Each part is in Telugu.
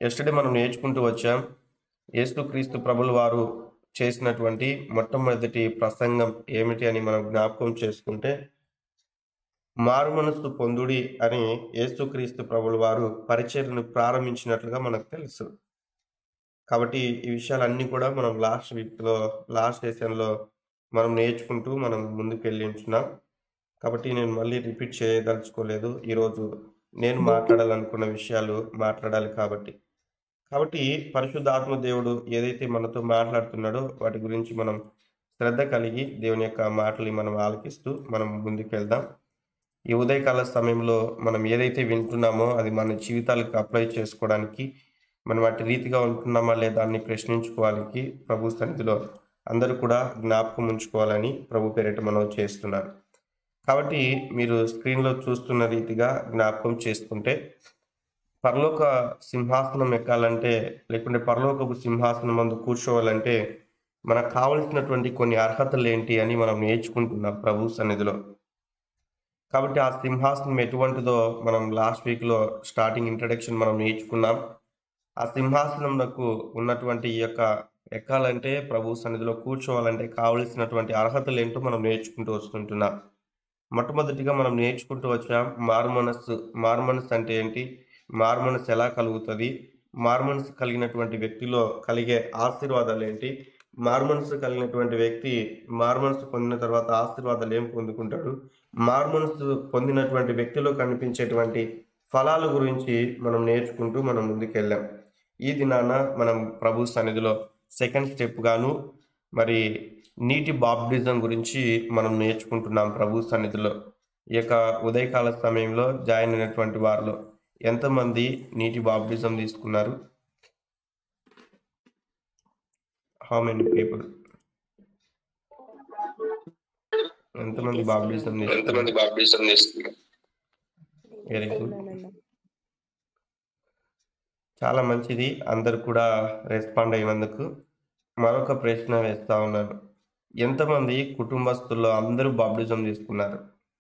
ఎస్టర్డే మనం నేర్చుకుంటూ వచ్చాం యేసుక్రీస్తు ప్రభుల వారు చేసినటువంటి మొట్టమొదటి ప్రసంగం ఏమిటి అని మనం జ్ఞాపకం చేసుకుంటే మారుమనస్సు పొందుడి అని యేసుక్రీస్తు ప్రభుల వారు పరిచర్ను ప్రారంభించినట్లుగా మనకు తెలుసు కాబట్టి ఈ విషయాలన్నీ కూడా మనం లాస్ట్ వీక్లో లాస్ట్ సెషన్లో మనం నేర్చుకుంటూ మనం ముందుకు వెళ్ళి ఉంటున్నాం కాబట్టి నేను మళ్ళీ రిపీట్ చేయదలుచుకోలేదు ఈరోజు నేను మాట్లాడాలనుకున్న విషయాలు మాట్లాడాలి కాబట్టి కాబట్టి పరిశుద్ధాత్మ దేవుడు ఏదైతే మనతో మాట్లాడుతున్నాడో వాటి గురించి మనం శ్రద్ధ కలిగి దేవుని యొక్క మాటలు మనం ఆలకిస్తూ మనం ముందుకు వెళ్దాం ఈ ఉదయకాల సమయంలో మనం ఏదైతే వింటున్నామో అది మన జీవితాలకు అప్లై చేసుకోవడానికి మనం వాటి రీతిగా ఉంటున్నామా లేదా అని ప్రశ్నించుకోవాలని ప్రభు సన్నిధిలో అందరూ కూడా జ్ఞాపకం ఉంచుకోవాలని ప్రభు పేరిట మనం చేస్తున్నారు కాబట్టి మీరు స్క్రీన్లో చూస్తున్న రీతిగా జ్ఞాపకం చేసుకుంటే పరలోక సింహాసనం ఎక్కాలంటే లేకుంటే పరలోకపు సింహాసనం మందు కూర్చోవాలంటే మనకు కావలసినటువంటి కొన్ని అర్హతలు ఏంటి అని మనం నేర్చుకుంటున్నాం ప్రభు సన్నిధిలో కాబట్టి ఆ సింహాసనం ఎటువంటిదో మనం లాస్ట్ వీక్లో స్టార్టింగ్ ఇంట్రడక్షన్ మనం నేర్చుకున్నాం ఆ సింహాసనంకు ఉన్నటువంటి ఈ యొక్క ఎక్కాలంటే ప్రభు సన్నిధిలో కూర్చోవాలంటే కావలసినటువంటి అర్హతలు ఏంటో మనం నేర్చుకుంటూ వస్తుంటున్నాం మొట్టమొదటిగా మనం నేర్చుకుంటూ వచ్చాం మారుమనస్సు మారుమనస్సు అంటే ఏంటి మారుమనస్సు ఎలా కలుగుతుంది మారుమనస్సు కలిగినటువంటి వ్యక్తిలో కలిగే ఆశీర్వాదాలు ఏంటి మారుమనస్సు కలిగినటువంటి వ్యక్తి మారుమనస్సు పొందిన తర్వాత ఆశీర్వాదాలు ఏం పొందుకుంటాడు మారుమనస్సు పొందినటువంటి వ్యక్తిలో కనిపించేటువంటి ఫలాల గురించి మనం నేర్చుకుంటూ మనం ముందుకెళ్ళాం ఈ దినాన మనం ప్రభు సన్నిధిలో సెకండ్ స్టెప్ గాను మరి నీటి బాప్టిజం గురించి మనం నేర్చుకుంటున్నాం ప్రభు సన్నిధిలో ఈ యొక్క ఉదయకాల సమయంలో జాయిన్ అయినటువంటి వారిలో ఎంతమంది నీటి బాప్టిజం తీసుకున్నారు హౌ మెనీ పీపుల్ ఎంతమంది బాప్టిజం ఎంతమంది బాప్టిజం తీసుకున్నారు వెరీ గుడ్ చాలా మంచిది అందరు కూడా రెస్పాండ్ అయినందుకు మరొక ప్రశ్న వేస్తా ఉన్నాను ఎంతమంది కుటుంబస్తుల్లో అందరూ బాప్టిజం తీసుకున్నారు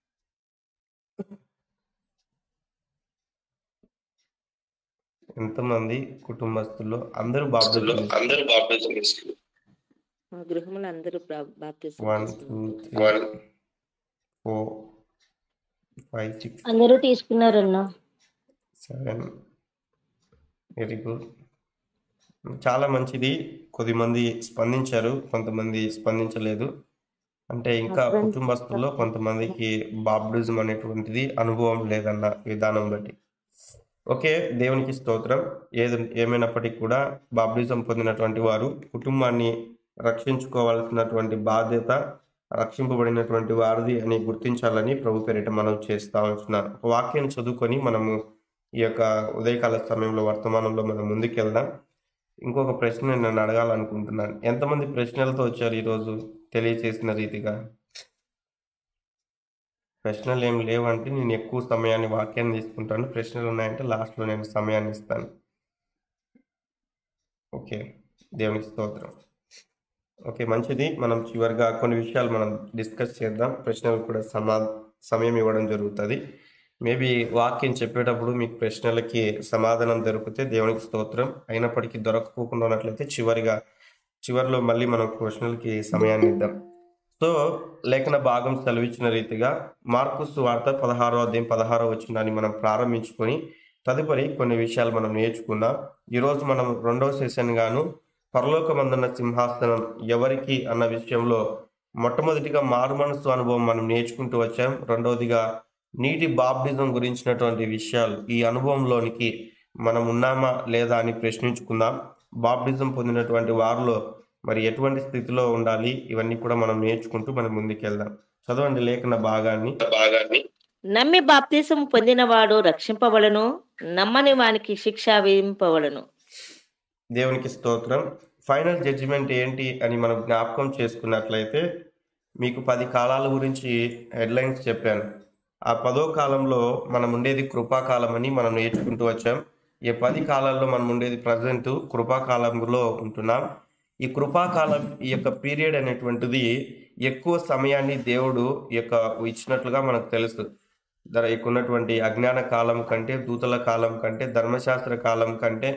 ఎంతమంది కుటుంబస్తుల్లో అందరూ బాప్టిజం తీసుకున్నారు అందరూ బాప్టిజం తీసుకున్నారు మా గృహములు అందరూ బాప్తిసం one two three One. Four five six అందరూ తీసుకున్నారన్న సెవెన్ వెరీ గుడ్ చాలా మంచిది కొద్దిమంది స్పందించారు కొంతమంది స్పందించలేదు అంటే ఇంకా Friends. కుటుంబస్తుల్లో కొంతమందికి బాప్టిజం అనేటువంటిది అనుభవం లేదన్న విధానం బట్టి ఓకే దేవునికి స్తోత్రం ఏది ఏమైనప్పటికీ కూడా బాప్టిజం పొందినటువంటి వారు కుటుంబాన్ని రక్షించుకోవాల్సినటువంటి బాధ్యత రక్షింపబడినటువంటి వారిది అని గుర్తించాలని ప్రభు పేరిట మనం చేస్తా ఉంటున్నాం ఒక వాక్యాన్ని చదువుకొని మనము ఈ యొక్క ఉదయకాల సమయంలో వర్తమానంలో మనం ముందుకెళ్దాం ఇంకొక ప్రశ్న నేను నన్ను అడగాలనుకుంటున్నాను ఎంతమంది ప్రశ్నలతో వచ్చారు ఈరోజు తెలియచేసిన రీతిగా ప్రశ్నలు ఏం లేవంటే నేను ఎక్కువ సమయాన్ని వాక్యాన్ని తీసుకుంటాను ప్రశ్నలు ఉన్నాయంటే లాస్ట్లో నేను సమయాన్ని ఇస్తాను ఓకే దేవునికి స్తోత్రం ఓకే మంచిది మనం చివరిగా కొన్ని విషయాలు మనం డిస్కస్ చేద్దాం ప్రశ్నలు కూడా సమా సమయం ఇవ్వడం జరుగుతుంది మేబీ వాక్యం చెప్పేటప్పుడు మీకు ప్రశ్నలకి సమాధానం దొరికితే దేవునికి స్తోత్రం అయినప్పటికీ దొరకకుండా ఉన్నట్లయితే చివరిగా చివరిలో మళ్ళీ మనం ప్రశ్నలకి సమయాన్ని ఇద్దాం సో లేఖన భాగం సెలవిచ్చిన రీతిగా మార్కుస్ వార్త పదహారో అధ్యాయం పదహారో వచ్చిందని మనం ప్రారంభించుకొని తదుపరి కొన్ని విషయాలు మనం నేర్చుకుందాం ఈరోజు మనం రెండవ సెషన్ గాను పరలోకమందున్న సింహాసనం ఎవరికి అన్న విషయంలో మొట్టమొదటిగా మారుమనసు అనుభవం మనం నేర్చుకుంటూ వచ్చాం రెండవదిగా నీటి బాప్టిజం గురించినటువంటి విషయాలు ఈ అనుభవంలోనికి మనం ఉన్నామా లేదా అని ప్రశ్నించుకుందాం బాప్టిజం పొందినటువంటి వారిలో మరి ఎటువంటి స్థితిలో ఉండాలి ఇవన్నీ కూడా మనం నేర్చుకుంటూ మనం ముందుకెళ్దాం చదవండి లేఖన భాగాన్ని భాగాన్ని నమ్మి బాప్తిసం పొందినవాడు రక్షింపబడను నమ్మని వానికి శిక్ష విధింపబడను దేవునికి స్తోత్రం ఫైనల్ జడ్జిమెంట్ ఏంటి అని మనం జ్ఞాపకం చేసుకున్నట్లయితే మీకు పది కాలాల గురించి హెడ్లైన్స్ చెప్పాను ఆ పదో కాలంలో మనం ఉండేది కృపాకాలం అని మనం నేర్చుకుంటూ వచ్చాం ఈ పది కాలాల్లో మనం ఉండేది ప్రజెంట్ కృపాకాలంలో ఉంటున్నాం ఈ కృపాకాలం ఈ యొక్క పీరియడ్ అనేటువంటిది ఎక్కువ సమయాన్ని దేవుడు ఈ యొక్క ఇచ్చినట్లుగా మనకు తెలుసు ధర ఉన్నటువంటి అజ్ఞాన కాలం కంటే దూతల కాలం కంటే ధర్మశాస్త్ర కాలం కంటే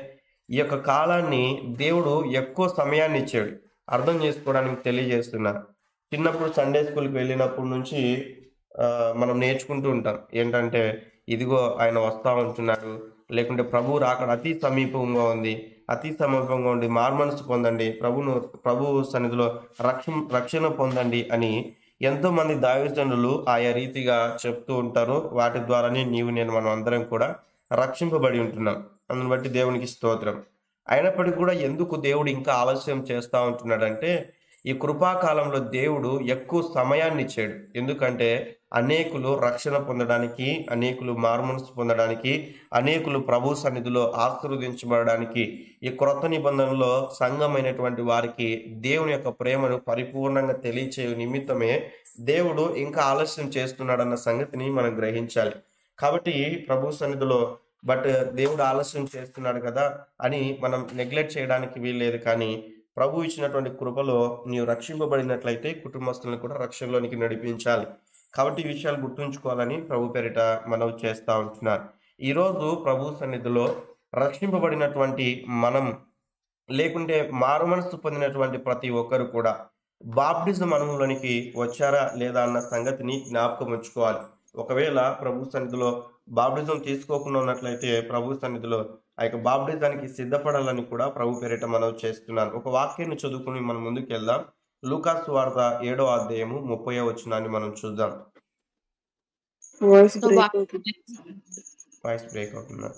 ఈ యొక్క కాలాన్ని దేవుడు ఎక్కువ సమయాన్ని ఇచ్చాడు అర్థం చేసుకోవడానికి తెలియజేస్తున్నా చిన్నప్పుడు సండే స్కూల్కి వెళ్ళినప్పటి నుంచి ఆ, మనం నేర్చుకుంటూ ఉంటాం ఏంటంటే ఇదిగో ఆయన వస్తా ఉంటున్నాడు లేకుంటే ప్రభు రాకడ అతి సమీపంగా ఉంది అతి సమీపంగా ఉండి మార్మనసు పొందండి ప్రభును ప్రభు సన్నిధిలో రక్షణ రక్షణ పొందండి అని ఎంతో మంది దావిజనులు ఆయా రీతిగా చెప్తూ ఉంటారు వాటి ద్వారానే నీవు నేను మనం అందరం కూడా రక్షింపబడి ఉంటున్నాం అందుని బట్టి దేవునికి స్తోత్రం అయినప్పటికీ కూడా ఎందుకు దేవుడు ఇంకా ఆలస్యం చేస్తా ఉంటున్నాడంటే ఈ కృపాకాలంలో దేవుడు ఎక్కువ సమయాన్ని ఇచ్చాడు ఎందుకంటే అనేకులు రక్షణ పొందడానికి అనేకులు మార్మనసు పొందడానికి అనేకులు ప్రభు సన్నిధిలో ఆశీర్వదించబడడానికి ఈ క్రొత్త నిబంధనలో సంఘమైనటువంటి వారికి దేవుని యొక్క ప్రేమను పరిపూర్ణంగా తెలియచే నిమిత్తమే దేవుడు ఇంకా ఆలస్యం చేస్తున్నాడన్న సంగతిని మనం గ్రహించాలి కాబట్టి ప్రభు సన్నిధిలో బట్ దేవుడు ఆలస్యం చేస్తున్నాడు కదా అని మనం నెగ్లెక్ట్ చేయడానికి వీల్లేదు కానీ ప్రభు ఇచ్చినటువంటి కృపలో నీవు రక్షింపబడినట్లయితే కుటుంబస్తులను కూడా రక్షణలోనికి నడిపించాలి కాబట్టి ఈ విషయాలు గుర్తుంచుకోవాలని ప్రభు పేరిట మనవి చేస్తా ఉంటున్నారు ఈరోజు ప్రభు సన్నిధిలో రక్షింపబడినటువంటి మనం లేకుంటే మారుమనస్సు పొందినటువంటి ప్రతి ఒక్కరు కూడా బాప్టిజం అనుభవంలోనికి వచ్చారా లేదా అన్న సంగతిని జ్ఞాపకం ఉంచుకోవాలి ఒకవేళ ప్రభు సన్నిధిలో బాప్టిజం తీసుకోకుండా ఉన్నట్లయితే ప్రభు సన్నిధిలో ఆ యొక్క బాప్టిజానికి సిద్ధపడాలని కూడా ప్రభు పేరిట మనం చేస్తున్నాను ఒక వాక్యాన్ని చదువుకుని మనం ముందుకు వెళ్దాం లూకాస్ వార్త ఏడో అధ్యాయము ముప్పై వచ్చినాన్ని మనం చూద్దాం వాయిస్ సో బ్రేక్ వా- అవుతుంది వాయిస్ బ్రేక్ అవుతుంది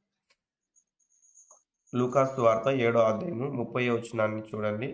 లూకాస్ వార్త ఏడో అధ్యాయము ముప్పై వచ్చినాన్ని చూడండి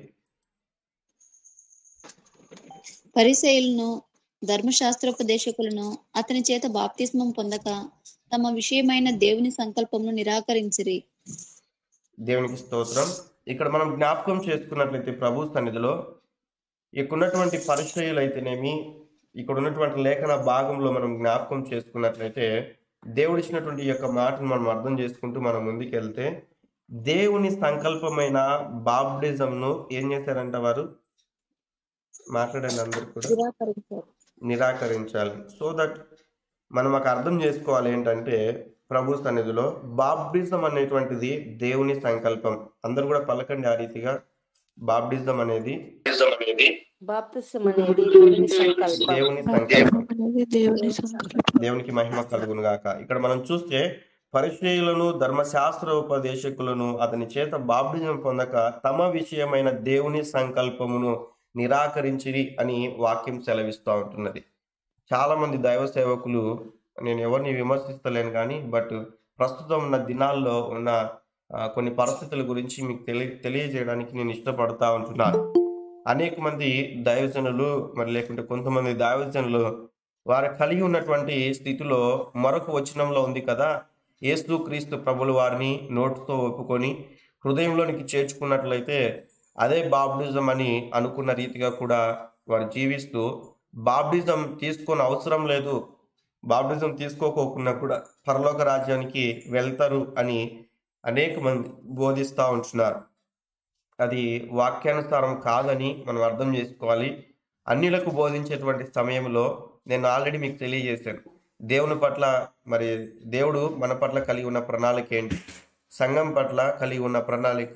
పరిసయులను ధర్మశాస్త్రోపదేశకులను అతని చేత బాప్తిస్మం పొందక తమ విషయమైన దేవుని సంకల్పమును నిరాకరించిరి దేవునికి స్తోత్రం ఇక్కడ మనం జ్ఞాపకం చేసుకున్నట్లయితే ప్రభు సన్నిధిలో ఇక్కడ ఉన్నటువంటి పరిచయులు అయితేనేమి ఇక్కడ ఉన్నటువంటి లేఖన భాగంలో మనం జ్ఞాపకం చేసుకున్నట్లయితే దేవుడు ఇచ్చినటువంటి ఈ యొక్క మాటను మనం అర్థం చేసుకుంటూ మనం ముందుకు వెళ్తే దేవుని సంకల్పమైన బాప్టిజంను ఏం చేశారంట వారు మాట్లాడండి అందరు కూడా నిరాకరించారు నిరాకరించాలి సో దట్ మనం ఒక అర్థం చేసుకోవాలి ఏంటంటే ప్రభు సన్నిధిలో బాప్టిజం అనేటువంటిది దేవుని సంకల్పం అందరూ కూడా పలకండి ఆ రీతిగా బాప్టిజం అనేది అనేది బాప్తిసం అనేది దేవుని సంకల్పం దేవుని సంకల్పం అనేది దేవుని సంకల్పం దేవునికి మహిమ కలుగును గాక ఇక్కడ మనం చూస్తే పరిచయులను ధర్మశాస్త్ర ఉపదేశకులను అతని చేత బాప్టిజం పొందక తమ విషయమైన దేవుని సంకల్పమును నిరాకరించిరి అని వాక్యం సెలవిస్తూ ఉంటున్నది చాలా మంది దైవ సేవకులు నేను ఎవరిని విమర్శిస్తలేను కానీ బట్ ప్రస్తుతం ఉన్న దినాల్లో ఉన్న ఆ, కొన్ని పరిస్థితుల గురించి మీకు తెలియ తెలియజేయడానికి నేను ఇష్టపడతా ఉంటున్నాను అనేక మంది దైవజనులు మరి లేకుంటే కొంతమంది దైవజనులు వారు కలిగి ఉన్నటువంటి స్థితిలో మరొక వచనంలో ఉంది కదా యేసు క్రీస్తు ప్రభులు వారిని నోటుతో ఒప్పుకొని హృదయంలోనికి చేర్చుకున్నట్లయితే అదే బాప్టిజం అని అనుకున్న రీతిగా కూడా వారు జీవిస్తూ బాప్టిజం తీసుకొని అవసరం లేదు బాప్టిజం తీసుకోకోకుండా కూడా పరలోక రాజ్యానికి వెళ్తారు అని అనేక మంది బోధిస్తూ ఉంటున్నారు అది వాక్యానుసారం కాదని మనం అర్థం చేసుకోవాలి అన్యులకు బోధించేటువంటి సమయంలో నేను ఆల్రెడీ మీకు తెలియజేశాను దేవుని పట్ల మరి దేవుడు మన పట్ల కలిగి ఉన్న ప్రణాళిక ఏంటి సంఘం పట్ల కలిగి ఉన్న ప్రణాళిక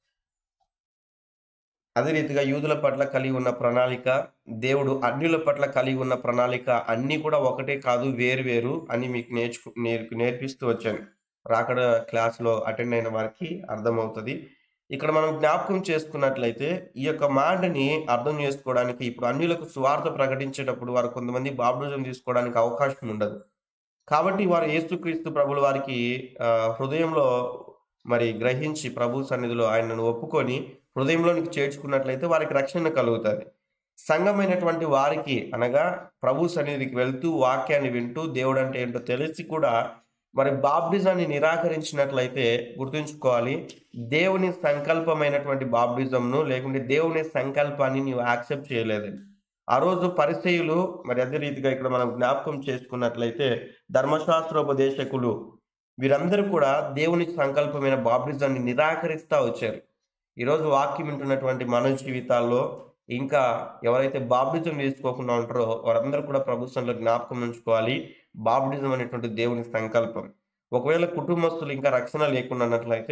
అదే రీతిగా యూదుల పట్ల కలిగి ఉన్న ప్రణాళిక దేవుడు అన్యుల పట్ల కలిగి ఉన్న ప్రణాళిక అన్నీ కూడా ఒకటే కాదు వేరు వేరు అని మీకు నేర్చుకు నేర్ నేర్పిస్తూ వచ్చాను రాకడ క్లాస్లో అటెండ్ అయిన వారికి అర్థమవుతుంది ఇక్కడ మనం జ్ఞాపకం చేసుకున్నట్లయితే ఈ యొక్క మాటని అర్థం చేసుకోవడానికి ఇప్పుడు అన్యులకు స్వార్థ ప్రకటించేటప్పుడు వారు కొంతమంది బాప్టిజం తీసుకోవడానికి అవకాశం ఉండదు కాబట్టి వారు యేసుక్రీస్తు ప్రభుల వారికి ఆ, హృదయంలో మరి గ్రహించి ప్రభు సన్నిధిలో ఆయనను ఒప్పుకొని హృదయంలోనికి చేర్చుకున్నట్లయితే వారికి రక్షణ కలుగుతుంది సంఘమైనటువంటి వారికి అనగా ప్రభు సన్నిధికి వెళ్తూ వాక్యాన్ని వింటూ దేవుడు అంటే ఏంటో తెలిసి కూడా మరి బాప్టిజాన్ని నిరాకరించినట్లయితే గుర్తుంచుకోవాలి దేవుని సంకల్పమైనటువంటి బాప్టిజంను లేకుంటే దేవుని సంకల్పాన్ని నీవు యాక్సెప్ట్ చేయలేదని ఆ రోజు పరిచయులు మరి అదే రీతిగా ఇక్కడ మనం జ్ఞాపకం చేసుకున్నట్లయితే ధర్మశాస్త్రోపదేశకులు వీరందరూ కూడా దేవుని సంకల్పమైన బాప్టిజాన్ని నిరాకరిస్తూ వచ్చారు ఈరోజు వాక్యం వింటున్నటువంటి మన జీవితాల్లో ఇంకా ఎవరైతే బాప్టిజం తీసుకోకుండా ఉంటారో వారందరూ కూడా ప్రభుత్వంలో జ్ఞాపకం ఉంచుకోవాలి బాప్టిజం అనేటువంటి దేవుని సంకల్పం ఒకవేళ కుటుంబస్తులు ఇంకా రక్షణ లేకుండా ఉన్నట్లయితే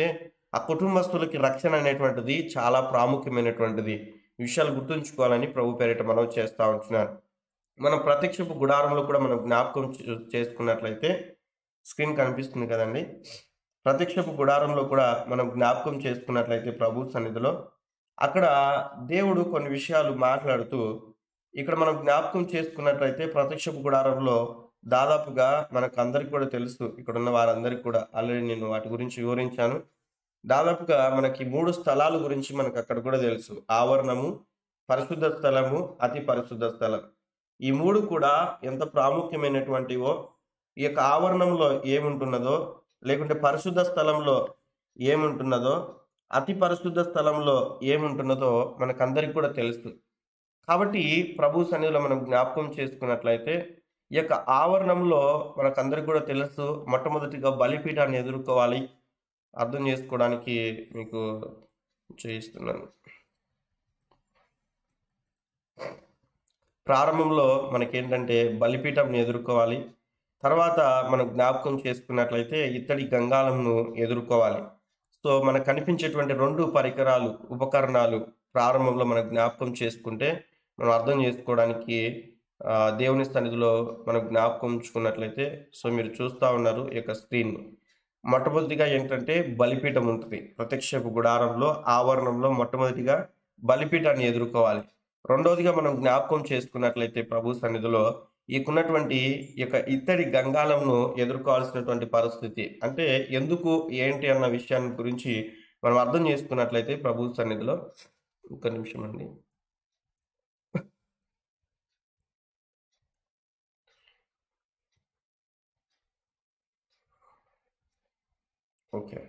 ఆ కుటుంబస్తులకి రక్షణ అనేటువంటిది చాలా ప్రాముఖ్యమైనటువంటిది ఈ విషయాలు గుర్తుంచుకోవాలని ప్రభు పేరిట మనం చేస్తూ ఉంటున్నాను మనం ప్రత్యక్షపు గుడారంలో కూడా మనం జ్ఞాపకం చే- చేసుకున్నట్లయితే స్క్రీన్ కనిపిస్తుంది కదండి ప్రత్యక్షపు గుడారంలో కూడా మనం జ్ఞాపకం చేసుకున్నట్లయితే ప్రభు సన్నిధిలో అక్కడ దేవుడు కొన్ని విషయాలు మాట్లాడుతూ ఇక్కడ మనం జ్ఞాపకం చేసుకున్నట్లయితే ప్రత్యక్షపు గుడారంలో దాదాపుగా మనకు అందరికి కూడా తెలుసు ఇక్కడ ఉన్న వారందరికీ కూడా ఆల్రెడీ నేను వాటి గురించి వివరించాను దాదాపుగా మనకి మూడు స్థలాల గురించి మనకు అక్కడ కూడా తెలుసు ఆవరణము పరిశుద్ధ స్థలము అతి పరిశుద్ధ స్థలం ఈ మూడు కూడా ఎంత ప్రాముఖ్యమైనటువంటివో ఈ యొక్క ఆవరణంలో ఏముంటున్నదో లేకుంటే పరిశుద్ధ స్థలంలో ఏముంటున్నదో అతి పరిశుద్ధ స్థలంలో ఏముంటున్నదో మనకందరికి కూడా తెలుసు కాబట్టి ప్రభు సన్నిధిలో మనం జ్ఞాపకం చేసుకున్నట్లయితే ఈ యొక్క ఆవరణంలో మనకందరికి కూడా తెలుసు మొట్టమొదటిగా బలిపీఠాన్ని ఎదుర్కోవాలి అర్థం చేసుకోవడానికి మీకు చేయిస్తున్నాను ప్రారంభంలో మనకేంటంటే బలిపీఠంని ఎదుర్కోవాలి తర్వాత మనం జ్ఞాపకం చేసుకున్నట్లయితే ఇత్తడి గంగాలంను ఎదుర్కోవాలి సో మనకు కనిపించేటువంటి రెండు పరికరాలు ఉపకరణాలు ప్రారంభంలో మనం జ్ఞాపకం చేసుకుంటే మనం అర్థం చేసుకోవడానికి ఆ, దేవుని సన్నిధిలో మనం జ్ఞాపకం ఉంచుకున్నట్లయితే సో మీరు చూస్తూ ఉన్నారు ఈ యొక్క స్క్రీన్ మొట్టమొదటిగా ఏంటంటే బలిపీఠం ఉంటుంది ప్రత్యక్షపు గుడారంలో ఆవరణంలో మొట్టమొదటిగా బలిపీఠాన్ని ఎదుర్కోవాలి రెండవదిగా మనం జ్ఞాపకం చేసుకున్నట్లయితే ప్రభు సన్నిధిలో ఈకున్నటువంటి ఈ యొక్క ఇత్తడి గంగాలంను ఎదుర్కోవాల్సినటువంటి పరిస్థితి అంటే ఎందుకు ఏంటి అన్న విషయాన్ని గురించి మనం అర్థం చేసుకున్నట్లయితే ప్రభు సన్నిధిలో ఒక నిమిషం అండి ఓకే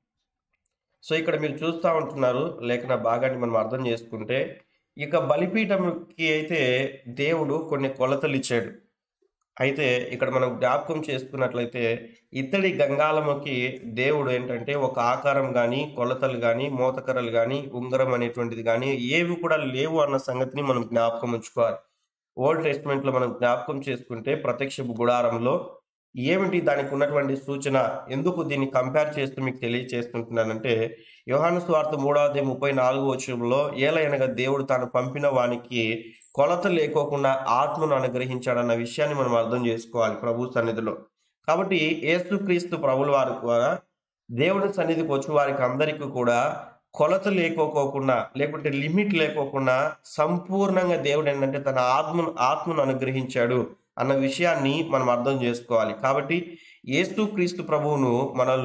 సో ఇక్కడ మీరు చూస్తూ ఉంటున్నారు లేఖన భాగాన్ని మనం అర్థం చేసుకుంటే ఇక బలిపీఠంకి అయితే దేవుడు కొన్ని కొలతలు ఇచ్చాడు అయితే ఇక్కడ మనం జ్ఞాపకం చేసుకున్నట్లయితే ఇత్తడి గంగాలముకి దేవుడు ఏంటంటే ఒక ఆకారం కానీ కొలతలు కానీ మోతకరలు కానీ ఉంగరం అనేటువంటిది కానీ ఏవి కూడా లేవు అన్న సంగతిని మనం జ్ఞాపకం ఉంచుకోవాలి ఓల్డ్ టెస్ట్మెంట్లో మనం జ్ఞాపకం చేసుకుంటే ప్రత్యక్ష గుడారంలో ఏమిటి దానికి ఉన్నటువంటి సూచన ఎందుకు దీన్ని కంపేర్ చేస్తూ మీకు తెలియచేస్తుంటున్నానంటే యోహాను స్వార్థ మూడవది ముప్పై నాలుగు వచ్చంలో ఏలయనగా దేవుడు తాను పంపిన వానికి కొలత లేకోకుండా ఆత్మను అనుగ్రహించాడన్న విషయాన్ని మనం అర్థం చేసుకోవాలి ప్రభు సన్నిధిలో కాబట్టి ఏసుక్రీస్తు ప్రభుల వారి ద్వారా దేవుడి సన్నిధికి వచ్చి వారికి అందరికీ కూడా కొలత లేకోకోకుండా లేకుంటే లిమిట్ లేకోకుండా సంపూర్ణంగా దేవుడు ఏంటంటే తన ఆత్మను ఆత్మను అనుగ్రహించాడు అన్న విషయాన్ని మనం అర్థం చేసుకోవాలి కాబట్టి ఏసుక్రీస్తు ప్రభువును మనల్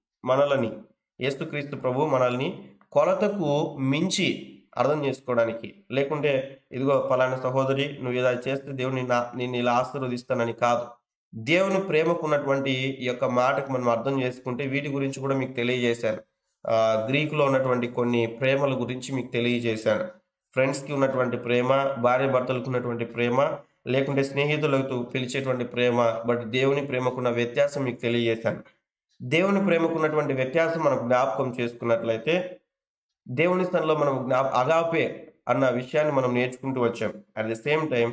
మనలని ఏసుక్రీస్తు ప్రభు మనల్ని కొలతకు మించి అర్థం చేసుకోవడానికి లేకుంటే ఇదిగో పలానా సహోదరి నువ్వు ఇలా చేస్తే దేవుడు నిన్న నేను ఇలా ఆశీర్వదిస్తానని కాదు దేవుని ప్రేమకు ఉన్నటువంటి ఈ యొక్క మాటకు మనం అర్థం చేసుకుంటే వీటి గురించి కూడా మీకు తెలియజేశాను ఆ, గ్రీకులో ఉన్నటువంటి కొన్ని ప్రేమల గురించి మీకు తెలియజేశాను ఫ్రెండ్స్కి ఉన్నటువంటి ప్రేమ భార్య భర్తలకు ఉన్నటువంటి ప్రేమ లేకుంటే స్నేహితులకు పిలిచేటువంటి ప్రేమ బట్ దేవుని ప్రేమకున్న వ్యత్యాసం మీకు తెలియజేశాను దేవుని ప్రేమకున్నటువంటి వ్యత్యాసం మనం జ్ఞాపకం చేసుకున్నట్లయితే దేవుని స్థలంలో మనం జ్ఞాప అగాపే అన్న విషయాన్ని మనం నేర్చుకుంటూ వచ్చాం అట్ ద సేమ్ టైం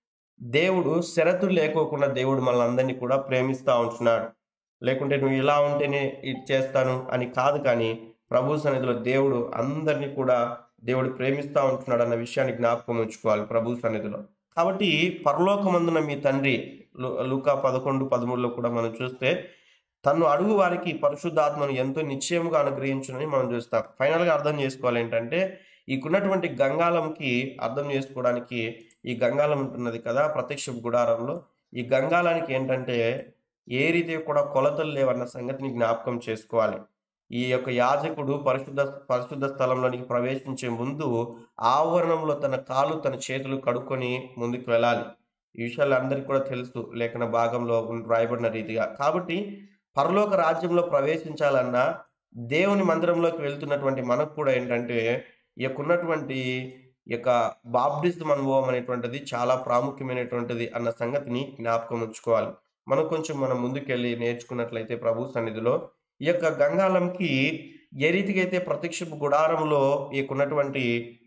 దేవుడు షరతులు లేకోకుండా దేవుడు మనల్ని అందరినీ కూడా ప్రేమిస్తూ ఉంటున్నాడు లేకుంటే నువ్వు ఇలా ఉంటేనే ఇది చేస్తాను అని కాదు కానీ ప్రభు సన్నిధిలో దేవుడు అందరినీ కూడా దేవుడు ప్రేమిస్తూ ఉంటున్నాడు అన్న విషయాన్ని జ్ఞాపకం ఉంచుకోవాలి ప్రభు సన్నిధిలో కాబట్టి పరలోకమందున మీ తండ్రి లు- లూకా పదకొండు పదమూడులో కూడా మనం చూస్తే తను అడుగు వారికి పరిశుద్ధాత్మను ఎంతో నిశ్చయముగా అనుగ్రహించునని మనం చూస్తాం ఫైనల్గా అర్థం చేసుకోవాలి ఏంటంటే ఈకున్నటువంటి గంగాలంకి అర్థం చేసుకోవడానికి ఈ గంగాలం ఉంటున్నది కదా ప్రత్యక్ష గుడారంలో ఈ గంగాలానికి ఏంటంటే ఏ రీతి కూడా కొలతలు లేవన్న సంగతిని జ్ఞాపకం చేసుకోవాలి ఈ యొక్క యాజకుడు పరిశుద్ధ పరిశుద్ధ స్థలంలోనికి ప్రవేశించే ముందు ఆవరణంలో తన కాలు తన చేతులు కడుక్కొని ముందుకు వెళ్ళాలి ఈ విషయాలు అందరికీ కూడా తెలుసు లేఖన భాగంలో ఉన్న- రాయబడిన రీతిగా కాబట్టి పరలోక రాజ్యంలో ప్రవేశించాలన్నా దేవుని మందిరంలోకి వెళ్తున్నటువంటి మనకు కూడా ఏంటంటే ఈ యొక్క ఉన్నటువంటి ఈ యొక్క బాప్టిజం అనుభవం అనేటువంటిది చాలా ప్రాముఖ్యమైనటువంటిది అన్న సంగతిని జ్ఞాపకం ఉంచుకోవాలి మనం కొంచెం మనం ముందుకెళ్ళి నేర్చుకున్నట్లయితే ప్రభు సన్నిధిలో ఈ యొక్క గంగాలంకి ఏ రీతిగా అయితే ప్రత్యక్షపు గుడారంలో ఈ యొక్క ఉన్నటువంటి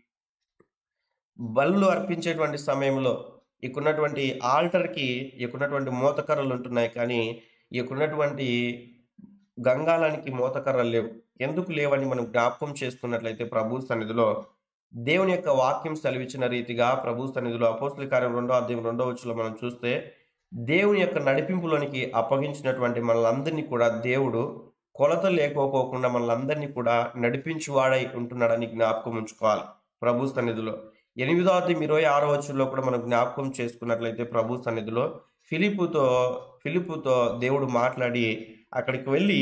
బలులు అర్పించేటువంటి సమయంలో ఇక్కడున్నటువంటి ఆల్టర్కి ఇక్కడున్నటువంటి మోతకర్రలు ఉంటున్నాయి కానీ ఇక్కడున్నటువంటి గంగాలానికి మోతకర్రలు లేవు ఎందుకు లేవని మనం జ్ఞాపకం చేసుకున్నట్లయితే ప్రభు సన్నిధిలో దేవుని యొక్క వాక్యం సెలవిచ్చిన రీతిగా ప్రభు సన్నిధిలో అపోస్తుల కార్యం రెండో అధ్యాయం రెండో వచ్చులో మనం చూస్తే దేవుని యొక్క నడిపింపులోనికి అప్పగించినటువంటి మనలందరినీ కూడా దేవుడు కొలత లేకోకోకుండా మనలందరినీ కూడా నడిపించువాడై ఉంటున్నాడని జ్ఞాపకం ఉంచుకోవాలి ప్రభు సన్నిధిలో ఎనిమిదో అధ్యాయం ఇరవై ఆరో వచ్చుల్లో కూడా మనం జ్ఞాపకం చేసుకున్నట్లయితే ప్రభు సన్నిధిలో ఫిలిపుతో ఫిలిపుతో దేవుడు మాట్లాడి అక్కడికి వెళ్ళి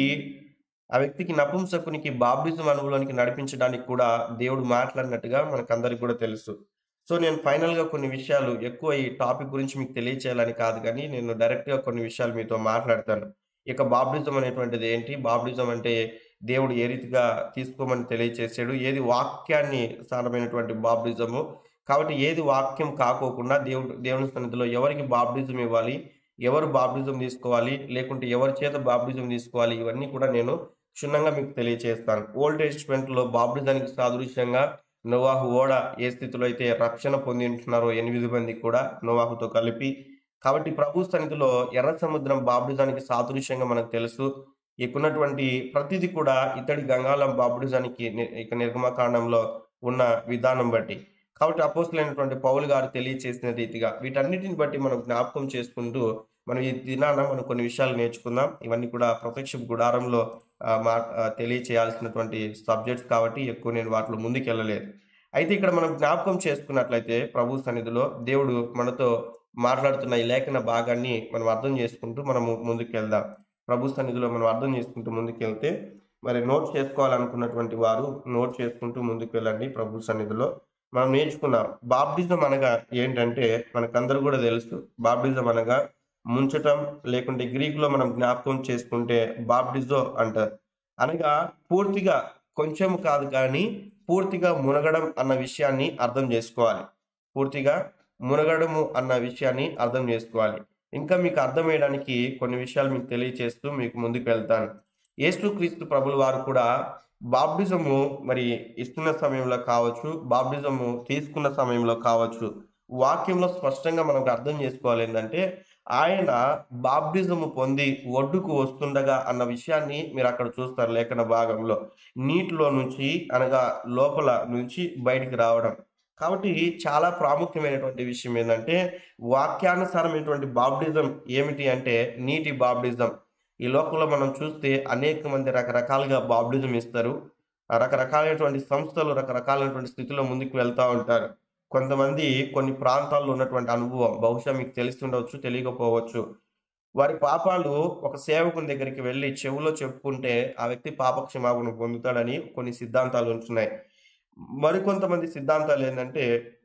ఆ వ్యక్తికి నపుంసకునికి బాప్టిజం అనుభవానికి నడిపించడానికి కూడా దేవుడు మాట్లాడినట్టుగా మనకందరికి కూడా తెలుసు సో నేను ఫైనల్గా కొన్ని విషయాలు ఎక్కువ ఈ టాపిక్ గురించి మీకు తెలియచేయాలని కాదు కానీ నేను డైరెక్ట్గా కొన్ని విషయాలు మీతో మాట్లాడతాను ఇక బాప్టిజం అనేటువంటిది ఏంటి బాప్టిజం అంటే దేవుడు ఏ రీతిగా తీసుకోమని తెలియచేసాడు ఏది వాక్యాన్ని సారమైనటువంటి బాప్టిజము కాబట్టి ఏది వాక్యం కాకోకుండా దేవుడు దేవుని సన్నిధిలో ఎవరికి బాప్టిజం ఇవ్వాలి ఎవరు బాప్టిజం తీసుకోవాలి లేకుంటే ఎవరి చేత బాప్టిజం తీసుకోవాలి ఇవన్నీ కూడా నేను క్షుణ్ణంగా మీకు తెలియచేస్తాను ఓల్డ్ టెస్ట్మెంట్లో బాప్టిజానికి సాదృశ్యంగా నోవాహు ఓడ ఏ స్థితిలో అయితే రక్షణ పొంది ఉంటున్నారో ఎనిమిది మంది కూడా నోవాహుతో కలిపి కాబట్టి ప్రభు సన్నిధిలో ఎర్ర సముద్రం బాప్టిజానికి సాదృశ్యంగా మనకు తెలుసు ఇక్కడున్నటువంటి ప్రతిదీ కూడా ఇతడి గంగాళం బాప్టిజానికి ని- ఇక నిర్గమకాండంలో ఉన్న విధానం బట్టి కాబట్టి అపోస్తులైనటువంటి పౌలు గారు తెలియచేసిన రీతిగా వీటన్నిటిని బట్టి మనం జ్ఞాపకం చేసుకుంటూ మనం ఈ దినాన మనం కొన్ని విషయాలు నేర్చుకుందాం ఇవన్నీ కూడా ప్రత్యక్ష గుడారంలో ఆ, మా ఆ, తెలియచేయాల్సినటువంటి సబ్జెక్ట్స్ కాబట్టి ఎక్కువ నేను వాటిలో ముందుకెళ్ళలేదు అయితే ఇక్కడ మనం జ్ఞాపకం చేసుకున్నట్లయితే ప్రభు సన్నిధిలో దేవుడు మనతో మాట్లాడుతున్న ఈ లేఖన భాగాన్ని మనం అర్థం చేసుకుంటూ మనము ముందుకు వెళ్దాం ప్రభు సన్నిధిలో మనం అర్థం చేసుకుంటూ ముందుకు వెళ్తే మరి నోట్ చేసుకోవాలనుకున్నటువంటి వారు నోట్ చేసుకుంటూ ముందుకు వెళ్ళండి ప్రభు సన్నిధిలో మనం నేర్చుకున్నాం బాప్టిజం అనగా ఏంటంటే మనకందరూ కూడా తెలుసు బాప్టిజం అనగా ముంచటం లేకుంటే గ్రీకులో మనం జ్ఞాపకం చేసుకుంటే బాప్టిజో అంటారు అనగా పూర్తిగా కొంచెం కాదు కానీ పూర్తిగా మునగడం అన్న విషయాన్ని అర్థం చేసుకోవాలి పూర్తిగా మునగడము అన్న విషయాన్ని అర్థం చేసుకోవాలి ఇంకా మీకు అర్థమయ్యడానికి కొన్ని విషయాలు మీకు తెలియచేస్తూ మీకు ముందుకు వెళ్తాను యేసుక్రీస్తు ప్రభుల వారు కూడా బాప్టిజము మరి ఇస్తున్న సమయంలో కావచ్చు బాప్టిజము తీసుకున్న సమయంలో కావచ్చు వాక్యంలో స్పష్టంగా మనకు అర్థం చేసుకోవాలి ఏంటంటే ఆయన బాప్టిజము పొంది ఒడ్డుకు వస్తుండగా అన్న విషయాన్ని మీరు అక్కడ చూస్తారు లేఖన భాగంలో నీటిలో నుంచి అనగా లోపల నుంచి బయటికి రావడం కాబట్టి చాలా ప్రాముఖ్యమైనటువంటి విషయం ఏంటంటే వాక్యానుసారమైనటువంటి బాప్టిజం ఏమిటి అంటే నీటి బాప్టిజం ఈ లోకంలో మనం చూస్తే అనేక మంది రకరకాలుగా బాప్టిజం ఇస్తారు ఆ రకరకాలైనటువంటి సంస్థలు రకరకాలైనటువంటి స్థితిలో ముందుకు వెళ్తూ ఉంటారు కొంతమంది కొన్ని ప్రాంతాల్లో ఉన్నటువంటి అనుభవం బహుశా మీకు తెలిసి ఉండవచ్చు తెలియకపోవచ్చు వారి పాపాలు ఒక సేవకుని దగ్గరికి వెళ్ళి చెవులో చెప్పుకుంటే ఆ వ్యక్తి పాప క్షమాపణ పొందుతాడని కొన్ని సిద్ధాంతాలు ఉంటున్నాయి మరికొంతమంది సిద్ధాంతాలు ఏంటంటే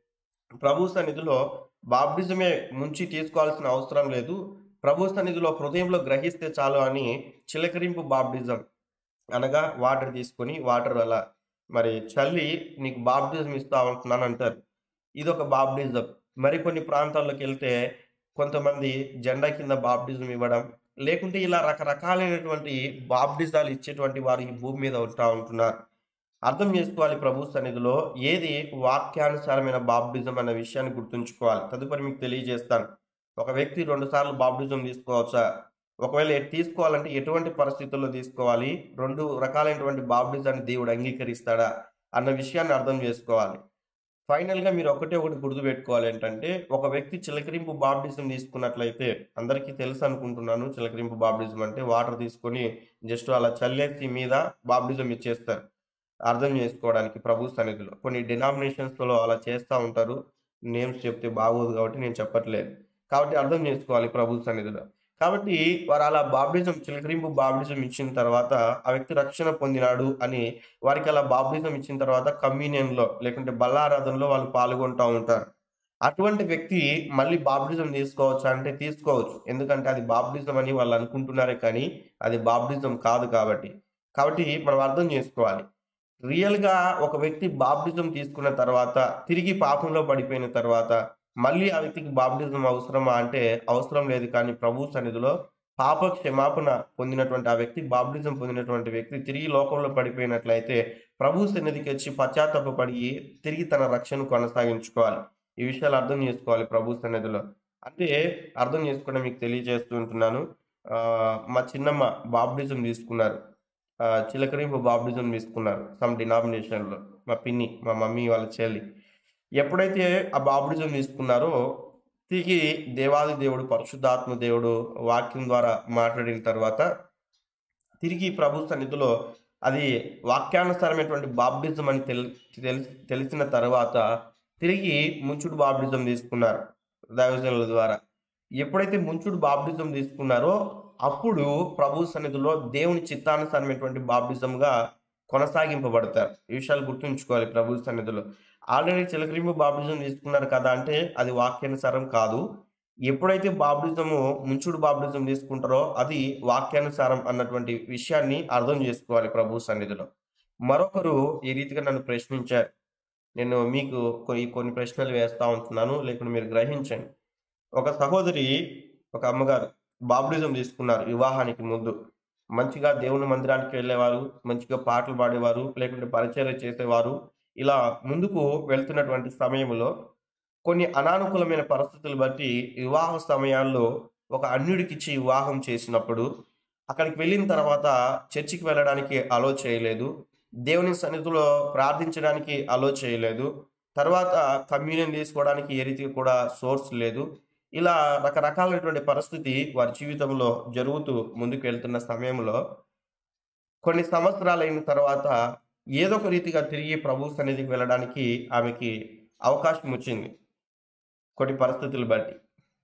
ప్రభు సన్నిధిలో బాప్టిజమే ముంచి తీసుకోవాల్సిన అవసరం లేదు ప్రభు సన్నిధిలో హృదయంలో గ్రహిస్తే చాలు అని చిలకరింపు బాప్టిజం అనగా వాటర్ తీసుకొని వాటర్ అలా మరి చల్లి నీకు బాప్టిజం ఇస్తా ఉంటున్నాను అంటారు ఇది ఒక బాప్టిజం మరికొన్ని ప్రాంతాల్లోకి వెళ్తే కొంతమంది జెండా కింద బాప్టిజం ఇవ్వడం లేకుంటే ఇలా రకరకాలైనటువంటి బాప్టిజాలు ఇచ్చేటువంటి వారు ఈ భూమి మీద ఉంటా ఉంటున్నారు అర్థం చేసుకోవాలి ప్రభు సన్నిధిలో ఏది వాక్యానుసారమైన బాప్టిజం అన్న విషయాన్ని గుర్తుంచుకోవాలి తదుపరి మీకు తెలియజేస్తాను ఒక వ్యక్తి రెండు సార్లు బాప్టిజం తీసుకోవచ్చా ఒకవేళ ఎ- తీసుకోవాలంటే ఎటువంటి పరిస్థితుల్లో తీసుకోవాలి రెండు రకాలైనటువంటి బాప్టిజాన్ని దేవుడు అంగీకరిస్తాడా అన్న విషయాన్ని అర్థం చేసుకోవాలి ఫైనల్గా మీరు ఒకటే ఒకటి గుర్తుపెట్టుకోవాలి ఏంటంటే ఒక వ్యక్తి చిలకరింపు బాప్టిజం తీసుకున్నట్లయితే అందరికీ తెలుసు అనుకుంటున్నాను చిలకరింపు బాప్టిజం అంటే వాటర్ తీసుకొని జస్ట్ అలా చల్లేసి మీద బాప్టిజం ఇచ్చేస్తారు అర్థం చేసుకోవడానికి ప్రభు సన్నిధిలో కొన్ని డినామినేషన్స్లో అలా చేస్తూ ఉంటారు నేమ్స్ చెప్తే బాగోదు కాబట్టి నేను చెప్పట్లేదు కాబట్టి అర్థం చేసుకోవాలి ప్రభు సన్నిధిలో కాబట్టి వారు అలా బాప్టిజం చిలకరింపు బాప్టిజం ఇచ్చిన తర్వాత ఆ వ్యక్తి రక్షణ పొందినాడు అని వారికి అలా బాప్టిజం ఇచ్చిన తర్వాత కమ్యూనియన్లో లేకుంటే బల్లారాధనలో వాళ్ళు పాల్గొంటూ ఉంటారు అటువంటి వ్యక్తి మళ్ళీ బాప్టిజం తీసుకోవచ్చా అంటే తీసుకోవచ్చు ఎందుకంటే అది బాప్టిజం అని వాళ్ళు అనుకుంటున్నారే కానీ అది బాప్టిజం కాదు కాబట్టి కాబట్టి మనం అర్థం చేసుకోవాలి రియల్గా ఒక వ్యక్తి బాప్టిజం తీసుకున్న తర్వాత తిరిగి పాపంలో పడిపోయిన తర్వాత మళ్ళీ ఆ వ్యక్తికి బాప్టిజం అవసరమా అంటే అవసరం లేదు కానీ ప్రభు సన్నిధిలో పాప క్షమాపణ పొందినటువంటి ఆ వ్యక్తి బాప్టిజం పొందినటువంటి వ్యక్తి తిరిగి లోకంలో పడిపోయినట్లయితే ప్రభు సన్నిధికి వచ్చి పశ్చాత్తాపడి తిరిగి తన రక్షణ కొనసాగించుకోవాలి ఈ విషయాలు అర్థం చేసుకోవాలి ప్రభు సన్నిధిలో అంటే అర్థం చేసుకోవడం మీకు తెలియజేస్తూ ఉంటున్నాను ఆ, మా చిన్నమ్మ బాప్టిజం తీసుకున్నారు ఆ, చిలకరింపు బాప్టిజం తీసుకున్నారు సమ్ డినామినేషన్లో మా పిన్ని మా మమ్మీ వాళ్ళ చెల్లి ఎప్పుడైతే ఆ బాప్టిజం తీసుకున్నారో తిరిగి దేవాది దేవుడు పరిశుద్ధాత్మ దేవుడు వాక్యం ద్వారా మాట్లాడిన తర్వాత తిరిగి ప్రభు సన్నిధిలో అది వాక్యానుసారమైనటువంటి బాప్టిజం అని తెలి తెలి- తెలిసిన తర్వాత తిరిగి ముంచుడు బాప్టిజం తీసుకున్నారు దైవజనుల ద్వారా ఎప్పుడైతే ముంచుడు బాప్టిజం తీసుకున్నారో అప్పుడు ప్రభు సన్నిధిలో దేవుని చిత్తానుసారమైనటువంటి బాప్టిజంగా కొనసాగింపబడతారు ఈ విషయాలు గుర్తుంచుకోవాలి ప్రభు సన్నిధిలో ఆల్రెడీ చిలకరింపు బాప్టిజం తీసుకున్నారు కదా అంటే అది వాక్యానుసారం కాదు ఎప్పుడైతే బాప్టిజము ముంచుడు బాప్టిజం తీసుకుంటారో అది వాక్యానుసారం అన్నటువంటి విషయాన్ని అర్థం చేసుకోవాలి ప్రభు సన్నిధిలో మరొకరు ఈ రీతిగా నన్ను ప్రశ్నించారు నేను మీకు కొన్ని కొన్ని ప్రశ్నలు వేస్తా ఉంటున్నాను లేకుంటే మీరు గ్రహించండి ఒక సహోదరి ఒక అమ్మగారు బాప్టిజం తీసుకున్నారు వివాహానికి ముందు మంచిగా దేవుని మందిరానికి వెళ్ళేవారు మంచిగా పాటలు పాడేవారు లేకుంటే పరిచయం చేసేవారు ఇలా ముందుకు వెళ్తున్నటువంటి సమయంలో కొన్ని అనానుకూలమైన పరిస్థితులు బట్టి వివాహ సమయాల్లో ఒక అన్యుడికిచ్చి వివాహం చేసినప్పుడు అక్కడికి వెళ్ళిన తర్వాత చర్చికి వెళ్ళడానికి అలో చేయలేదు దేవుని సన్నిధిలో ప్రార్థించడానికి అలో చేయలేదు తర్వాత కమ్యూనియన్ తీసుకోవడానికి ఏ రీతిగా కూడా సోర్స్ లేదు ఇలా రకరకాలైనటువంటి పరిస్థితి వారి జీవితంలో జరుగుతూ ముందుకు వెళ్తున్న సమయంలో కొన్ని సంవత్సరాలు అయిన తర్వాత ఏదో ఒక రీతిగా తిరిగి ప్రభు సన్నిధికి వెళ్ళడానికి ఆమెకి అవకాశం వచ్చింది కొన్ని పరిస్థితులు బట్టి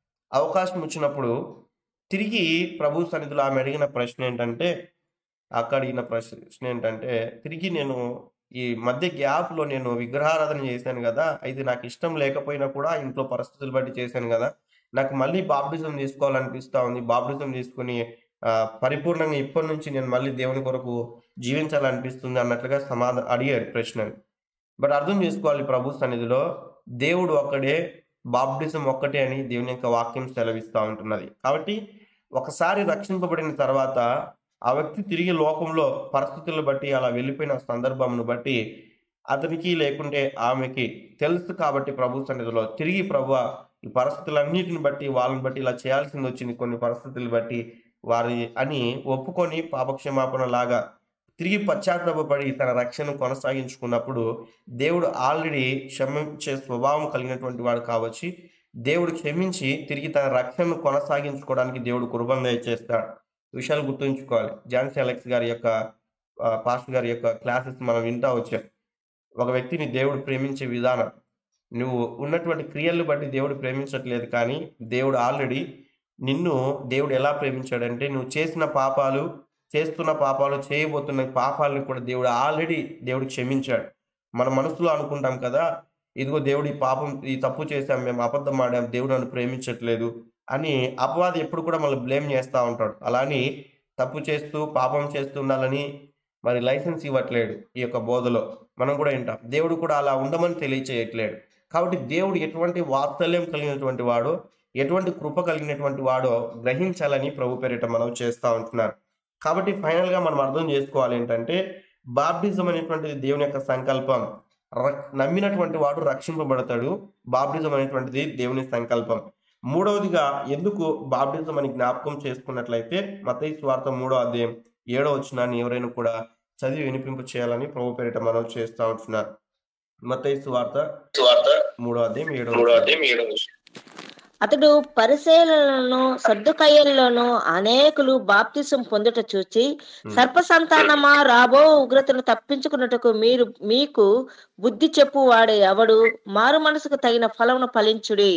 అవకాశం వచ్చినప్పుడు తిరిగి ప్రభు సన్నిధిలో ఆమె అడిగిన ప్రశ్న ఏంటంటే అక్కడ అడిగిన ప్రశ్న ఏంటంటే తిరిగి నేను ఈ మధ్య గ్యాప్లో నేను విగ్రహారాధన చేశాను కదా అయితే నాకు ఇష్టం లేకపోయినా కూడా ఇంట్లో పరిస్థితులు బట్టి చేశాను కదా నాకు మళ్ళీ బాప్టిజం తీసుకోవాలనిపిస్తా ఉంది బాప్టిజం తీసుకుని ఆ, పరిపూర్ణంగా ఇప్పటి నుంచి నేను మళ్ళీ దేవుని కొరకు జీవించాలనిపిస్తుంది అన్నట్లుగా సమాధానం అడిగారు ప్రశ్నని బట్ అర్థం చేసుకోవాలి ప్రభు సన్నిధిలో దేవుడు ఒక్కడే బాప్టిజం ఒక్కటే అని దేవుని యొక్క వాక్యం సెలవిస్తూ ఉంటున్నది కాబట్టి ఒకసారి రక్షింపబడిన తర్వాత ఆ వ్యక్తి తిరిగి లోకంలో పరిస్థితులను బట్టి అలా వెళ్ళిపోయిన సందర్భంను బట్టి అతనికి లేకుంటే ఆమెకి తెలుసు కాబట్టి ప్రభు సన్నిధిలో తిరిగి ప్రభు ఈ పరిస్థితులన్నిటిని బట్టి వాళ్ళని బట్టి ఇలా చేయాల్సింది వచ్చింది కొన్ని పరిస్థితులు బట్టి వారి అని ఒప్పుకొని పాపక్షమాపణ లాగా తిరిగి పశ్చాత్తాపడి తన రక్షణను కొనసాగించుకున్నప్పుడు దేవుడు ఆల్రెడీ క్షమించే స్వభావం కలిగినటువంటి వాడు కావచ్చు దేవుడు క్షమించి తిరిగి తన రక్షణను కొనసాగించుకోవడానికి దేవుడు కుర్బంద చేస్తాడు ఈ విషయాలు గుర్తుంచుకోవాలి జాన్సీ అలెక్స్ గారి యొక్క ఆ, పాస్టర్ గారి యొక్క క్లాసెస్ మనం వింటా వచ్చాం ఒక వ్యక్తిని దేవుడు ప్రేమించే విధానం నువ్వు ఉన్నటువంటి క్రియలను బట్టి దేవుడు ప్రేమించట్లేదు కానీ దేవుడు ఆల్రెడీ నిన్ను దేవుడు ఎలా ప్రేమించాడంటే నువ్వు చేసిన పాపాలు చేస్తున్న పాపాలు చేయబోతున్న పాపాలను కూడా దేవుడు ఆల్రెడీ దేవుడు క్షమించాడు మన మనసులో అనుకుంటాం కదా ఇదిగో దేవుడు ఈ పాపం ఈ తప్పు చేశాం మేము అబద్ధం ఆడాం దేవుడు నన్ను ప్రేమించట్లేదు అని అపవాది ఎప్పుడు కూడా మళ్ళీ బ్లేమ్ చేస్తూ ఉంటాడు అలాని తప్పు చేస్తూ పాపం చేస్తూ ఉండాలని మరి లైసెన్స్ ఇవ్వట్లేడు ఈ యొక్క బోధలో మనం కూడా వింటాం దేవుడు కూడా అలా ఉండమని తెలియచేయట్లేడు కాబట్టి దేవుడు ఎటువంటి వాత్సల్యం కలిగినటువంటి వాడో ఎటువంటి కృప కలిగినటువంటి వాడో గ్రహించాలని ప్రభు పేరిట మనం చేస్తూ ఉంటున్నారు కాబట్టి ఫైనల్గా మనం అర్థం చేసుకోవాలి ఏంటంటే బాప్టిజం అనేటువంటిది దేవుని యొక్క సంకల్పం ర- నమ్మినటువంటి వాడు రక్షింపబడతాడు బాప్టిజం అనేటువంటిది దేవుని సంకల్పం మూడవదిగా ఎందుకు బాప్టిజం అని జ్ఞాపకం చేసుకున్నట్లయితే మతయి స్వార్థ మూడో అధ్యాయం ఏడో వచ్చినాన్ని ఎవరైనా కూడా చదివి వినిపింపు చేయాలని ప్రభు పేరిట మనం చేస్తూ ఉంటున్నారు మతయి స్వార్థ వార్త మూడో అధ్యాయం ఏడో మూడో వచనం. అధ్యాయం ఏడో వచనం. అతడు పరిశీలనను సర్దుకయ్యల్లోను అనేకులు బాప్తిసం పొందుట చూచి సర్ప సంతానమా రాబో ఉగ్రతను తప్పించుకున్నట్టుకు మీరు మీకు బుద్ధి చెప్పు వాడే ఎవడు మారు మనసుకు తగిన ఫలమును ఫలించుడి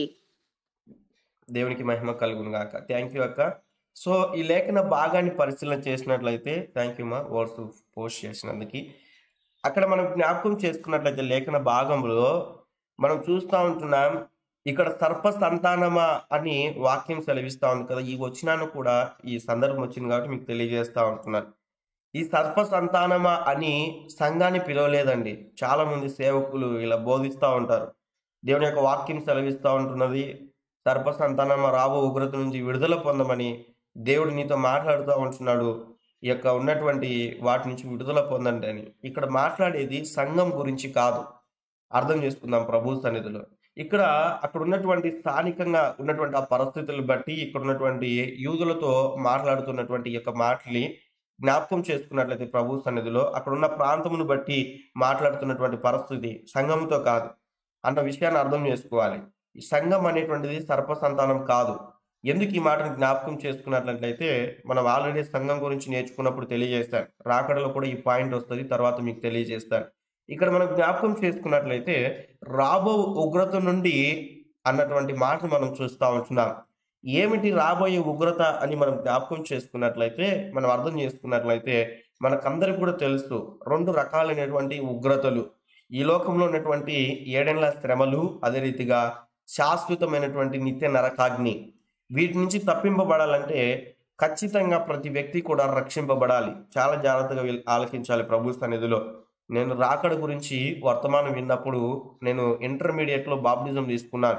దేవునికి మహిమ కలుగును గాక థ్యాంక్ యూ అక్క సో ఈ లేఖన భాగాన్ని పరిశీలన చేసినట్లయితే థ్యాంక్ యూ మా వర్డ్స్ పోస్ట్ చేసినందుకు అక్కడ మనం జ్ఞాపకం చేసుకున్నట్లయితే లేఖన భాగంలో మనం చూస్తూ ఉంటున్నాం ఇక్కడ సర్ప సంతానమా అని వాక్యం సెలవిస్తా ఉంది కదా ఈ వచ్చినాను కూడా ఈ సందర్భం వచ్చింది కాబట్టి మీకు తెలియజేస్తా ఉంటున్నాను ఈ సర్ప సంతానమా అని సంఘాన్ని పిలవలేదండి చాలా మంది సేవకులు ఇలా బోధిస్తూ ఉంటారు దేవుని యొక్క వాక్యం సెలవిస్తూ ఉంటున్నది సర్ప సంతానమా రాబో ఉగ్రత నుంచి విడుదల పొందమని దేవుడు నీతో మాట్లాడుతూ ఉంటున్నాడు ఈ యొక్క ఉన్నటువంటి వాటి నుంచి విడుదల పొందండి అని ఇక్కడ మాట్లాడేది సంఘం గురించి కాదు అర్థం చేసుకుందాం ప్రభు సన్నిధిలో ఇక్కడ అక్కడ ఉన్నటువంటి స్థానికంగా ఉన్నటువంటి ఆ పరిస్థితులు బట్టి ఇక్కడ ఉన్నటువంటి యూదులతో మాట్లాడుతున్నటువంటి ఈ యొక్క మాటల్ని జ్ఞాపకం చేసుకున్నట్లయితే ప్రభు సన్నిధిలో అక్కడ ఉన్న ప్రాంతమును బట్టి మాట్లాడుతున్నటువంటి పరిస్థితి సంఘంతో కాదు అన్న విషయాన్ని అర్థం చేసుకోవాలి ఈ సంఘం అనేటువంటిది సర్ప సంతానం కాదు ఎందుకు ఈ మాటను జ్ఞాపకం చేసుకున్నట్లయితే మనం ఆల్రెడీ సంఘం గురించి నేర్చుకున్నప్పుడు తెలియజేస్తాను రాకడలో కూడా ఈ పాయింట్ వస్తుంది తర్వాత మీకు తెలియజేస్తాను ఇక్కడ మనం జ్ఞాపకం చేసుకున్నట్లయితే రాబో ఉగ్రత నుండి అన్నటువంటి మాటను మనం చూస్తూ ఉంటున్నాం ఏమిటి రాబోయే ఉగ్రత అని మనం జ్ఞాపకం చేసుకున్నట్లయితే మనం అర్థం చేసుకున్నట్లయితే మనకందరికి కూడా తెలుసు రెండు రకాలైనటువంటి ఉగ్రతలు ఈ లోకంలో ఉన్నటువంటి ఏడేళ్ల శ్రమలు అదే రీతిగా శాశ్వతమైనటువంటి నిత్య నరకాగ్ని వీటి నుంచి తప్పింపబడాలంటే ఖచ్చితంగా ప్రతి వ్యక్తి కూడా రక్షింపబడాలి చాలా జాగ్రత్తగా వీల్- ఆలకించాలి ప్రభు సన్నిధిలో నేను రాకడ గురించి వర్తమానం విన్నప్పుడు నేను ఇంటర్మీడియట్లో బాప్టిజం తీసుకున్నాను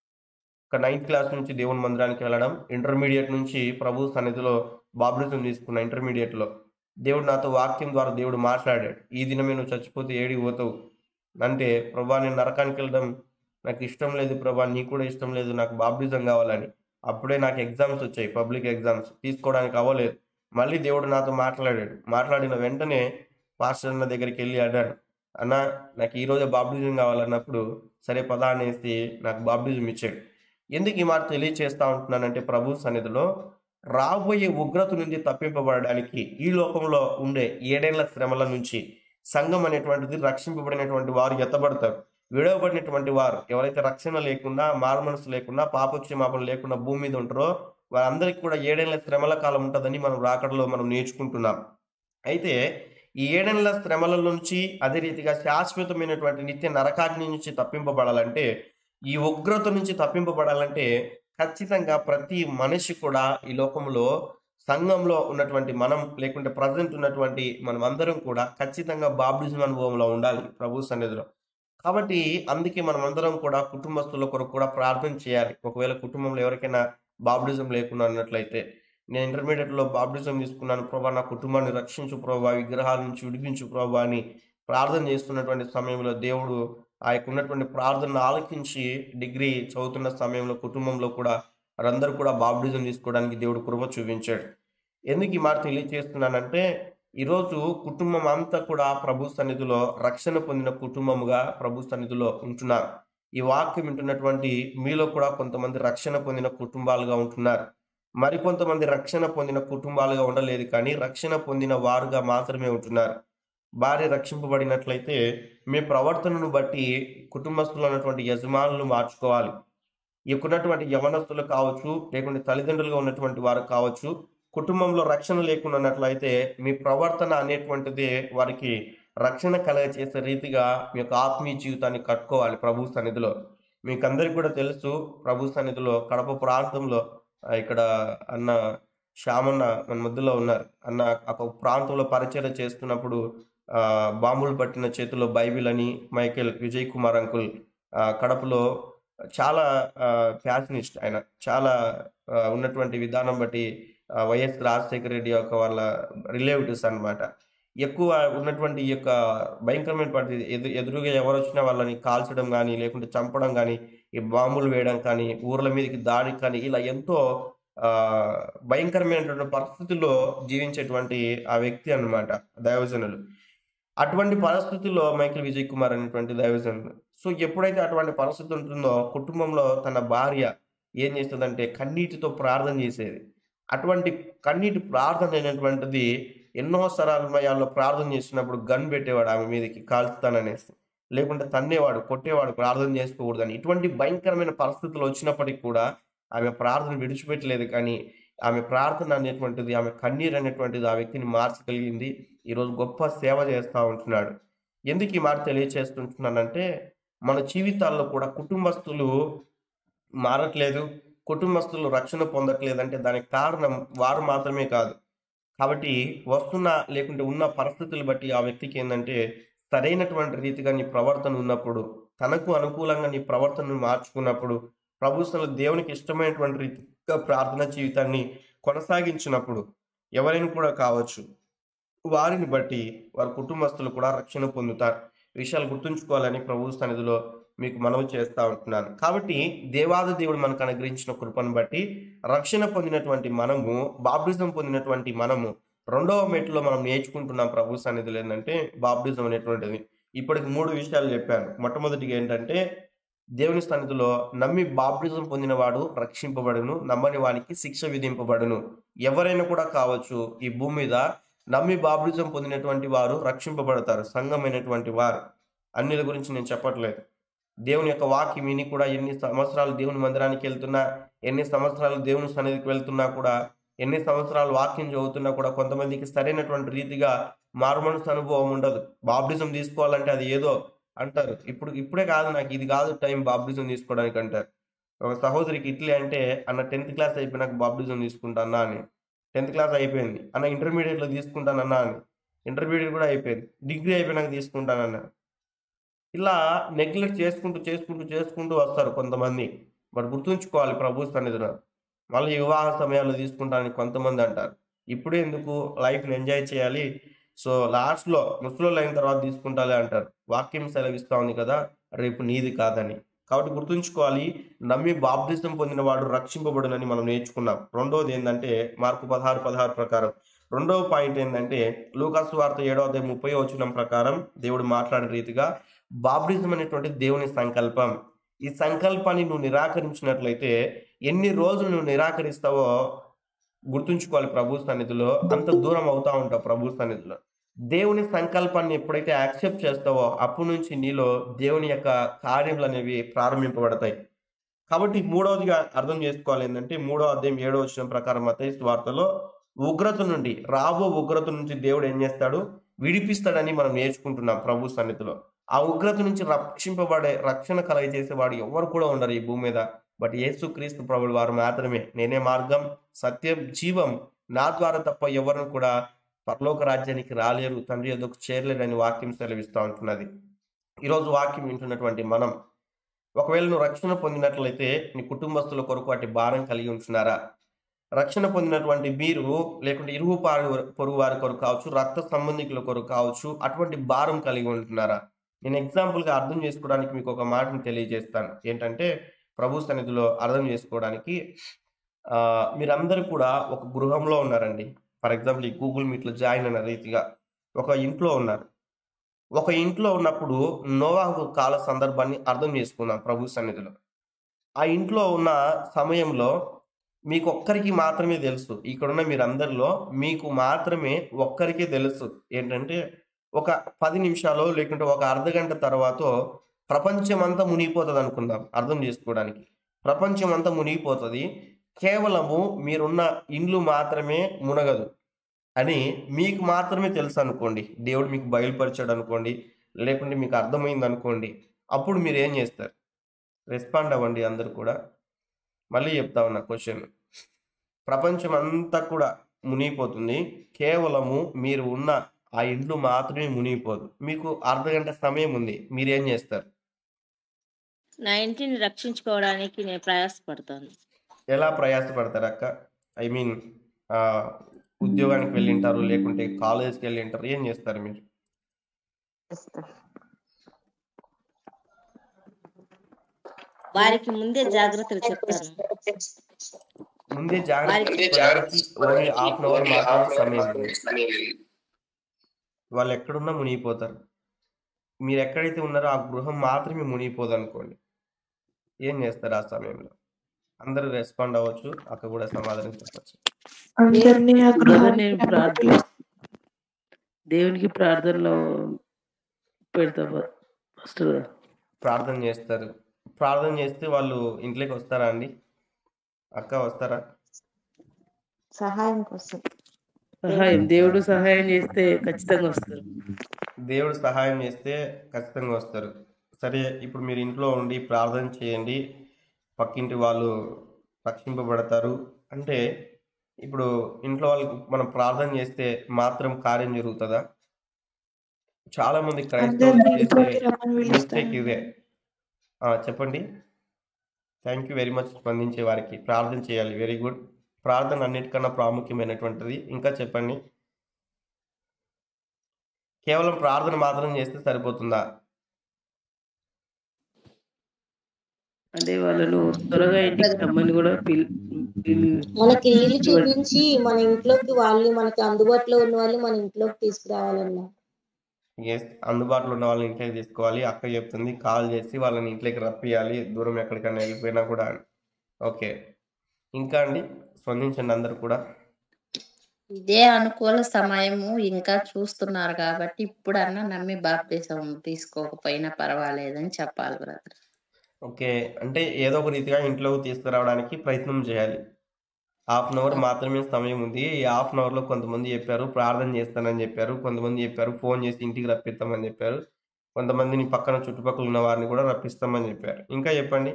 ఒక నైన్త్ క్లాస్ నుంచి దేవుని మందిరానికి వెళ్ళడం ఇంటర్మీడియట్ నుంచి ప్రభు సన్నిధిలో బాప్టిజం తీసుకున్నా ఇంటర్మీడియట్లో దేవుడు నాతో వాక్యం ద్వారా దేవుడు మాట్లాడాడు ఈ దినమే నువ్వు చచ్చిపోతే ఏడికి పోతావు అంటే ప్రభా నేను నరకానికి వెళ్ళడం నాకు ఇష్టం లేదు ప్రభా నీకు కూడా ఇష్టం లేదు నాకు బాప్టిజం కావాలని అప్పుడే నాకు ఎగ్జామ్స్ వచ్చాయి పబ్లిక్ ఎగ్జామ్స్ తీసుకోవడానికి అవ్వలేదు మళ్ళీ దేవుడు నాతో మాట్లాడాడు మాట్లాడిన వెంటనే పాస్టర్ అన్న దగ్గరికి వెళ్ళి అన్నాడు అన్న నాకు ఈ రోజే బాప్టిజం కావాలన్నప్పుడు సరే పదా అనేసి నాకు బాప్టిజం ఇచ్చాడు ఎందుకు ఈ మాట తెలియచేస్తా ఉంటున్నానంటే ప్రభు సన్నిధిలో రాబోయే ఉగ్రత నుండి తప్పింపబడడానికి ఈ లోకంలో ఉండే ఏడేళ్ల శ్రమల నుంచి సంఘం అనేటువంటిది రక్షింపబడినటువంటి వారు ఎత్తబడతారు విడవబడినటువంటి వారు ఎవరైతే రక్షణ లేకుండా మారుమనసు లేకుండా పాపక్షమాపణ లేకుండా భూమి మీద ఉంటారో వారందరికీ కూడా ఏడేళ్ల శ్రమల కాలం ఉంటుందని మనం రాకడలో మనం నేర్చుకుంటున్నాం అయితే ఈ ఏడేళ్ల శ్రమల నుంచి అదే రీతిగా శాశ్వతమైనటువంటి నిత్య నరకాగ్ని నుంచి తప్పింపబడాలంటే ఈ ఉగ్రత నుంచి తప్పింపబడాలంటే ఖచ్చితంగా ప్రతి మనిషి కూడా ఈ లోకంలో సంఘంలో ఉన్నటువంటి మనం లేకుంటే ప్రజెంట్ ఉన్నటువంటి మనం అందరం కూడా ఖచ్చితంగా బాప్టిజం అనుభవంలో ఉండాలి ప్రభు సన్నిధిలో కాబట్టి అందుకే మనం అందరం కూడా కుటుంబస్తుల కొరకు కూడా ప్రార్థన చేయాలి ఒకవేళ కుటుంబంలో ఎవరికైనా బాప్టిజం లేకుండా అన్నట్లయితే నేను ఇంటర్మీడియట్లో బాప్టిజం తీసుకున్నాను ప్రభా నా కుటుంబాన్ని రక్షించు ప్రభా విగ్రహాల నుంచి విడిపించు ప్రభా అని ప్రార్థన చేస్తున్నటువంటి సమయంలో దేవుడు ఆ యొక్క ఉన్నటువంటి ప్రార్థనను ఆలకించి డిగ్రీ చదువుతున్న సమయంలో కుటుంబంలో కూడా వారందరూ కూడా బాప్టిజం తీసుకోవడానికి దేవుడు కృప చూపించాడు ఎందుకు ఈ మాట తెలియజేస్తున్నానంటే ఈరోజు కుటుంబం అంతా కూడా ప్రభు సన్నిధిలో రక్షణ పొందిన కుటుంబముగా ప్రభు సన్నిధిలో ఉంటున్నారు ఈ వాక్యం వింటున్నటువంటి మీలో కూడా కొంతమంది రక్షణ పొందిన కుటుంబాలుగా ఉంటున్నారు మరికొంతమంది రక్షణ పొందిన కుటుంబాలుగా ఉండలేదు కానీ రక్షణ పొందిన వారుగా మాత్రమే ఉంటున్నారు భార్య రక్షింపబడినట్లయితే మీ ప్రవర్తనను బట్టి కుటుంబస్తులు ఉన్నటువంటి యజమానులు మార్చుకోవాలి ఇక్కడున్నటువంటి యవనస్తులు కావచ్చు లేకుంటే తల్లిదండ్రులుగా ఉన్నటువంటి వారు కావచ్చు కుటుంబంలో రక్షణ లేకుండా ఉన్నట్లయితే మీ ప్రవర్తన అనేటువంటిది వారికి రక్షణ కలగచేసే రీతిగా మీ యొక్క ఆత్మీయ జీవితాన్ని కట్టుకోవాలి ప్రభు సన్నిధిలో మీకు అందరికి కూడా తెలుసు ప్రభు సన్నిధిలో కడప ప్రాంతంలో ఆ, ఇక్కడ అన్న శ్యామన్న మన మధ్యలో ఉన్నారు అన్న ఒక ప్రాంతంలో పరిచయం చేస్తున్నప్పుడు ఆ, బాంబులు పట్టిన చేతిలో బైబిల్ అని మైకేల్ విజయ్ కుమార్ అంకుల్ ఆ, కడపలో చాలా ఫ్యాషనిస్ట్ ఆయన చాలా ఆ, ఉన్నటువంటి విధానం బట్టి ఆ, వైఎస్ రాజశేఖర రెడ్డి యొక్క వాళ్ళ రిలేటివ్స్ అన్నమాట ఎక్కువ ఉన్నటువంటి ఈ యొక్క భయంకరమైన పరిస్థితి ఎదు ఎదురుగా ఎవరు వచ్చినా వాళ్ళని కాల్చడం కానీ లేకుంటే చంపడం కానీ ఈ బాంబులు వేయడం కానీ ఊర్ల మీదకి దాడి కానీ ఇలా ఎంతో ఆ భయంకరమైనటువంటి పరిస్థితుల్లో జీవించేటువంటి ఆ వ్యక్తి అన్నమాట దైవజనులు అటువంటి పరిస్థితుల్లో మైకేల్ విజయ్ కుమార్ అనేటువంటి దైవజనులు సో ఎప్పుడైతే అటువంటి పరిస్థితి ఉంటుందో కుటుంబంలో తన భార్య ఏం చేస్తుందంటే కన్నీటితో ప్రార్థన చేసేది అటువంటి కన్నీటి ప్రార్థన అనేటువంటిది ఎన్నో సరాలమయాల్లో ప్రార్థన చేసినప్పుడు గన్ పెట్టేవాడు ఆమె మీదకి కాల్చుతాననేసి లేకుంటే తన్నేవాడు కొట్టేవాడు ప్రార్థన చేసుకోకూడదని ఇటువంటి భయంకరమైన పరిస్థితులు వచ్చినప్పటికీ కూడా ఆమె ప్రార్థన విడిచిపెట్టలేదు కానీ ఆమె ప్రార్థన అనేటువంటిది ఆమె కన్నీరు అనేటువంటిది ఆ వ్యక్తిని మార్చగలిగింది ఈరోజు గొప్ప సేవ చేస్తూ ఉంటున్నాడు ఎందుకు ఈ మాట తెలియచేస్తుంటున్నానంటే మన జీవితాల్లో కూడా కుటుంబస్తులు మారట్లేదు కుటుంబస్తులు రక్షణ పొందట్లేదు అంటే దానికి కారణం వారు మాత్రమే కాదు కాబట్టి వస్తున్న లేకుంటే ఉన్న పరిస్థితులు బట్టి ఆ వ్యక్తికి ఏంటంటే సరైనటువంటి రీతిగా నీ ప్రవర్తన ఉన్నప్పుడు తనకు అనుకూలంగా నీ ప్రవర్తనను మార్చుకున్నప్పుడు ప్రభుత్వంలో దేవునికి ఇష్టమైనటువంటి రీతిగా ప్రార్థన జీవితాన్ని కొనసాగించినప్పుడు ఎవరైనా కూడా కావచ్చు వారిని బట్టి వారి కుటుంబస్తులు కూడా రక్షణ పొందుతారు ఈ విషయాలు గుర్తుంచుకోవాలని ప్రభు సన్నిధిలో మీకు మనవి చేస్తా ఉంటున్నాను కాబట్టి దేవాది దేవుడు మనకు అనుగ్రహించిన కృపను బట్టి రక్షణ పొందినటువంటి మనము బాప్టిజం పొందినటువంటి మనము రెండవ మెట్టులో మనం నేర్చుకుంటున్నాం ప్రభు సన్నిధిలో ఏంటంటే బాప్టిజం అనేటువంటిది ఇప్పటికి మూడు విషయాలు చెప్పాను మొట్టమొదటిగా ఏంటంటే దేవుని సన్నిధిలో నమ్మి బాప్టిజం పొందినవాడు రక్షింపబడును నమ్మని వానికి శిక్ష విధింపబడును ఎవరైనా కూడా కావచ్చు ఈ భూమి మీద నమ్మి బాప్టిజం పొందినటువంటి వారు రక్షింపబడతారు సంఘమైనటువంటి వారు అన్నిల గురించి నేను చెప్పట్లేదు దేవుని యొక్క వాక్యం విని కూడా ఎన్ని సంవత్సరాలు దేవుని మందిరానికి వెళ్తున్నా ఎన్ని సంవత్సరాలు దేవుని సన్నిధికి వెళ్తున్నా కూడా ఎన్ని సంవత్సరాలు వాక్యం చదువుతున్నా కూడా కొంతమందికి సరైనటువంటి రీతిగా మారుమనసు అనుభవం ఉండదు బాప్టిజం తీసుకోవాలంటే అది ఏదో అంటారు ఇప్పుడు ఇప్పుడే కాదు నాకు ఇది కాదు టైం బాప్టిజం తీసుకోవడానికి అంటారు ఒక సహోదరికి ఇట్లే అంటే అన్న టెన్త్ క్లాస్ అయిపోయినాక బాప్టిజం తీసుకుంటానా అని టెన్త్ క్లాస్ అయిపోయింది అన్న ఇంటర్మీడియట్లో తీసుకుంటానన్నా అని ఇంటర్మీడియట్ కూడా అయిపోయింది డిగ్రీ అయిపోయినాక తీసుకుంటానన్నా ఇలా నెగ్లెక్ట్ చేసుకుంటూ చేసుకుంటూ చేసుకుంటూ వస్తారు కొంతమంది బట్ గుర్తుంచుకోవాలి ప్రభు సన్నిధిలో మళ్ళీ వివాహ సమయాల్లో తీసుకుంటానని కొంతమంది అంటారు ఇప్పుడే ఎందుకు లైఫ్ని ఎంజాయ్ చేయాలి సో లాస్ట్లో ముసలోళ్ళు అయిన తర్వాత తీసుకుంటాలే అంటారు వాక్యం సెలవిస్తా ఉంది కదా రేపు నీది కాదని కాబట్టి గుర్తుంచుకోవాలి నమ్మి బాప్తిజం పొందినవాడు రక్షింపబడునని మనం నేర్చుకున్నాం రెండోది ఏంటంటే మార్కు పదహారు పదహారు ప్రకారం రెండవ పాయింట్ ఏంటంటే లూకాసు వార్త ఏడో అధ్యాయం ముప్పై వచనం ప్రకారం దేవుడు మాట్లాడే రీతిగా బాప్టిజం అనేటువంటి దేవుని సంకల్పం ఈ సంకల్పాన్ని నువ్వు నిరాకరించినట్లయితే ఎన్ని రోజులు నువ్వు నిరాకరిస్తావో గుర్తుంచుకోవాలి ప్రభు సన్నిధిలో అంత దూరం అవుతా ఉంటావు ప్రభు సన్నిధిలో దేవుని సంకల్పాన్ని ఎప్పుడైతే యాక్సెప్ట్ చేస్తావో అప్పటి నుంచి నీలో దేవుని యొక్క కార్యములు అనేవి ప్రారంభింపబడతాయి కాబట్టి మూడవదిగా అర్థం చేసుకోవాలి ఏంటంటే మూడో అధ్యాయం ఏడో వచ్చిన ప్రకారం మత వార్తలో ఉగ్రత నుండి రాబో ఉగ్రత నుంచి దేవుడు ఏం చేస్తాడు విడిపిస్తాడని మనం నేర్చుకుంటున్నాం ప్రభు సన్నిధిలో ఆ ఉగ్రత నుంచి రక్షింపబడే రక్షణ కలగజేసేవాడు ఎవరు కూడా ఉండరు ఈ భూమి మీద బట్ యేసుక్రీస్తు ప్రభులు వారు మాత్రమే నేనే మార్గం సత్యం జీవం నా ద్వారా తప్ప ఎవరిని కూడా పరలోక రాజ్యానికి రాలేరు తండ్రి ఎదుకు చేరలేరని వాక్యం సెలవిస్తూ ఉంటున్నది ఈరోజు వాక్యం వింటున్నటువంటి మనం ఒకవేళ నువ్వు రక్షణ పొందినట్లయితే నీ కుటుంబస్తుల కొరకు వాటి భారం కలిగి ఉంటున్నారా రక్షణ పొందినటువంటి మీరు లేకుంటే ఇరుగు పారు పొరుగు వారి కొరకు కావచ్చు రక్త సంబంధికుల కొరకు కావచ్చు అటువంటి భారం కలిగి ఉంటున్నారా నేను ఎగ్జాంపుల్గా అర్థం చేసుకోవడానికి మీకు ఒక మాటను తెలియజేస్తాను ఏంటంటే ప్రభు సన్నిధిలో అర్థం చేసుకోవడానికి ఆ, మీరందరూ కూడా ఒక గృహంలో ఉన్నారండి ఫర్ ఎగ్జాంపుల్ ఈ గూగుల్ మీట్లో జాయిన్ అయిన రీతిగా ఒక ఇంట్లో ఉన్నారు ఒక ఇంట్లో ఉన్నప్పుడు నోవాహు కాల సందర్భాన్ని అర్థం చేసుకుందాం ప్రభు సన్నిధిలో ఆ ఇంట్లో ఉన్న సమయంలో మీకు ఒక్కరికి మాత్రమే తెలుసు ఇక్కడున్న మీరందరిలో మీకు మాత్రమే ఒక్కరికే తెలుసు ఏంటంటే ఒక పది నిమిషాలు లేకుంటే ఒక అర్ధ గంట తర్వాత ప్రపంచం అంతా మునిగిపోతుంది అనుకుందాం అర్థం చేసుకోవడానికి ప్రపంచం అంతా మునిగిపోతుంది కేవలము మీరున్న ఇండ్లు మాత్రమే మునగదు అని మీకు మాత్రమే తెలుసు అనుకోండి దేవుడు మీకు బయలుపరిచాడు అనుకోండి లేకుంటే మీకు అర్థమైంది అనుకోండి అప్పుడు మీరు ఏం చేస్తారు రెస్పాండ్ అవ్వండి అందరు కూడా మళ్ళీ చెప్తా ఉన్నా క్వశ్చన్ ప్రపంచం అంతా కూడా మునిగిపోతుంది కేవలము మీరు ఉన్న ఆ ఇండ్లు మాత్రమే మునిగిపోదు మీకు అర్ధ గంట సమయం ఉంది మీరేం చేస్తారు నా ఇంటిని రక్షించుకోవడానికి నేను ప్రయాసపడతాను ఎలా ప్రయాసపడతారు అక్క ఐ మీన్ ఉద్యోగానికి వెళ్ళింటారు లేకుంటే కాలేజ్కి వెళ్ళింటారు ఏం చేస్తారు మీరు వారికి ముందే జాగ్రత్తలు చెప్తాను ముందే జాగ్రత్త వారికి ముందే వారికి ఓన్లీ హాఫ్ అన్ అవర్ మాత్రమే సమయం ఉంది సమయం వాళ్ళు ఎక్కడున్నా మునిగిపోతారు మీరు ఎక్కడైతే ఉన్నారో ఆ గృహం మాత్రమే మునిగిపోదు అనుకోండి ఏం చేస్తారు ఆ సమయంలో అందరూ రెస్పాండ్ అవ్వచ్చు అక్కడ కూడా సమాధానం చెప్పచ్చు అందరినీ ఆ బ్రదర్ గృహానికి నేను ప్రార్థన దేవునికి ప్రార్థనలో పెడతా ఫస్ట్ ప్రార్థన చేస్తారు ప్రార్థన చేస్తే వాళ్ళు ఇంట్లోకి వస్తారా అండి అక్క వస్తారా సహాయం కోసం సహాయం దేవుడు సహాయం చేస్తే ఖచ్చితంగా వస్తారు దేవుడు సహాయం చేస్తే ఖచ్చితంగా వస్తారు సరే ఇప్పుడు మీరు ఇంట్లో ఉండి ప్రార్థన చేయండి పక్కింటి వాళ్ళు రక్షింపబడతారు అంటే ఇప్పుడు ఇంట్లో వాళ్ళకి మనం ప్రార్థన చేస్తే మాత్రం కార్యం జరుగుతుందా చాలా మంది క్రైస్తవులు అందరినీ చేసే ఇంట్లోకి రమ్మని మిస్టేక్ పిలుస్తాను ఇదే ఆ, చెప్పండి థ్యాంక్ యూ వెరీ మచ్ స్పందించే వారికి ప్రార్థన చేయాలి వెరీ గుడ్ ప్రార్థన అన్నిటికన్నా ప్రాముఖ్యమైనటువంటిది ఇంకా చెప్పండి కేవలం ప్రార్థన మాత్రం చేస్తే సరిపోతుందా అంటే వాళ్ళను త్వరగా ఇంటికి రమ్మని కూడా పిల్ పిల్ మనకి ఇల్లు చూపించి మన ఇంట్లోకి వాళ్ళు మనకి అందుబాటులో ఉన్న వాళ్ళు మన ఇంట్లోకి తీసుకురావాలన్నా ఎస్ అందుబాటులో ఉన్న వాళ్ళని ఇంట్లోకి తీసుకోవాలి అక్క చెప్తుంది కాల్ చేసి వాళ్ళని ఇంట్లోకి రప్పియాలి దూరం ఎక్కడికైనా వెళ్ళిపోయినా కూడా అని. ఓకే ఇంకా అండి స్పందించండి అందరు కూడా ఇదే అనుకూల సమయము ఇంకా చూస్తున్నారు కాబట్టి ఇప్పుడన్నా నమ్మి బాప్తీసం తీసుకోకపోయినా పర్వాలేదని చెప్పాలి బ్రదర్ ఓకే అంటే ఏదో ఒక రీతిగా ఇంట్లోకి తీసుకురావడానికి ప్రయత్నం చేయాలి హాఫ్ అన్ అవర్ మాత్రమే సమయం ఉంది ఈ హాఫ్ అన్ అవర్లో కొంతమంది చెప్పారు ప్రార్థన చేస్తానని చెప్పారు కొంతమంది చెప్పారు ఫోన్ చేసి ఇంటికి రప్పిస్తామని చెప్పారు కొంతమందిని పక్కన చుట్టుపక్కల ఉన్న వారిని కూడా రప్పిస్తామని చెప్పారు ఇంకా చెప్పండి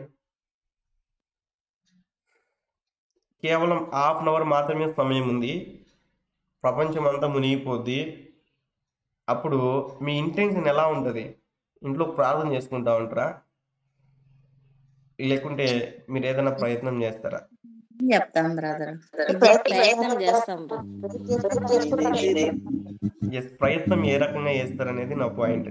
కేవలం హాఫ్ అన్ అవర్ మాత్రమే సమయం ఉంది ప్రపంచం అంతా మునిగిపోద్ది అప్పుడు మీ ఇంటెన్షన్ ఎలా ఉంటుంది ఇంట్లో ప్రార్థన చేసుకుంటా ఉంటారా లేకుంటే మీరు ఏదైనా ప్రయత్నం చేస్తారా చెప్తాం బ్రదర్ ప్రయత్నం చేస్తాం bro. ఎస్ ప్రయత్నం ఏ రకంగా చేస్తారనేది నా పాయింట్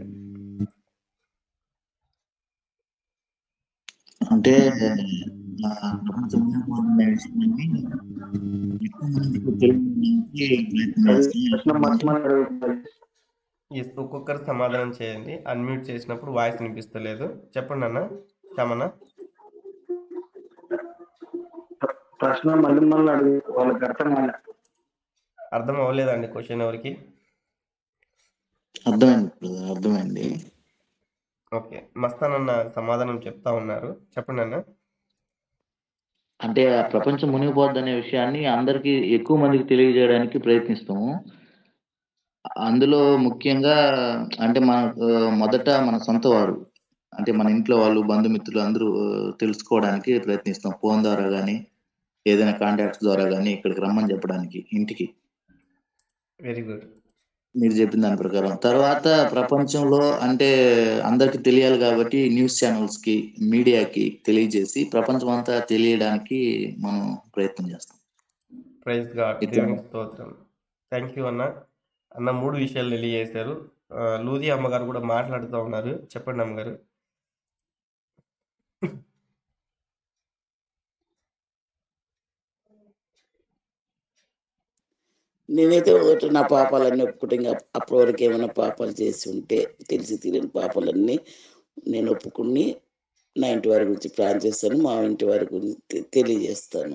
అంటే ఆ, ప్రపంచంలో ఉన్న విషయాన్ని ఎక్కువ మందికి తెలియడానికి ప్రయత్నం చేస్తాం. ఎస్ ఒక్కొక్కరు సమాధానం చేయండి అన్మ్యూట్ చేసినప్పుడు వాయిస్ వినిపిస్తలేదు చెప్పండి అన్న క్షమన ప్రశ్న మళ్ళీ మళ్ళీ అడుగు వాళ్ళకి అర్థం కాలే అర్థం అవ్వలేదండి క్వశ్చన్ ఎవరికి అర్థమైంది brother, అర్థమైంది ఓకే మస్తాన్ అన్న సమాధానం చెప్తా ఉన్నారు చెప్పండి అన్న అంటే ఆ ప్రపంచం మునిగిపోద్ది అనే విషయాన్ని అందరికి ఎక్కువ మందికి తెలియజేయడానికి ప్రయత్నిస్తాము అందులో ముఖ్యంగా అంటే మన ఆ, మొదట మన సొంత వారు అంటే మన ఇంట్లో వాళ్ళు బంధుమిత్రులు అందరూ ఆ, తెలుసుకోవడానికి ప్రయత్నిస్తాం ఫోన్ ద్వారా కానీ ఏదైనా కాంటాక్ట్స్ ద్వారా కానీ ఇక్కడికి రమ్మని చెప్పడానికి ఇంటికి వెరీ గుడ్ మీరు చెప్పిన దాని ప్రకారం తర్వాత ప్రపంచంలో అంటే అందరికి తెలియాలి కాబట్టి న్యూస్ ఛానల్స్ కి మీడియాకి తెలియజేసి ప్రపంచం అంతా తెలియడానికి మనం ప్రయత్నం చేస్తాం ప్రైజ్ గాడ్ ఇట్లా. దేవునికి స్తోత్రం థ్యాంక్ యూ అన్న అన్న మూడు విషయాలు తెలియజేశారు ఆ, లూది అమ్మగారు కూడా మాట్లాడుతూ ఉన్నారు చెప్పండి అమ్మగారు నేనైతే ఒకటి నా పాపాలన్నీ ఒప్పుకుంటే ఇంకా అప్పటి వరకు ఏమైనా పాపాలు చేసి ఉంటే తెలిసి తెలియని పాపాలన్నీ నేను ఒప్పుకుని నా ఇంటి వారి గురించి ప్లాన్ చేస్తాను మా ఇంటి వారి గురించి తె- తెలియజేస్తాను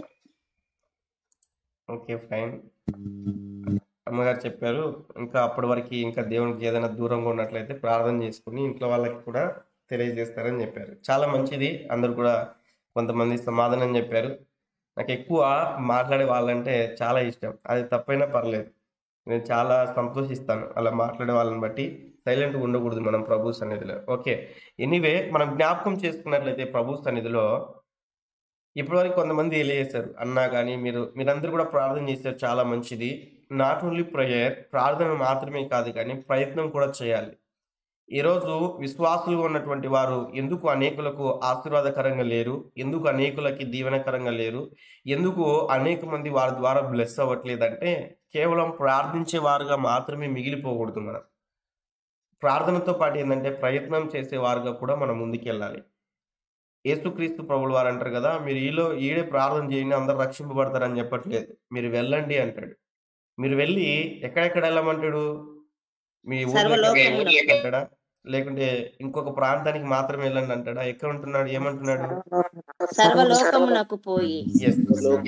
ఓకే ఫైన్ అమ్మగారు చెప్పారు ఇంకా అప్పటి వరకు ఇంకా దేవునికి ఏదైనా దూరంగా ఉన్నట్లయితే ప్రార్థన చేసుకుని ఇంట్లో వాళ్ళకి కూడా తెలియజేస్తారని చెప్పారు చాలా మంచిది అందరు కూడా కొంతమంది సమాధానం చెప్పారు నాకు ఎక్కువ మాట్లాడే వాళ్ళంటే చాలా ఇష్టం అది తప్పైనా పర్లేదు నేను చాలా సంతోషిస్తాను అలా మాట్లాడే వాళ్ళని బట్టి సైలెంట్గా ఉండకూడదు మనం ప్రభు సన్నిధిలో ఓకే ఎనీవే మనం జ్ఞాపకం చేసుకున్నట్లయితే ప్రభు సన్నిధిలో ఇప్పటివరకు కొంతమంది తెలియజేశారు అన్నా కానీ మీరు మీరందరూ కూడా ప్రార్థన చేశారు చాలా మంచిది నాట్ ఓన్లీ ప్రేయర్ ప్రార్థన మాత్రమే కాదు కానీ ప్రయత్నం కూడా చేయాలి ఈరోజు విశ్వాసులుగా ఉన్నటువంటి వారు ఎందుకు అనేకులకు ఆశీర్వాదకరంగా లేరు ఎందుకు అనేకులకి దీవెనకరంగా లేరు ఎందుకు అనేక మంది వారి ద్వారా బ్లెస్ అవ్వట్లేదంటే కేవలం ప్రార్థించే వారుగా మాత్రమే మిగిలిపోకూడదు మనం ప్రార్థనతో పాటు ఏంటంటే ప్రయత్నం చేసే వారుగా కూడా మనం ముందుకెళ్ళాలి యేసుక్రీస్తు ప్రభులు వారు అంటారు కదా మీరు ఈలో ఈడే ప్రార్థన చేయండి అందరు రక్షింపబడతారని చెప్పట్లేదు మీరు వెళ్ళండి అంటాడు మీరు వెళ్ళి ఎక్కడెక్కడ వెళ్ళమంటాడు మీ ఊర్లోకి సర్వలోకములకు. వెళ్ళండి అంటాడా లేకుంటే ఇంకొక ప్రాంతానికి మాత్రమే వెళ్ళండి అంటాడా ఎక్కడ ఉంటున్నాడు ఏమంటున్నాడు సర్వలోకమునకు పోయి Yes.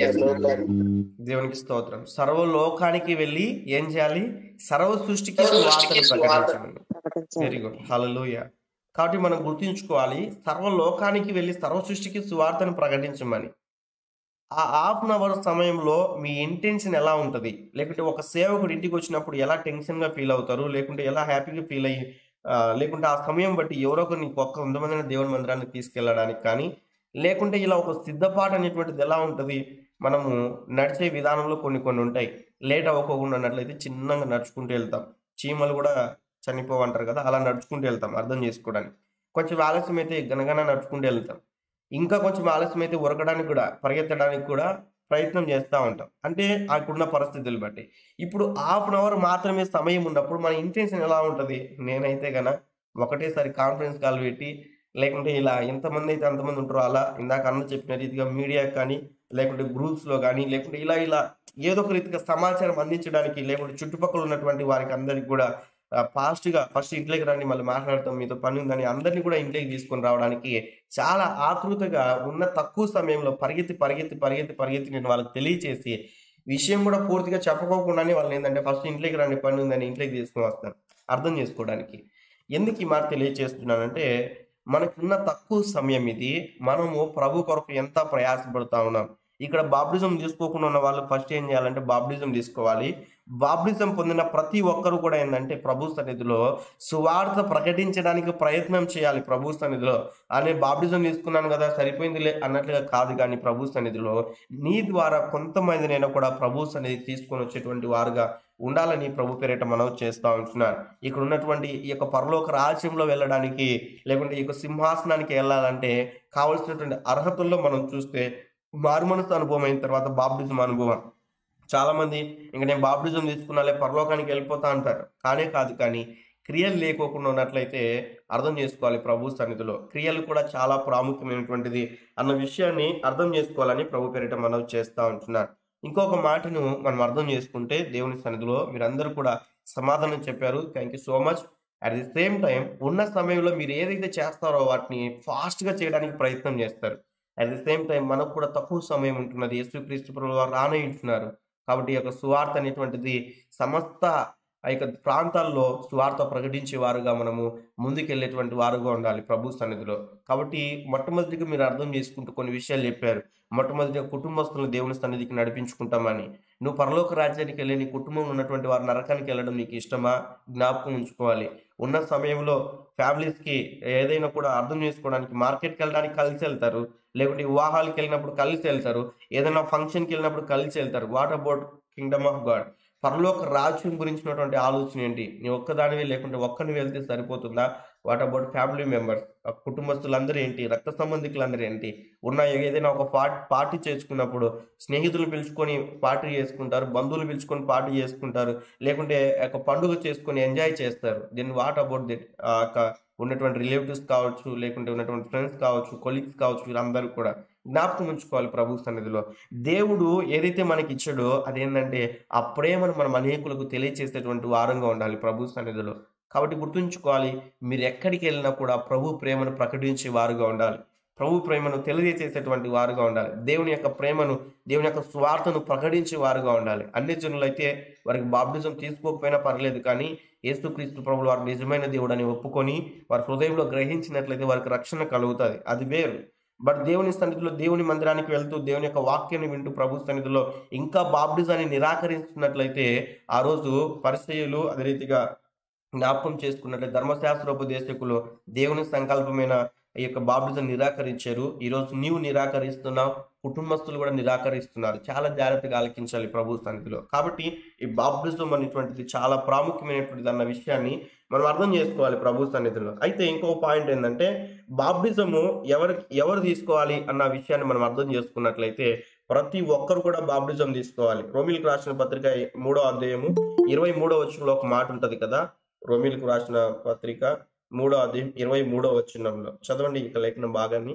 దేవునికి స్తోత్రం సర్వలోకానికి వెళ్ళి ఏం చేయాలి సర్వ సృష్టికి వార్తను ప్రకటించమని వెరీ గుడ్ హల్లెలూయా కాబట్టి మనం గుర్తుంచుకోవాలి సర్వలోకానికి వెళ్ళి సర్వ సృష్టికి సువార్తను ప్రకటించమని ఆ హాఫ్ అన్ అవర్ సమయంలో మీ ఇంటెన్షన్ ఎలా ఉంటుంది లేకుంటే ఒక సేవకుడు ఇంటికి వచ్చినప్పుడు ఎలా టెన్షన్గా ఫీల్ అవుతారు లేకుంటే ఎలా హ్యాపీగా ఫీల్ అయ్యి ఆ, లేకుంటే ఆ సమయం బట్టి ఎవరో ఒకరిని ఒక్క కొంతమందిని దేవుని మందిరానికి తీసుకెళ్ళడానికి కానీ లేకుంటే ఇలా ఒక సిద్ధపాటు అనేటువంటిది ఎలా ఉంటుంది మనము నడిచే విధానంలో కొన్ని కొన్ని ఉంటాయి లేట్ అవ్వకుండా ఉన్నట్లయితే చిన్నగా నడుచుకుంటూ వెళ్తాం చీమలు కూడా చనిపోవంటారు కదా అలా నడుచుకుంటూ వెళ్తాం అర్థం చేసుకోవడానికి కొంచెం ఆలస్యం అయితే గనగన నడుచుకుంటూ వెళ్తాం ఇంకా కొంచెం ఆలస్యం అయితే ఉరకడానికి కూడా పరిగెత్తడానికి కూడా ప్రయత్నం చేస్తూ ఉంటాం అంటే అక్కడున్న పరిస్థితులు బట్టి ఇప్పుడు హాఫ్ అన్ అవర్ మాత్రమే సమయం ఉన్నప్పుడు మన ఇంటెన్షన్ ఎలా ఉంటుంది నేనైతే గన ఒకటేసారి కాన్ఫరెన్స్ కాల్ పెట్టి లేకుంటే ఇలా ఎంతమంది అయితే అంతమంది ఉంటారో అలా ఇందాక అన్న చెప్పిన రీతిగా మీడియా కానీ లేకుంటే గ్రూప్స్లో కానీ లేకుంటే ఇలా ఇలా ఏదో ఒక రీతిగా సమాచారం అందించడానికి లేకుంటే చుట్టుపక్కల ఉన్నటువంటి వారికి అందరికి కూడా ఫాస్ట్గా ఫస్ట్ ఇంట్లోకి రండి మళ్ళీ మాట్లాడతాం మీతో పని ఉందని అందరినీ కూడా ఇంట్లోకి తీసుకొని రావడానికి చాలా ఆతృతగా ఉన్న తక్కువ సమయంలో పరిగెత్తి పరిగెత్తి పరిగెత్తి పరిగెత్తి నేను వాళ్ళకి తెలియచేసి విషయం కూడా పూర్తిగా చెప్పకోకుండానే వాళ్ళు ఏంటంటే ఫస్ట్ ఇంట్లోకి రండి పని ఉందని ఇంట్లోకి తీసుకొని వస్తాను అర్థం చేసుకోవడానికి ఎందుకు ఈ మాట తెలియచేస్తున్నానంటే మనకున్న తక్కువ సమయం ఇది మనము ప్రభు కొరకు ఎంత ప్రయాసపడుతూ ఉన్నాం ఇక్కడ బాప్టిజం తీసుకోకుండా ఉన్న వాళ్ళు ఫస్ట్ ఏం చేయాలంటే బాప్టిజం తీసుకోవాలి బాప్టిజం పొందిన ప్రతి ఒక్కరు కూడా ఏంటంటే ప్రభు సన్నిధిలో సువార్త ప్రకటించడానికి ప్రయత్నం చేయాలి ప్రభు సన్నిధిలో అనే బాప్టిజం తీసుకున్నాను కదా సరిపోయిందిలే అన్నట్లుగా కాదు కానీ ప్రభు సన్నిధిలో నీ ద్వారా కొంతమందినైనా కూడా ప్రభు సన్నిధి తీసుకొని వచ్చేటువంటి వారుగా ఉండాలని ప్రభు పేరిట మనం చేస్తా ఉంటున్నాను ఇక్కడ ఉన్నటువంటి ఈ యొక్క పరలోక రాజ్యంలో వెళ్ళడానికి లేకుంటే ఈ యొక్క సింహాసనానికి వెళ్ళాలంటే కావలసినటువంటి అర్హతల్లో మనం చూస్తే మారుమనసు అనుభవం అయిన తర్వాత బాప్టిజం అనుభవం చాలా మంది ఇంక నేను బాప్టిజం తీసుకున్నాలే పరలోకానికి వెళ్ళిపోతా అంటారు కానే కాదు కానీ క్రియలు లేకోకుండా ఉన్నట్లయితే అర్థం చేసుకోవాలి ప్రభు సన్నిధిలో క్రియలు కూడా చాలా ప్రాముఖ్యమైనటువంటిది అన్న విషయాన్ని అర్థం చేసుకోవాలని ప్రభు పేరిట మనం చేస్తూ ఉంటున్నాను ఇంకొక మాటను మనం అర్థం చేసుకుంటే దేవుని సన్నిధిలో మీరందరూ కూడా సమాధానం చెప్పారు thank you so much at the same time ఉన్న సమయంలో మీరు ఏదైతే చేస్తారో వాటిని ఫాస్ట్గా చేయడానికి ప్రయత్నం చేస్తారు అట్ ది సేమ్ టైం మనకు కూడా తక్కువ సమయం ఉంటున్నది యేసుక్రీస్తు ప్రభు వారు రానయింటున్నారు కాబట్టి ఈ యొక్క సువార్త అనేటువంటిది సమస్త ఆ యొక్క ప్రాంతాల్లో సువార్త ప్రకటించే వారుగా మనము ముందుకెళ్ళేటువంటి వారుగా ఉండాలి ప్రభు సన్నిధిలో కాబట్టి మొట్టమొదటిగా మీరు అర్థం చేసుకుంటూ కొన్ని విషయాలు చెప్పారు మొట్టమొదటిగా కుటుంబస్తులను దేవుని సన్నిధికి నడిపించుకుంటామని నువ్వు పరలోక రాజ్యానికి వెళ్ళి నీ కుటుంబంలో ఉన్నటువంటి వారు నరకానికి వెళ్ళడం నీకు ఇష్టమా జ్ఞాపకం ఉంచుకోవాలి ఉన్న సమయంలో ఫ్యామిలీస్కి ఏదైనా కూడా అర్థం చేసుకోవడానికి మార్కెట్కి వెళ్ళడానికి కలిసి వెళ్తారు లేకుంటే వివాహాలకు వెళ్ళినప్పుడు కలిసి వెళ్తారు ఏదైనా ఫంక్షన్కి వెళ్ళినప్పుడు కలిసి వెళ్తారు what about kingdom of God పరలోక రాజ్యం గురించినటువంటి ఆలోచన ఏంటి నీ ఒక్కదానివి లేకుంటే ఒక్కని వెళ్తే సరిపోతుందా వాట్ అబౌట్ ఫ్యామిలీ మెంబర్స్ కుటుంబస్తులందరూ ఏంటి రక్త సంబంధికులందరూ ఏంటి ఉన్న ఏదైనా ఒక పార్టీ పార్టీ చేసుకున్నప్పుడు స్నేహితులు పిలుచుకొని పార్టీ చేసుకుంటారు బంధువులు పిలుచుకొని పార్టీ చేసుకుంటారు లేకుంటే ఒక పండుగ చేసుకొని ఎంజాయ్ చేస్తారు దెన్ వాట్ అబౌట్ దిట్ ఉన్నటువంటి రిలేటివ్స్ కావచ్చు లేకుంటే ఉన్నటువంటి ఫ్రెండ్స్ కావచ్చు కొలీగ్స్ కావచ్చు వీళ్ళందరూ కూడా జ్ఞాపకం ఉంచుకోవాలి ప్రభు సన్నిధిలో దేవుడు ఏదైతే మనకి ఇచ్చాడో అదేంటంటే ఆ ప్రేమను మనం అనేకులకు తెలియచేసేటువంటి వారంగా ఉండాలి ప్రభు సన్నిధిలో కాబట్టి గుర్తుంచుకోవాలి మీరు ఎక్కడికి వెళ్ళినా కూడా ప్రభు ప్రేమను ప్రకటించే వారుగా ఉండాలి ప్రభు ప్రేమను తెలియజేసేటువంటి వారుగా ఉండాలి దేవుని యొక్క ప్రేమను దేవుని యొక్క స్వార్థను ప్రకటించే వారుగా ఉండాలి అన్ని జనులైతే వారికి బాప్టిజం తీసుకోకపోయినా పర్లేదు కానీ యేసుక్రీస్తు ప్రభులు వారు నిజమైన దేవుడు అని ఒప్పుకొని వారి హృదయంలో గ్రహించినట్లయితే వారికి రక్షణ కలుగుతుంది అది వేరు బట్ దేవుని సన్నిధిలో దేవుని మందిరానికి వెళ్తూ దేవుని యొక్క వాక్యాన్ని వింటూ ప్రభు సన్నిధిలో ఇంకా బాప్టిజాన్ని నిరాకరిస్తున్నట్లయితే ఆ రోజు పరిచయులు అదే రీతిగా జ్ఞాపకం చేసుకున్నట్లయితే ధర్మశాస్త్రోపదేశకులు దేవుని సంకల్పమైన ఈ యొక్క బాప్టిజం నిరాకరించారు ఈరోజు నీవు నిరాకరిస్తున్నావు కుటుంబస్తులు కూడా నిరాకరిస్తున్నారు చాలా జాగ్రత్తగా ఆలకించాలి ప్రభు సన్నిధిలో కాబట్టి ఈ బాప్టిజం అనేటువంటిది చాలా ప్రాముఖ్యమైనటువంటిది అన్న విషయాన్ని మనం అర్థం చేసుకోవాలి ప్రభు సన్నిధిలో అయితే ఇంకో పాయింట్ ఏంటంటే బాప్టిజము ఎవరు ఎవరు తీసుకోవాలి అన్న విషయాన్ని మనం అర్థం చేసుకున్నట్లయితే ప్రతి ఒక్కరు కూడా బాప్టిజం తీసుకోవాలి రోమిల్కి రాసిన పత్రిక మూడో అధ్యాయము ఇరవై మూడో వచ్చంలో ఒక మాట ఉంటది కదా రోమిల్కి రాసిన పత్రిక మూడో అధ్యాయం ఇరవై మూడో వచ్చినంలో చదవండి ఇక లేఖన భాగాన్ని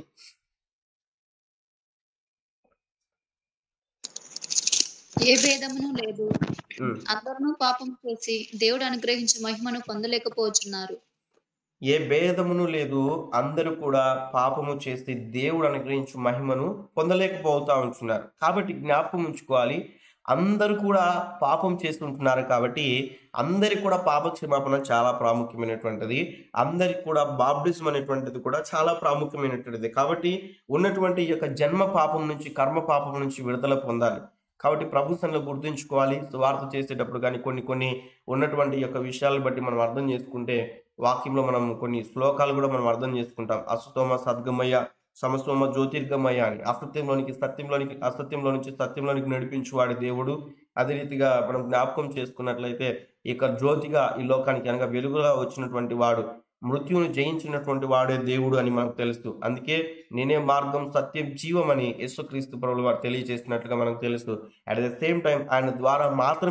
ఏ భేదమును లేదు ఉమ్. అందరూ పాపం చేసి దేవుడు అనుగ్రహించే మహిమను పొందలేకపోతున్నారు ఏ భేదమును లేదు అందరూ కూడా పాపము చేసి దేవుడు అనుగ్రహించు మహిమను పొందలేకపోతా ఉంటున్నారు కాబట్టి జ్ఞాపకం ఉంచుకోవాలి అందరూ కూడా పాపం చేస్తుంటున్నారు కాబట్టి అందరికి కూడా పాప క్షమాపణ చాలా ప్రాముఖ్యమైనటువంటిది అందరికి కూడా బాప్టిజం అనేటువంటిది కూడా చాలా ప్రాముఖ్యమైనటువంటిది కాబట్టి ఉన్నటువంటి ఈ యొక్క జన్మ పాపం నుంచి కర్మ పాపం నుంచి విడుదల పొందాలి కాబట్టి ప్రభు సన్నిధిలో గుర్తుంచుకోవాలి స్వార్థ చేసేటప్పుడు కానీ కొన్ని కొన్ని ఉన్నటువంటి ఈ యొక్క విషయాలను బట్టి మనం అర్థం చేసుకుంటే వాక్యంలో మనం కొన్ని శ్లోకాలు కూడా మనం అర్థం చేసుకుంటాం అసుతోమ సద్గమయ్య సమస్తోమ జ్యోతిర్గమయ్య అని అసత్యంలోనికి సత్యంలోనికి అసత్యంలో నుంచి సత్యంలోనికి నడిపించువాడి దేవుడు అదే రీతిగా మనం జ్ఞాపకం చేసుకున్నట్లయితే ఇక జ్యోతిగా ఈ లోకానికి అనగా వెలుగుగా వచ్చినటువంటి వాడు మృత్యువును జయించినటువంటి వాడే దేవుడు అని మనకు తెలుసు అందుకే నేనే మార్గం సత్యం జీవం అని యేసుక్రీస్తు ప్రభులు వారు తెలియజేసినట్లుగా మనకు తెలుసు అట్ ద సేమ్ టైం ఆయన ద్వారా మాత్రమే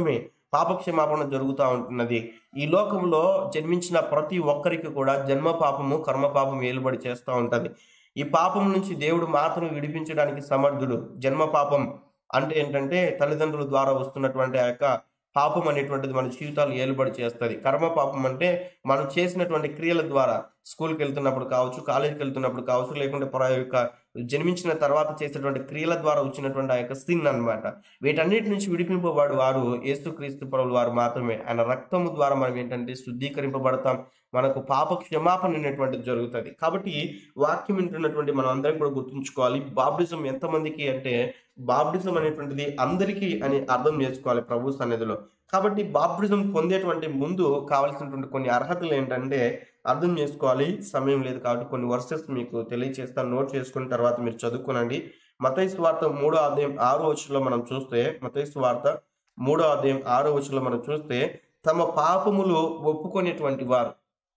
పాపక్షమాపణ జరుగుతూ ఉంటున్నది ఈ లోకంలో జన్మించిన ప్రతి ఒక్కరికి కూడా జన్మ పాపము కర్మ పాపం ఏలుబడి చేస్తూ ఉంటది ఈ పాపం నుంచి దేవుడు మాత్రం విడిపించడానికి సమర్థుడు జన్మ పాపం అంటే ఏంటంటే తల్లిదండ్రుల ద్వారా వస్తున్నటువంటి ఆ యొక్క పాపం అనేటువంటిది మన జీవితాలు ఏలుబడి చేస్తుంది కర్మ పాపం అంటే మనం చేసినటువంటి క్రియల ద్వారా స్కూల్కి వెళ్తున్నప్పుడు కావచ్చు కాలేజీకి వెళ్తున్నప్పుడు కావచ్చు లేకుంటే పర యొక్క జన్మించిన తర్వాత చేసేటువంటి క్రియల ద్వారా వచ్చినటువంటి ఆ యొక్క సిన్ అన్నమాట వీటన్నిటి నుంచి విడిపింపబడు వారు యేసుక్రీస్తు ప్రభులు వారు మాత్రమే ఆయన రక్తము ద్వారా మనం ఏంటంటే శుద్ధీకరింపబడతాం మనకు పాప క్షమాపణ అనేటువంటిది జరుగుతుంది కాబట్టి వాక్యం వింటున్నటువంటి మనం అందరం కూడా గుర్తుంచుకోవాలి బాప్టిజం ఎంతమందికి అంటే బాప్టిజం అనేటువంటిది అందరికీ అని అర్థం చేసుకోవాలి ప్రభు సన్నిధిలో కాబట్టి బాప్టిజం పొందేటువంటి ముందు కావాల్సినటువంటి కొన్ని అర్హతలు ఏంటంటే అర్థం చేసుకోవాలి సమయం లేదు కాబట్టి కొన్ని వర్సెస్ మీకు తెలియచేస్తాను నోట్ చేసుకున్న తర్వాత మీరు చదువుకోనండి మతైసు వార్త మూడో అధ్యాయం ఆరో వచ్చులో మనం చూస్తే మతైసు వార్త మూడో అధ్యాయం ఆరో వచ్చులో మనం చూస్తే తమ పాపములు ఒప్పుకునేటువంటి వారు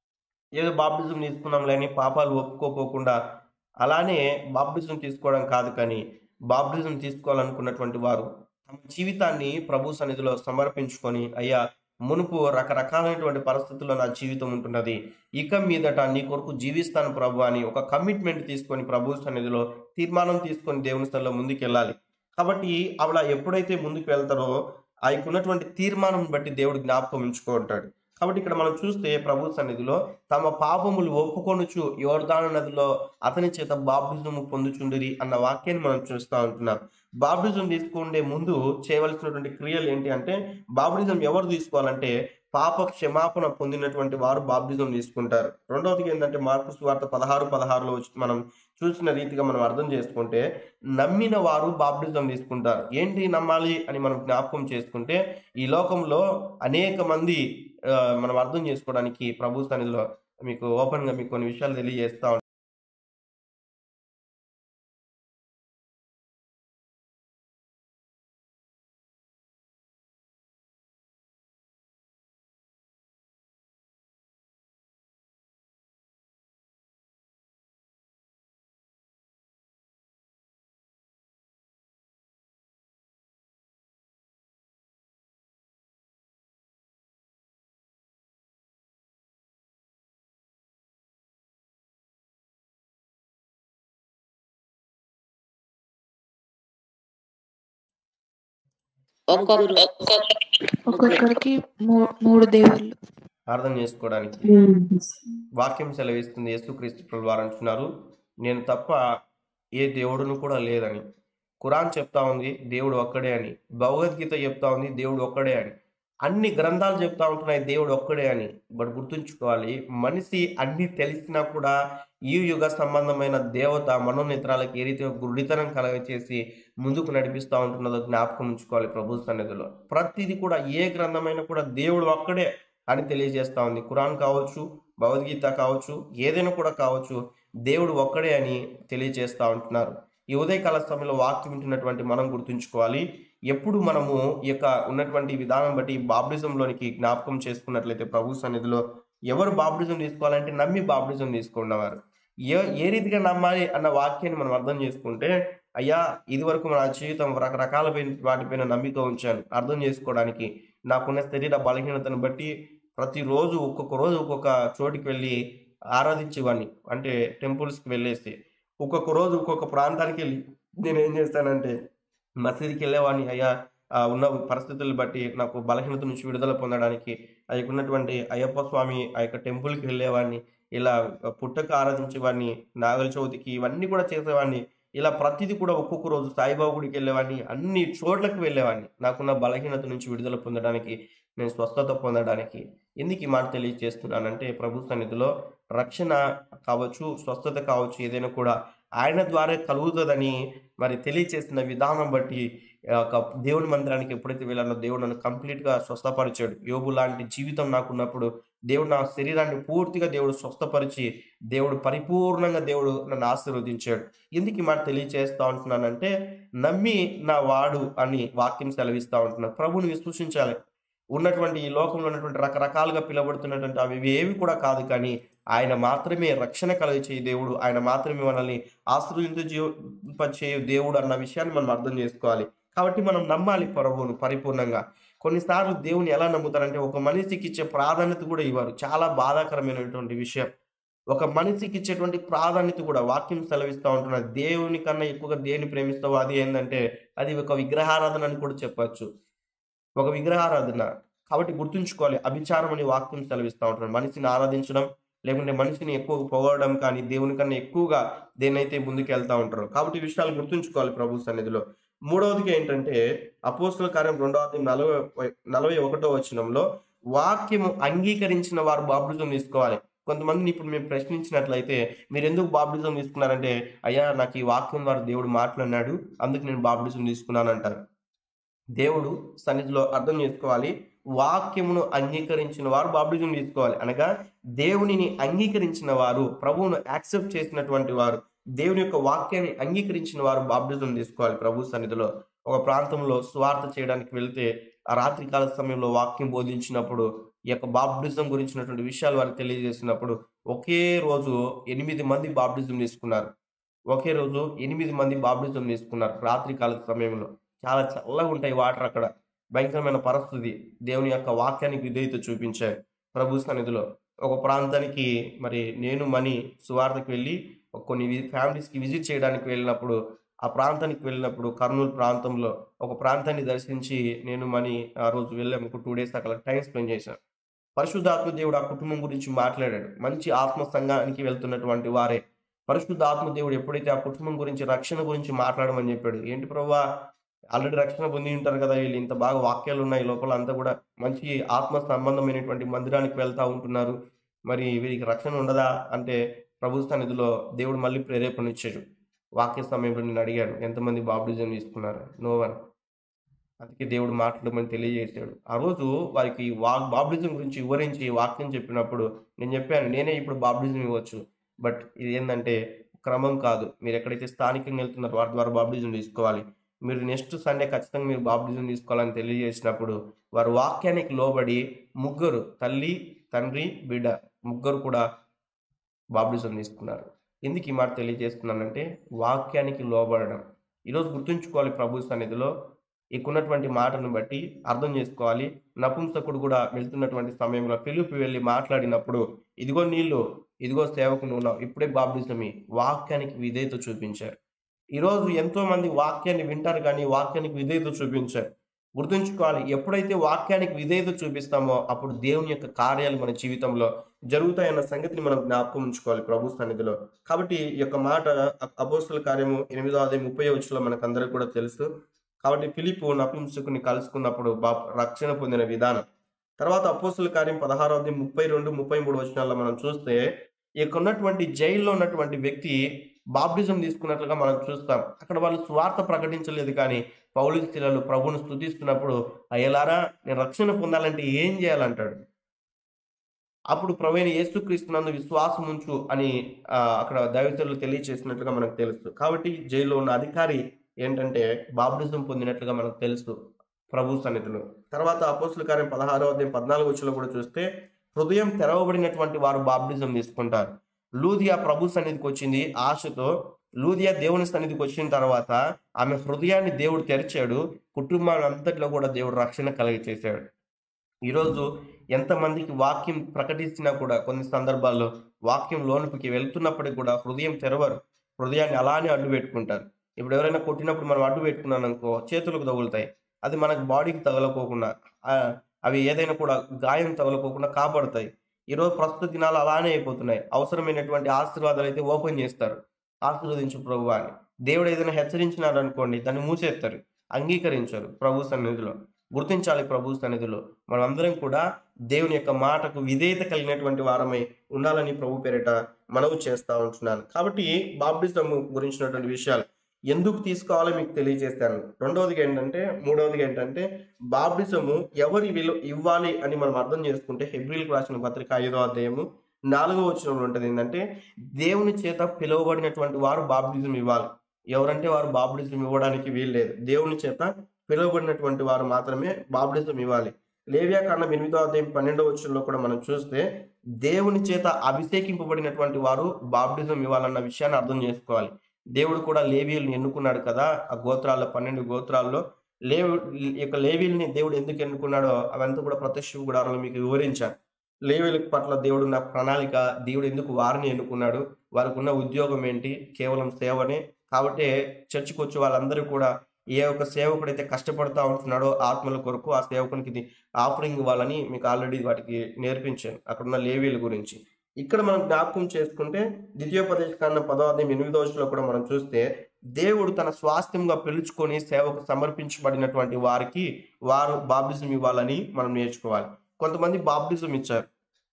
ఏదో బాప్టిజం తీసుకున్నాం లేని పాపాలు ఒప్పుకోపోకుండా అలానే బాప్టిజం తీసుకోవడం కాదు కానీ బాప్టిజం తీసుకోవాలనుకున్నటువంటి వారు తమ జీవితాన్ని ప్రభు సన్నిధిలో సమర్పించుకొని అయ్యా మునుపు రకరకాలైనటువంటి పరిస్థితుల్లో నా జీవితం ఉంటున్నది ఇక మీదట నీ కొరకు జీవిస్తాను ప్రభు అని ఒక కమిట్మెంట్ తీసుకొని ప్రభు సన్నిధిలో తీర్మానం తీసుకొని దేవుని స్థలంలో ముందుకు వెళ్ళాలి కాబట్టి అలా ఎప్పుడైతే ముందుకు వెళ్తారో ఆయనకున్నటువంటి తీర్మానం బట్టి దేవుడు జ్ఞాపకం ఉంచుకుంటాడు కాబట్టి ఇక్కడ మనం చూస్తే ప్రభు సన్నిధిలో తమ పాపములు ఒప్పుకొనుచు యోర్దాను నదిలో అతని చేత బాప్టిజము పొందుచుండిరి అన్న వాక్యాన్ని మనం చూస్తూ ఉంటున్నాం బాప్టిజం తీసుకుండే ముందు చేయవలసినటువంటి క్రియలు ఏంటి అంటే బాప్టిజం ఎవరు తీసుకోవాలంటే పాప క్షమాపణ పొందినటువంటి వారు బాప్టిజం తీసుకుంటారు రెండవది ఏంటంటే మార్పు వార్త పదహారు పదహారులో వచ్చి మనం చూసిన రీతిగా మనం అర్థం చేసుకుంటే నమ్మిన వారు బాప్టిజం తీసుకుంటారు ఏంటి నమ్మాలి అని మనం జ్ఞాపకం చేసుకుంటే ఈ లోకంలో అనేక మంది ఆ, మనం అర్థం చేసుకోవడానికి ప్రభు సన్నిధిలో మీకు ఓపెన్ గా మీకు కొన్ని విషయాలు తెలియజేస్తా ఉంటాను. ఒక్కొక్కరు ఒక్కొక్కరికి మూ- మూడు దేవుళ్ళు అర్థం చేసుకోవడానికి వాక్యం సెలవిస్తుంది యేసుక్రీస్తు ప్రభు వారు అంటున్నారు నేను తప్ప ఏ దేవుడును కూడా లేదని ఖురాన్ చెప్తా ఉంది దేవుడు ఒక్కడే అని భగవద్గీత చెప్తా ఉంది దేవుడు ఒక్కడే అని అన్ని గ్రంథాలు చెప్తా ఉంటున్నాయి దేవుడు ఒక్కడే అని బట్ గుర్తుంచుకోవాలి మనిషి అన్ని తెలిసినా కూడా ఈ యుగ సంబంధమైన దేవత మనోనేత్రాలకు ఏ రీతిగా గురుడితనం కలగచేసి ముందుకు నడిపిస్తూ ఉంటున్నదో జ్ఞాపకం ఉంచుకోవాలి ప్రభు సన్నిధిలో ప్రతిదీ కూడా ఏ గ్రంథమైనా కూడా దేవుడు ఒక్కడే అని తెలియజేస్తా ఉంది ఖురాన్ కావచ్చు భగవద్గీత కావచ్చు ఏదైనా కూడా కావచ్చు దేవుడు ఒక్కడే అని తెలియజేస్తా ఉంటున్నారు ఈ ఉదయకాల సమయంలో వాక్యం వింటున్నటువంటి మనం గుర్తుంచుకోవాలి ఎప్పుడు మనము ఈ యొక్క ఉన్నటువంటి విధానం బట్టి బాప్టిజంలోనికి జ్ఞాపకం చేసుకున్నట్లయితే ప్రభు సన్నిధిలో ఎవరు బాప్టిజం తీసుకోవాలంటే నమ్మి బాప్టిజం తీసుకున్నవారు ఏ ఏ రీతిగా నమ్మాలి అన్న వాక్యాన్ని మనం అర్థం చేసుకుంటే అయ్యా ఇది వరకు నా జీవితం రకరకాల వాటిపైన నమ్మిక ఉంచాను అర్థం చేసుకోవడానికి నాకున్న శరీర బలహీనతను బట్టి ప్రతిరోజు ఒక్కొక్క రోజు ఒక్కొక్క చోటికి వెళ్ళి ఆరాధించేవాడిని అంటే టెంపుల్స్కి వెళ్ళేసి ఒక్కొక్క రోజు ఒక్కొక్క ప్రాంతానికి వెళ్ళి నేను ఏం చేస్తానంటే మసీదుకి వెళ్ళేవాడిని అయ్యా ఆ ఉన్న పరిస్థితులను బట్టి నాకు బలహీనత నుంచి విడుదల పొందడానికి ఆ యొక్క ఉన్నటువంటి అయ్యప్ప స్వామి ఆ యొక్క టెంపుల్కి వెళ్ళేవాడిని ఇలా పుట్టక ఆరాధించేవాడిని నాగల చవితికి ఇవన్నీ కూడా చేసేవాడిని ఇలా ప్రతిదీ కూడా ఒక్కొక్క రోజు సాయిబాబా గుడికి వెళ్ళేవాడిని అన్ని చోట్లకు వెళ్ళేవాడిని నాకున్న బలహీనత నుంచి విడుదల పొందడానికి నేను స్వస్థత పొందడానికి ఎందుకు ఈ మాట తెలియజేస్తున్నానంటే ప్రభు సన్నిధిలో రక్షణ కావచ్చు స్వస్థత కావచ్చు ఏదైనా కూడా ఆయన ద్వారా కలుగుతుందని మరి తెలియచేసిన విధానం బట్టి ఆ యొక్క దేవుని మందిరానికి ఎప్పుడైతే వెళ్ళానో దేవుడు నన్ను కంప్లీట్గా స్వస్థపరిచాడు యోబు లాంటి జీవితం నాకున్నప్పుడు దేవుడు నా శరీరాన్ని పూర్తిగా దేవుడు స్వస్థపరిచి దేవుడు పరిపూర్ణంగా దేవుడు నన్ను ఆశీర్వదించాడు ఎందుకు ఈ మాట తెలియచేస్తా ఉంటున్నానంటే నమ్మి నా వాడు అని వాక్యం సెలవిస్తా ఉంటున్నాను ప్రభుని విశ్వసించాలి ఉన్నటువంటి ఈ లోకంలో ఉన్నటువంటి రకరకాలుగా పిలబడుతున్నటువంటి అవి ఏవి కూడా కాదు కానీ ఆయన మాత్రమే రక్షణ కలిగించే దేవుడు ఆయన మాత్రమే మనల్ని ఆశ్రయించే దేవుడు అన్న విషయాన్ని మనం అర్థం చేసుకోవాలి కాబట్టి మనం నమ్మాలి ప్రభువును పరిపూర్ణంగా కొన్నిసార్లు దేవుని ఎలా నమ్ముతారంటే ఒక మనిషికి ఇచ్చే ప్రాధాన్యత కూడా ఇవ్వరు చాలా బాధాకరమైనటువంటి విషయం ఒక మనిషికి ఇచ్చేటువంటి ప్రాధాన్యత కూడా వాక్యం సెలవిస్తూ ఉంటున్నారు దేవుని కన్నా ఎక్కువగా దేని ప్రేమిస్తావో అది ఏంటంటే అది ఒక విగ్రహారాధన అని కూడా చెప్పచ్చు ఒక విగ్రహారాధన కాబట్టి గుర్తుంచుకోవాలి అభిచారం అనే వాక్యం సెలవిస్తూ ఉంటున్నారు మనిషిని ఆరాధించడం లేకుంటే మనిషిని ఎక్కువ పొగడడం కానీ దేవుని కన్నా ఎక్కువగా దేన్నైతే ముందుకు వెళ్తూ ఉంటారు కాబట్టి ఈ విషయాలు గుర్తుంచుకోవాలి ప్రభు సన్నిధిలో మూడవదిగా ఏంటంటే అపోస్తుల కార్యం రెండవ అధ్యాయం నలభై నలభై ఒకటో వచనంలో వాక్యము అంగీకరించిన వారు బాప్టిజం తీసుకోవాలి కొంతమందిని ఇప్పుడు మేము ప్రశ్నించినట్లయితే మీరు ఎందుకు బాప్టిజం తీసుకున్నారంటే అయ్యా నాకు ఈ వాక్యం ద్వారా దేవుడు మాట్లాడినాడు అందుకు నేను బాప్టిజం తీసుకున్నాను అంటారు దేవుడు సన్నిధిలో అర్థం చేసుకోవాలి వాక్యమును అంగీకరించిన వారు బాప్టిజం తీసుకోవాలి అనగా దేవునిని అంగీకరించిన వారు ప్రభువును యాక్సెప్ట్ చేసినటువంటి వారు దేవుని యొక్క వాక్యాన్ని అంగీకరించిన వారు బాప్టిజం తీసుకోవాలి ప్రభు సన్నిధిలో ఒక ప్రాంతంలో స్వార్థ చేయడానికి వెళ్తే ఆ రాత్రి కాల సమయంలో వాక్యం బోధించినప్పుడు ఈ యొక్క బాప్టిజం గురించినటువంటి విషయాలు వారికి తెలియజేసినప్పుడు ఒకే రోజు ఎనిమిది మంది బాప్టిజం తీసుకున్నారు ఒకే రోజు ఎనిమిది మంది బాప్టిజం తీసుకున్నారు రాత్రి కాల సమయంలో చాలా చల్లగా ఉంటాయి వాటర్ అక్కడ భయంకరమైన పరిస్థితి దేవుని యొక్క వాక్యానికి విధేయత చూపించారు ప్రభు సన్నిధిలో ఒక ప్రాంతానికి మరి నేను మనీ సువార్తకు వెళ్ళి కొన్ని ఫ్యామిలీస్కి విజిట్ చేయడానికి వెళ్ళినప్పుడు ఆ ప్రాంతానికి వెళ్ళినప్పుడు కర్నూలు ప్రాంతంలో ఒక ప్రాంతాన్ని దర్శించి నేను మనీ ఆ రోజు వెళ్ళాము ఒక టూ డేస్ అక్కడ టైం స్పెండ్ చేశాను పరిశుద్ధాత్మ దేవుడు ఆ కుటుంబం గురించి మాట్లాడాడు మంచి ఆత్మ సంఘానికి వెళ్తున్నటువంటి వారే పరిశుద్ధ ఆత్మ దేవుడు ఎప్పుడైతే ఆ కుటుంబం గురించి రక్షణ గురించి మాట్లాడమని చెప్పాడు ఏంటి ప్రభా ఆల్రెడీ రక్షణ పొంది ఉంటారు కదా వీళ్ళు ఇంత బాగా వాక్యాలు ఉన్నాయి లోపల అంతా కూడా మంచి ఆత్మ సంబంధమైనటువంటి మందిరానికి వెళ్తా ఉంటున్నారు మరి వీరికి రక్షణ ఉండదా అంటే ప్రభు సన్నిధిలో దేవుడు మళ్ళీ ప్రేరేపణ ఇచ్చాడు వాక్య సమయంలో నేను అడిగాడు ఎంతమంది బాప్టిజం తీసుకున్నారు నోవన్ అందుకే దేవుడు మాట్లాడమని తెలియజేశాడు ఆ రోజు వారికి వా బాప్టిజం గురించి వివరించి వాక్యం చెప్పినప్పుడు నేను చెప్పాను నేనే ఇప్పుడు బాప్టిజం ఇవ్వచ్చు బట్ ఇది ఏంటంటే క్రమం కాదు మీరు ఎక్కడైతే స్థానికంగా వెళ్తున్నారో వారి ద్వారా బాప్టిజం తీసుకోవాలి మీరు నెక్స్ట్ సండే ఖచ్చితంగా మీరు బాప్టిజం తీసుకోవాలని తెలియజేసినప్పుడు వారు వాక్యానికి లోబడి ముగ్గురు తల్లి తండ్రి బిడ్డ ముగ్గురు కూడా బాప్టిజం తీసుకున్నారు ఎందుకు ఈ మాట తెలియజేస్తున్నానంటే వాక్యానికి లోబడడం ఈరోజు గుర్తుంచుకోవాలి ప్రభు సన్నిధిలో ఇక్కడున్నటువంటి మాటను బట్టి అర్థం చేసుకోవాలి నపుంసకుడు కూడా వెళ్తున్నటువంటి సమయంలో పిలుపు వెళ్ళి మాట్లాడినప్పుడు ఇదిగో నీళ్ళు ఇదిగో సేవకు నువ్వు ఉన్నావు ఇప్పుడే బాప్టిజమి వాక్యానికి విధేయత చూపించారు ఈరోజు ఎంతో మంది వాక్యాన్ని వింటారు కానీ వాక్యానికి విధేయత చూపించారు గుర్తుంచుకోవాలి ఎప్పుడైతే వాక్యానికి విధేయత చూపిస్తామో అప్పుడు దేవుని యొక్క కార్యాలు మన జీవితంలో జరుగుతాయన్న సంగతిని మనం జ్ఞాపకం ఉంచుకోవాలి ప్రభు సన్నిధిలో కాబట్టి ఈ యొక్క మాట అపోస్తుల కార్యము ఎనిమిదో అదే ముప్పై వచ్చులో మనకు అందరికి కూడా తెలుసు కాబట్టి ఫిలిపు నపుంసకుని కలుసుకున్నప్పుడు బా రక్షణ పొందిన విధానం తర్వాత అపోస్తుల కార్యం పదహారో అధ్యాయం ముప్పై రెండు ముప్పై మూడు వచనాల్లో మనం చూస్తే ఇక్కడ ఉన్నటువంటి జైల్లో ఉన్నటువంటి వ్యక్తి బాప్టిజం తీసుకున్నట్లుగా మనం చూస్తాం అక్కడ వాళ్ళు స్వార్థ ప్రకటించలేదు కానీ పౌలు శిలలు ప్రభువును స్థుతిస్తున్నప్పుడు అయ్యలారా నేను రక్షణ పొందాలంటే ఏం చేయాలంటాడు అప్పుడు ప్రవీణ యేసుక్రీస్తునందు విశ్వాసం ఉంచు అని ఆ, అక్కడ దైవతలు తెలియచేసినట్లుగా మనకు తెలుసు కాబట్టి జైల్లో ఉన్న అధికారి ఏంటంటే బాప్టిజం పొందినట్లుగా మనకు తెలుసు ప్రభు సన్నిధిలో తర్వాత అపోస్తుల కార్యం పదహారో అధ్యాయం పద్నాలుగు వచ్చులో కూడా చూస్తే హృదయం తెరవబడినటువంటి వారు బాప్టిజం తీసుకుంటారు లూదియా ప్రభు సన్నిధికి వచ్చింది ఆశతో లూదియా దేవుని సన్నిధికి వచ్చిన తర్వాత ఆమె హృదయాన్ని దేవుడు తెరిచాడు కుటుంబాన్ని అంతట్లో కూడా దేవుడు రక్షణ కలిగి చేశాడు ఈరోజు ఎంతమందికి వాక్యం ప్రకటించినా కూడా కొన్ని సందర్భాల్లో వాక్యం లోనికి వెళ్తున్నప్పటికీ కూడా హృదయం తెరవరు హృదయాన్ని అలానే అడ్డు పెట్టుకుంటారు ఇప్పుడు ఎవరైనా కొట్టినప్పుడు మనం అడ్డు పెట్టుకున్నాను అనుకో చేతులకు తగులుతాయి అది మనకు బాడీకి తగలకోకుండా ఆ, అవి ఏదైనా కూడా గాయం తగలకోకుండా కాపాడుతాయి ఈరోజు ప్రస్తుత దినాలు అలానే అయిపోతున్నాయి అవసరమైనటువంటి ఆశీర్వాదాలు అయితే ఓపెన్ చేస్తారు ఆశీర్వదించు ప్రభు అని దేవుడు ఏదైనా హెచ్చరించినాడు అనుకోండి దాన్ని మూసేస్తారు అంగీకరించరు ప్రభు సన్నిధిలో గుర్తించాలి ప్రభు సన్నిధిలో మనమందరం కూడా దేవుని యొక్క మాటకు విధేయత కలిగినటువంటి వారమై ఉండాలని ప్రభు పేరిట మనవి చేస్తా ఉంటున్నాను కాబట్టి బాప్టిజం గురించినటువంటి విషయాలు ఎందుకు తీసుకోవాలో మీకు తెలియజేస్తాను రెండవదిగా ఏంటంటే మూడవదిగా ఏంటంటే బాప్టిజము ఎవరి విలు ఇవ్వాలి అని మనం అర్థం చేసుకుంటే హెబ్రిల్కి రాసిన పత్రిక ఐదో అధ్యాయము నాలుగో వచనంలో ఉంటుంది ఏంటంటే దేవుని చేత పిలువబడినటువంటి వారు బాప్టిజం ఇవ్వాలి ఎవరంటే వారు బాప్టిజం ఇవ్వడానికి వీల్లేదు దేవుని చేత పిలువబడినటువంటి వారు మాత్రమే బాప్టిజం ఇవ్వాలి లేవియా కాండం ఎనిమిదో అధ్యాయం పన్నెండో వచనంలో కూడా మనం చూస్తే దేవుని చేత అభిషేకింపబడినటువంటి వారు బాప్టిజం ఇవ్వాలన్న విషయాన్ని అర్థం చేసుకోవాలి దేవుడు కూడా లేవీయులను ఎన్నుకున్నాడు కదా ఆ గోత్రాల్లో పన్నెండు గోత్రాల్లో లేవు ఈ యొక్క లేవీల్ని దేవుడు ఎందుకు ఎన్నుకున్నాడో అవంతా కూడా ప్రత్యక్ష గుడారంలో మీకు వివరించాను లేవీల పట్ల దేవుడు ఉన్న ప్రణాళిక దేవుడు ఎందుకు వారిని ఎన్నుకున్నాడు వారికి ఉన్న ఉద్యోగం ఏంటి కేవలం సేవనే కాబట్టి చర్చికి వచ్చి వాళ్ళందరూ కూడా ఏ ఒక్క సేవకుడైతే కష్టపడతా ఉంటున్నాడో ఆత్మల కొరకు ఆ సేవకునికి ఇది ఆఫరింగ్ ఇవ్వాలని మీకు ఆల్రెడీ వాటికి నేర్పించాను అక్కడ ఉన్న లేవీల గురించి ఇక్కడ మనం జ్ఞాపకం చేసుకుంటే ద్వితీయోపదేశ కాండం పదో అధ్యాయం ఎనిమిదో వచనంలో కూడా మనం చూస్తే దేవుడు తన స్వాస్థ్యంగా పిలుచుకొని సేవకు సమర్పించబడినటువంటి వారికి వారు బాప్టిజం ఇవ్వాలని మనం నేర్చుకోవాలి కొంతమంది బాప్టిజం ఇచ్చారు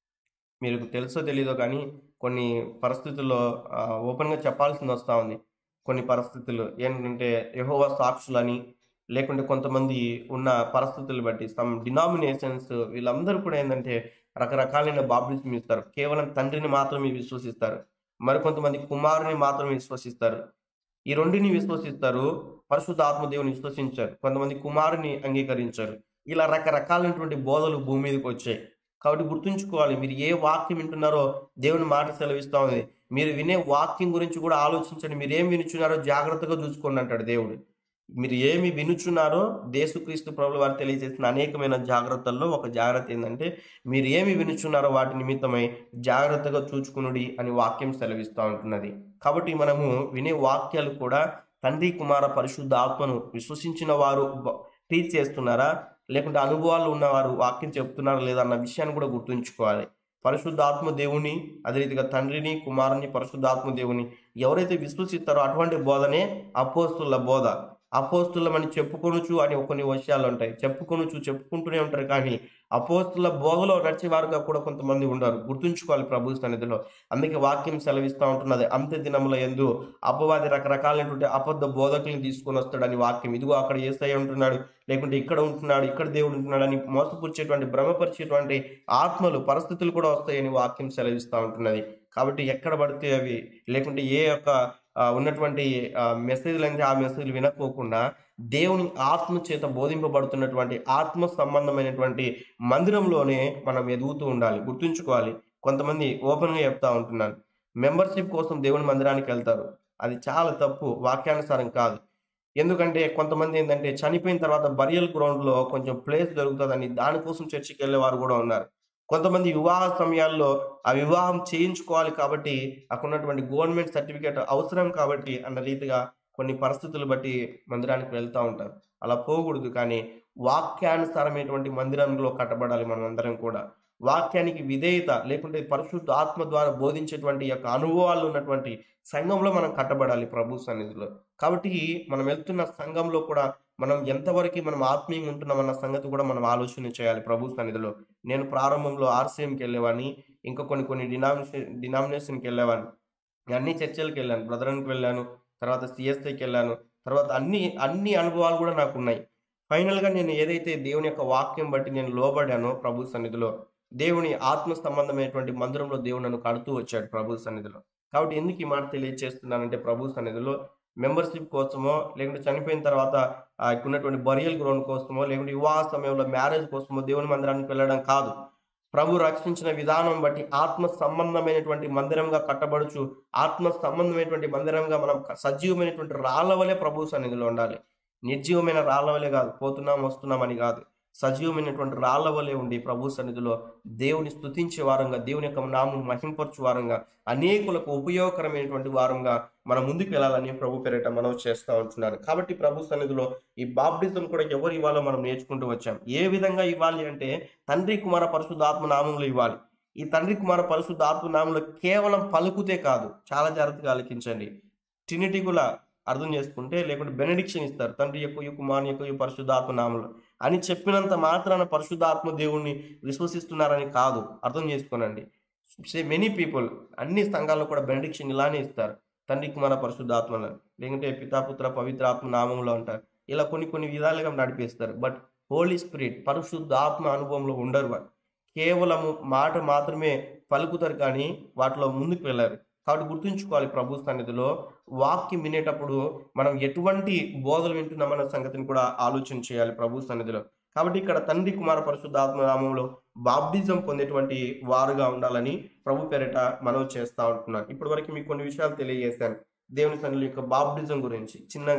మీకు తెలుసో తెలీదో కానీ కొన్ని పరిస్థితుల్లో ఆ, ఓపెన్గా చెప్పాల్సింది వస్తూ ఉంది కొన్ని పరిస్థితులు ఏంటంటే యహోవా సాక్షులని లేకుంటే కొంతమంది ఉన్న పరిస్థితులు బట్టి సమ్ డినామినేషన్స్ వీళ్ళందరూ కూడా ఏంటంటే రకరకాలైన బాప్టిజం ఇస్తారు కేవలం తండ్రిని మాత్రమే విశ్వసిస్తారు మరికొంతమంది కుమారుని మాత్రమే విశ్వసిస్తారు ఈ రెండిని విశ్వసిస్తారు పరిశుద్ధ ఆత్మదేవుని విశ్వసించారు కొంతమంది కుమారుని అంగీకరించారు ఇలా రకరకాలైనటువంటి బోధలు భూమి మీదకి వచ్చాయి కాబట్టి గుర్తుంచుకోవాలి మీరు ఏ వాక్యం వింటున్నారో దేవుని మాట సెలవిస్తా ఉంది మీరు వినే వాక్యం గురించి కూడా ఆలోచించండి మీరు ఏం వినుచున్నారో జాగ్రత్తగా చూసుకోండి అంటాడు దేవుడు మీరు ఏమి వినుచున్నారో దేశక్రీస్తు ప్రభుల వారు తెలియజేసిన అనేకమైన జాగ్రత్తల్లో ఒక జాగ్రత్త ఏంటంటే మీరు ఏమి వినుచున్నారో వాటి నిమిత్తమై జాగ్రత్తగా చూచుకునుడి అని వాక్యం సెలవిస్తూ ఉంటున్నది కాబట్టి మనము వినే వాక్యాలు కూడా తండ్రి కుమార పరిశుద్ధ ఆత్మను విశ్వసించిన వారు టీచ్ చేస్తున్నారా లేకుంటే అనుభవాలు ఉన్నవారు వాక్యం చెప్తున్నారా లేదా అన్న విషయాన్ని కూడా గుర్తుంచుకోవాలి పరిశుద్ధాత్మ దేవుని అదే రీతిగా తండ్రిని కుమారుని పరిశుద్ధాత్మ దేవుని ఎవరైతే విశ్వసిస్తారో అటువంటి బోధనే అపోస్తుల బోధ అపోస్తులమని చెప్పుకొనుచు అని కొన్ని విషయాలు ఉంటాయి చెప్పుకొనుచు చెప్పుకుంటూనే ఉంటారు కానీ అపోస్తుల బోధలో నడిచేవారుగా కూడా కొంతమంది ఉండరు గుర్తుంచుకోవాలి ప్రభు సన్నిధిలో అందుకే వాక్యం సెలవిస్తూ ఉంటున్నది అంత్య దినముల ఎందు అపవాది రకరకాలైనటువంటి అబద్ధ బోధకుల్ని తీసుకొని వస్తాడని వాక్యం ఇదిగో అక్కడ ఏసై ఉంటున్నాడు లేకుంటే ఇక్కడ ఉంటున్నాడు ఇక్కడ దేవుడు ఉంటున్నాడు అని మోసపుచ్చేటువంటి భ్రమపరిచేటువంటి ఆత్మలు పరిస్థితులు కూడా వస్తాయని వాక్యం సెలవిస్తూ ఉంటున్నది కాబట్టి ఎక్కడ పడితే అవి లేకుంటే ఏ యొక్క ఆ, ఉన్నటువంటి మెసేజ్లు అంటే ఆ మెసేజ్లు వినకోకుండా దేవుని ఆత్మ చేత బోధింపబడుతున్నటువంటి ఆత్మ సంబంధమైనటువంటి మందిరంలోనే మనం ఎదుగుతూ ఉండాలి గుర్తుంచుకోవాలి కొంతమంది ఓపెన్గా చెప్తా ఉంటున్నాను మెంబర్షిప్ కోసం దేవుని మందిరానికి వెళ్తారు అది చాలా తప్పు వాక్యానుసారం కాదు ఎందుకంటే కొంతమంది ఏంటంటే చనిపోయిన తర్వాత బరియల్ గ్రౌండ్లో కొంచెం ప్లేస్ దొరుకుతుందని దానికోసం చర్చికి వెళ్ళే వారు కూడా ఉన్నారు కొంతమంది వివాహ సమయాల్లో ఆ వివాహం చేయించుకోవాలి కాబట్టి అక్కడ ఉన్నటువంటి గవర్నమెంట్ సర్టిఫికేట్ అవసరం కాబట్టి అన్న రీతిగా కొన్ని పరిస్థితులు బట్టి మందిరానికి వెళ్తూ ఉంటారు అలా పోకూడదు కానీ వాక్యానుసారమైనటువంటి మందిరంలో కట్టబడాలి మనం అందరం కూడా వాక్యానికి విధేయత లేకుంటే పరిశుద్ధ ఆత్మ ద్వారా బోధించేటువంటి యొక్క అనుభవాలు ఉన్నటువంటి సంఘంలో మనం కట్టబడాలి ప్రభు సన్నిధిలో కాబట్టి మనం వెళ్తున్న సంఘంలో కూడా మనం ఎంతవరకు మనం ఆత్మీయంగా ఉంటున్నామన్న సంగతి కూడా మనం ఆలోచన చేయాలి ప్రభు సన్నిధిలో నేను ప్రారంభంలో ఆర్సీఎంకి వెళ్ళేవాడిని ఇంకా కొన్ని కొన్ని డినామినేషన్ డినామినేషన్కి వెళ్ళేవాడిని అన్ని చర్చలకు వెళ్ళాను బ్రదరన్కి వెళ్ళాను తర్వాత సిఎస్ఐకి వెళ్ళాను తర్వాత అన్ని అన్ని అనుభవాలు కూడా నాకు ఉన్నాయి ఫైనల్గా నేను ఏదైతే దేవుని యొక్క వాక్యం బట్టి నేను లోబడానో ప్రభు సన్నిధిలో దేవుని ఆత్మ సంబంధమైనటువంటి మందిరంలో దేవుడు నన్ను కడుతూ వచ్చాడు ప్రభు సన్నిధిలో కాబట్టి ఎందుకు ఈ మాట తెలియజేస్తున్నానంటే ప్రభు సన్నిధిలో మెంబర్షిప్ కోసమో లేకుంటే చనిపోయిన తర్వాత ఆ ఇక్కడ ఉన్నటువంటి బరియల్ గ్రౌండ్ కోసమో లేకుంటే వివాహ సమయంలో మ్యారేజ్ కోసమో దేవుని మందిరానికి వెళ్ళడం కాదు ప్రభు రక్షించిన విధానం బట్టి ఆత్మ సంబంధమైనటువంటి మందిరంగా కట్టబడుచు ఆత్మ సంబంధమైనటువంటి మందిరంగా మనం సజీవమైనటువంటి రాళ్ళ వలె ప్రభు సన్నిధిలో ఉండాలి నిర్జీవమైన రాళ్ళ వలె కాదు పోతున్నాం వస్తున్నాం అని కాదు సజీవమైనటువంటి రాళ్ల వలె ఉండి ప్రభు సన్నిధిలో దేవుని స్తుతించే వారంగా దేవుని యొక్క నామం మహింపరచు వారంగా అనేకులకు ఉపయోగకరమైనటువంటి వారంగా మనం ముందుకు వెళ్ళాలని ప్రభు పేరిట మనం చేస్తూ ఉంటున్నారు కాబట్టి ప్రభు సన్నిధిలో ఈ బాప్టిజం కూడా ఎవరు ఇవ్వాలో మనం నేర్చుకుంటూ వచ్చాం ఏ విధంగా ఇవ్వాలి అంటే తండ్రి కుమార పరిశుద్ధాత్మ నామంలో ఇవ్వాలి ఈ తండ్రి కుమార పరిశుద్ధాత్మ నామంలో కేవలం పలుకుతే కాదు చాలా జాగ్రత్తగా ఆలకించండి ట్రినిటీ కూడా అర్థం చేసుకుంటే లేకుంటే బెనడిక్షన్ ఇస్తారు తండ్రి యొక్క ఈ కుమారుని యొక్క ఈ పరిశుద్ధాత్మ నామంలో అని చెప్పినంత మాత్రాన పరిశుద్ధాత్మ దేవుణ్ణి విశ్వసిస్తున్నారని కాదు అర్థం చేసుకోనండి మెనీ పీపుల్ అన్ని సంఘాల్లో కూడా బెనడిక్షన్ ఇలానే ఇస్తారు తండ్రి కుమార పరిశుద్ధాత్మలో లేకుంటే పితాపుత్ర పవిత్ర ఆత్మ నామంలో అంటారు ఇలా కొన్ని కొన్ని విధాలుగా నడిపిస్తారు బట్ హోలీ స్పిరిట్ పరిశుద్ధ ఆత్మ అనుభవంలో ఉండరు వాళ్ళు కేవలము మాట మాత్రమే పలుకుతారు కానీ వాటిలో ముందుకు వెళ్ళారు కాబట్టి గుర్తుంచుకోవాలి ప్రభు సన్నిధిలో వాక్యం వినేటప్పుడు మనం ఎటువంటి బోధలు వింటున్నామన్న సంగతిని కూడా ఆలోచన చేయాలి ప్రభు సన్నిధిలో కాబట్టి ఇక్కడ తండ్రి కుమార పరిశుద్ధాత్మ నామంలో బాప్టిజం పొందేటువంటి వారుగా ఉండాలని ప్రభు పేరిట మనం చేస్తూ ఉంటున్నాను ఇప్పటి వరకు మీకు కొన్ని విషయాలు తెలియజేశాను దేవుని సన్నిధి యొక్క బాప్టిజం గురించి చిన్నగా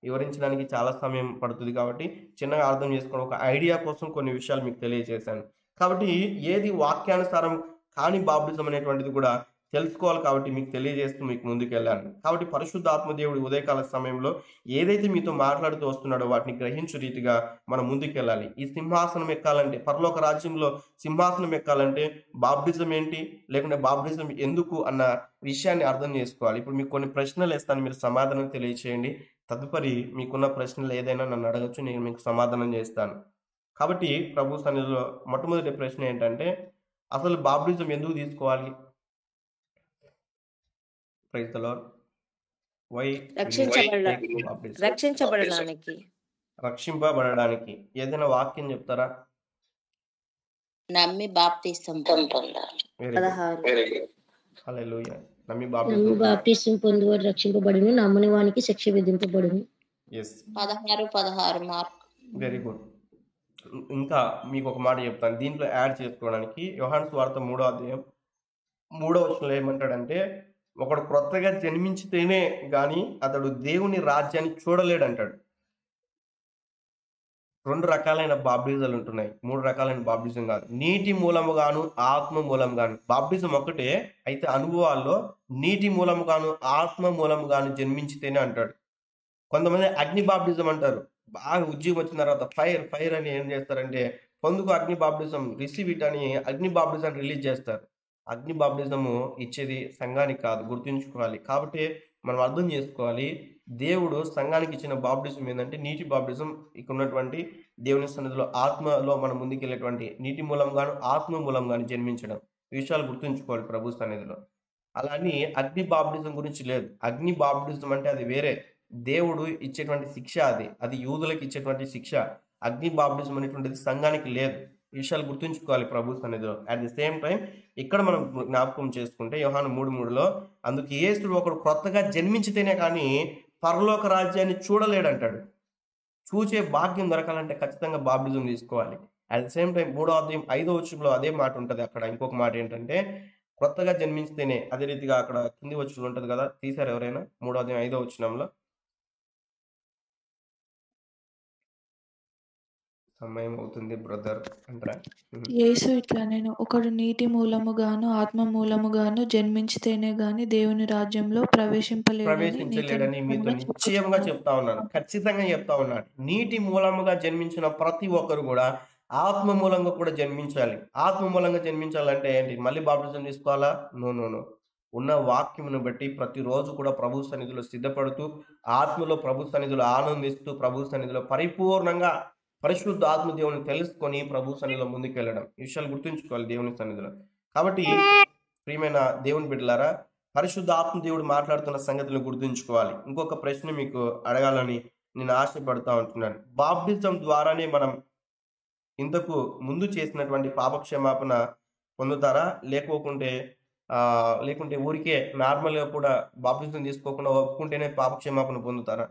వివరించడానికి చాలా సమయం పడుతుంది కాబట్టి చిన్నగా అర్థం చేసుకోవడం ఒక ఐడియా కోసం కొన్ని విషయాలు మీకు తెలియజేశాను కాబట్టి ఏది వాక్యానుసారం కాని బాప్టిజం అనేటువంటిది కూడా తెలుసుకోవాలి కాబట్టి మీకు తెలియజేస్తూ మీకు ముందుకు వెళ్ళాను కాబట్టి పరిశుద్ధ ఆత్మదేవుడి ఉదయకాల సమయంలో ఏదైతే మీతో మాట్లాడుతూ వస్తున్నాడో వాటిని గ్రహించు రీతిగా మనం ముందుకు వెళ్ళాలి ఈ సింహాసనం ఎక్కాలంటే పరలోక రాజ్యంలో సింహాసనం ఎక్కాలంటే బాప్టిజం ఏంటి లేకుంటే బాప్టిజం ఎందుకు అన్న విషయాన్ని అర్థం చేసుకోవాలి ఇప్పుడు మీకు కొన్ని ప్రశ్నలు వేస్తాను మీరు సమాధానం తెలియచేయండి తదుపరి మీకున్న ప్రశ్నలు ఏదైనా నన్ను అడగచ్చు నేను మీకు సమాధానం చేస్తాను కాబట్టి ప్రభు సన్నిధిలో మొట్టమొదటి ప్రశ్న ఏంటంటే అసలు బాప్టిజం ఎందుకు తీసుకోవాలి ప్రైజ్ ద లార్డ్ వై రక్షించబడ రక్షించబడడానికి రక్షింపబడడానికి ఏదైనా వాక్యం చెప్తారా నమ్మి బాప్తీసం పొందాలి వెరీ గుడ్ పదహారు హల్లెలూయా నమ్మి నమ్మి బాప్టిజం బాప్టిస్తం పొందువాడు రక్షింపబడును నమ్మని వానికి శిక్ష విధింపబడును ఎస్ పదహారు పదహారు మార్క్ వెరీ గుడ్ ఇంకా మీకు ఒక మాట చెప్తాను దీంట్లో యాడ్ చేసుకోవడానికి యోహాన్ స్వార్థ మూడో అధ్యాయం మూడో వచనంలో ఏమంటాడంటే ఒకడు క్రొత్తగా జన్మించితేనే గాని అతడు దేవుని రాజ్యాన్ని చూడలేడు అంటాడు రెండు రకాలైన బాప్టిజాలు ఉంటున్నాయి మూడు రకాలైన బాప్టిజం కాదు నీటి మూలముగాను ఆత్మ మూలముగాను బాప్టిజం ఒకటే అయితే అనుభవాల్లో నీటి మూలముగాను ఆత్మ మూలముగాను జన్మించితేనే అంటాడు కొంతమంది అగ్ని బాప్టిజం అంటారు బాగా ఉద్యోగం వచ్చిన తర్వాత ఫైర్ ఫైర్ అని ఏం చేస్తారంటే పొందుకు అగ్ని బాప్టిజం రిసీవ్ ఇట్ అని అగ్ని బాప్టిజం రిలీజ్ చేస్తారు అగ్ని బాప్టిజము ఇచ్చేది సంఘానికి కాదు గుర్తుంచుకోవాలి కాబట్టి మనం అర్థం చేసుకోవాలి దేవుడు సంఘానికి ఇచ్చిన బాప్టిజం ఏంటంటే నీటి బాప్టిజం ఇక్కడ ఉన్నటువంటి దేవుని సన్నిధిలో ఆత్మలో మనం ముందుకెళ్ళేటువంటి నీటి మూలంగాను ఆత్మ మూలంగాను జన్మించడం ఈ విషయాలు గుర్తుంచుకోవాలి ప్రభు సన్నిధిలో అలా అని అగ్ని బాప్టిజం గురించి లేదు అగ్ని బాప్టిజం అంటే అది వేరే దేవుడు ఇచ్చేటువంటి శిక్ష అది అది యూదులకు ఇచ్చేటువంటి శిక్ష అగ్ని బాప్టిజం అనేటువంటిది సంఘానికి లేదు ఈ విషయాలు గుర్తుంచుకోవాలి ప్రభు సన్నిధిలో అట్ ది సేమ్ టైం ఇక్కడ మనం జ్ఞాపకం చేసుకుంటే యోహాను మూడు మూడులో అందుకు యేసుడు ఒకడు కొత్తగా జన్మించితేనే కానీ పరలోక రాజ్యాన్ని చూడలేడంటాడు చూచే భాగ్యం దొరకాలంటే ఖచ్చితంగా బాప్టిజం తీసుకోవాలి అట్ ది సేమ్ టైం మూడో అధ్యాయం ఐదో వచ్చంలో అదే మాట ఉంటుంది అక్కడ ఇంకొక మాట ఏంటంటే కొత్తగా జన్మించితేనే అదే రీతిగా అక్కడ కింది వచ్చులు ఉంటుంది కదా తీసారు ఎవరైనా మూడో అధ్యాయం ఐదో వచ్చినంలో సమయం అవుతుంది బ్రదర్ అంటారా ఉహు. యేసు ఇట్లా నేను ఒకడు నీటి మూలముగాను ఆత్మ మూలముగాను జన్మించితేనే గాని దేవుని రాజ్యంలో ప్రవేశింపలేడని నీతో ప్రవేశించలేడని మీతో నిశ్చయముగా నిశ్చయంగా చెప్తా ఉన్నాను ఖచ్చితంగా చెప్తా ఉన్నాను నీటి మూలముగా జన్మించిన ప్రతి ఒక్కరు కూడా ఆత్మ మూలంగా కూడా జన్మించాలి ఆత్మ మూలంగా జన్మించాలంటే ఏంటి మళ్ళీ బాప్టిజం తీసుకోవాలా నో నో నో ఉన్న వాక్యమును బట్టి ప్రతిరోజు కూడా ప్రభు సన్నిధిలో సిద్ధపడుతూ ఆత్మలో ప్రభు సన్నిధిలో ఆనందిస్తూ ప్రభు సన్నిధిలో పరిపూర్ణంగా పరిశుద్ధ ఆత్మ దేవుని తెలుసుకొని ప్రభు సన్నిధిలో ముందుకెళ్ళడం ఈ విషయాలు గుర్తుంచుకోవాలి దేవుని సన్నిధిలో కాబట్టి ప్రియమైన దేవుని బిడ్డలారా పరిశుద్ధ ఆత్మ దేవుడు మాట్లాడుతున్న సంగతులను గుర్తుంచుకోవాలి ఇంకొక ప్రశ్న మీకు అడగాలని నేను ఆశపడుతూ ఉంటున్నాను బాప్టిజం ద్వారానే మనం ఇంతకు ముందు చేసినటువంటి పాపక్షమాపణ పొందుతారా లేకోకుంటే ఆ, లేకుంటే ఊరికే నార్మల్గా కూడా బాప్టిజం తీసుకోకుండా ఒప్పుకుంటేనే పాపక్షమాపణ పొందుతారా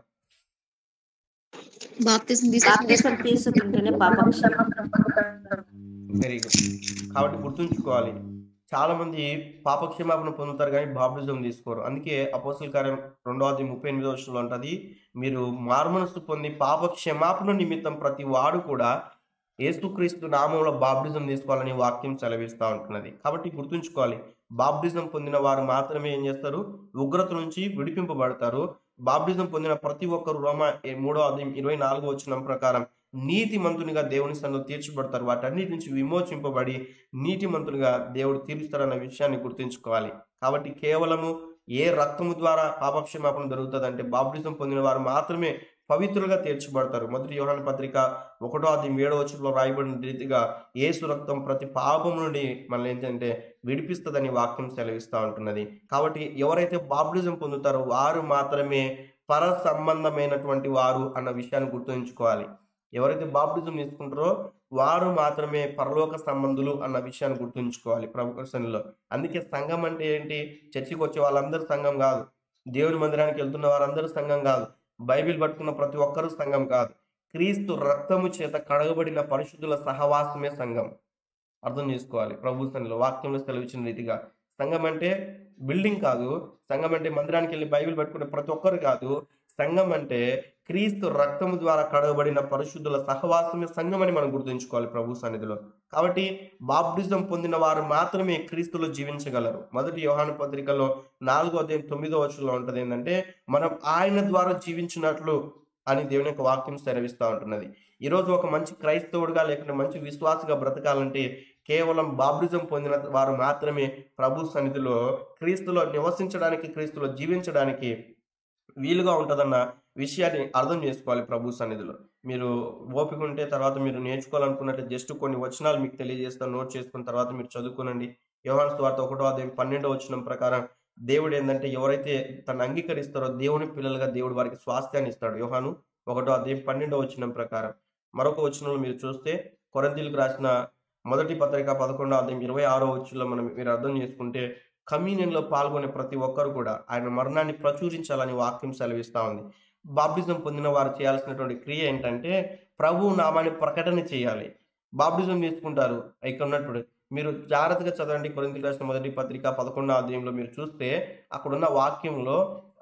బాప్తిజం బాప్తిసం తీసుకుంటేనే పాపక్షమ వెరీ గుడ్ కాబట్టి గుర్తుంచుకోవాలి చాలా మంది పాపక్షమాపణ పొందుతారు కానీ బాప్టిజం తీసుకోరు అందుకే అపోసల కార్యం రెండో అది ముప్పై ఎనిమిదో వచ్చంలో ఉంటుంది మీరు మారుమనస్సు పొంది పాప క్షమాపణ నిమిత్తం ప్రతి వాడు కూడా యేసుక్రీస్తు నామంలో బాప్టిజం తీసుకోవాలని వాక్యం సెలవిస్తూ ఉంటున్నది కాబట్టి గుర్తుంచుకోవాలి బాప్టిజం పొందిన వారు మాత్రమే ఏం చేస్తారు ఉగ్రత నుంచి విడిపింపబడతారు బాప్టిజం పొందిన ప్రతి ఒక్కరు రోమ ఏ- మూడో అధ్యాయం ఇరవై నాలుగో వచ్చిన ప్రకారం నీతిమంతునిగా దేవుని సన్నిధిలో తీర్చబడతారు వాటన్నిటి నుంచి విమోచింపబడి నీతిమంతునిగా దేవుడు తీరుస్తాడన్న విషయాన్ని గుర్తుంచుకోవాలి కాబట్టి కేవలము ఏ రక్తము ద్వారా పాపక్షమాపణ జరుగుతుంది బాప్టిజం పొందిన వారు మాత్రమే పవిత్రులుగా తీర్చబడతారు మొదటి యోహాన పత్రిక ఒకటో అధ్యాయం ఏడో వచ్చంలో రాయబడిన రీతిగా ఏసు రక్తం ప్రతి పాపం నుండి మనల్ని ఏంటంటే విడిపిస్తుందని వాక్యం సెలవిస్తూ ఉంటున్నది కాబట్టి ఎవరైతే బాప్టిజం పొందుతారో వారు మాత్రమే పర సంబంధమైనటువంటి వారు అన్న విషయాన్ని గుర్తుంచుకోవాలి ఎవరైతే బాప్టిజం తీసుకుంటారో వారు మాత్రమే పరలోక సంబంధులు అన్న విషయాన్ని గుర్తుంచుకోవాలి ప్రభుత్వంలో అందుకే సంఘం అంటే ఏంటి చర్చికి వచ్చే వాళ్ళందరూ సంఘం కాదు దేవుని మందిరానికి వెళ్తున్న వారందరూ సంఘం కాదు బైబిల్ పట్టుకున్న ప్రతి ఒక్కరూ సంఘం కాదు క్రీస్తు రక్తము చేత కడగబడిన పరిశుద్ధుల సహవాసమే సంఘం అర్థం చేసుకోవాలి ప్రభు సన్నిలో వాక్యంలో సెలవిచ్చిన రీతిగా సంఘం అంటే బిల్డింగ్ కాదు సంఘం అంటే మందిరానికి వెళ్ళి బైబిల్ పట్టుకునే ప్రతి ఒక్కరు కాదు సంఘం అంటే క్రీస్తు రక్తము ద్వారా కడగబడిన పరిశుద్ధుల సహవాసమే సంఘం అని మనం గుర్తుంచుకోవాలి ప్రభు సన్నిధిలో కాబట్టి బాప్టిజం పొందిన వారు మాత్రమే క్రీస్తులో జీవించగలరు మొదటి యోహాను పత్రికలో నాలుగో అధ్యాయం తొమ్మిదో వచ్చంలో ఉంటది ఏంటంటే మనం ఆయన ద్వారా జీవించినట్లు అని దేవుని యొక్క వాక్యం సెలవిస్తూ ఉంటున్నది ఈరోజు ఒక మంచి క్రైస్తవుడిగా లేకుంటే మంచి విశ్వాసగా బ్రతకాలంటే కేవలం బాప్టిజం పొందిన వారు మాత్రమే ప్రభు సన్నిధిలో క్రీస్తులో నివసించడానికి క్రీస్తులో జీవించడానికి వీలుగా ఉంటుందన్న విషయాన్ని అర్థం చేసుకోవాలి ప్రభు సన్నిధిలో మీరు ఓపిక ఉంటే తర్వాత మీరు నేర్చుకోవాలనుకున్నట్టు జస్ట్ కొన్ని వచనాలు మీకు తెలియజేస్తాను నోట్ చేసుకున్న తర్వాత మీరు చదువుకోనండి యోహాను స్వార్థ ఒకటో అధ్యాయం పన్నెండో వచనం ప్రకారం దేవుడు ఏంటంటే ఎవరైతే తను అంగీకరిస్తారో దేవుని పిల్లలుగా దేవుడు వారికి స్వాస్థ్యాన్ని ఇస్తాడు యోహాను ఒకటో అధ్యాయం పన్నెండో వచనం ప్రకారం మరొక వచనంలో మీరు చూస్తే కొరంతీలకు రాసిన మొదటి పత్రిక పదకొండో అధ్యాయం ఇరవై ఆరో వచ్చులో మనం మీరు అర్థం చేసుకుంటే కమ్యూనియన్ లో పాల్గొనే ప్రతి ఒక్కరు కూడా ఆయన మరణాన్ని ప్రచురించాలని వాక్యం సెలవిస్తా ఉంది బాప్టిజం పొందిన వారు చేయాల్సినటువంటి క్రియ ఏంటంటే ప్రభు నామాన్ని ప్రకటన చేయాలి బాప్టిజం తీసుకుంటారు ఇక్కడ ఉన్నప్పుడు మీరు జాగ్రత్తగా చదవండి కొరింథీయులకు రాసిన మొదటి పత్రిక పదకొండో అధ్యాయంలో మీరు చూస్తే అక్కడున్న వాక్యంలో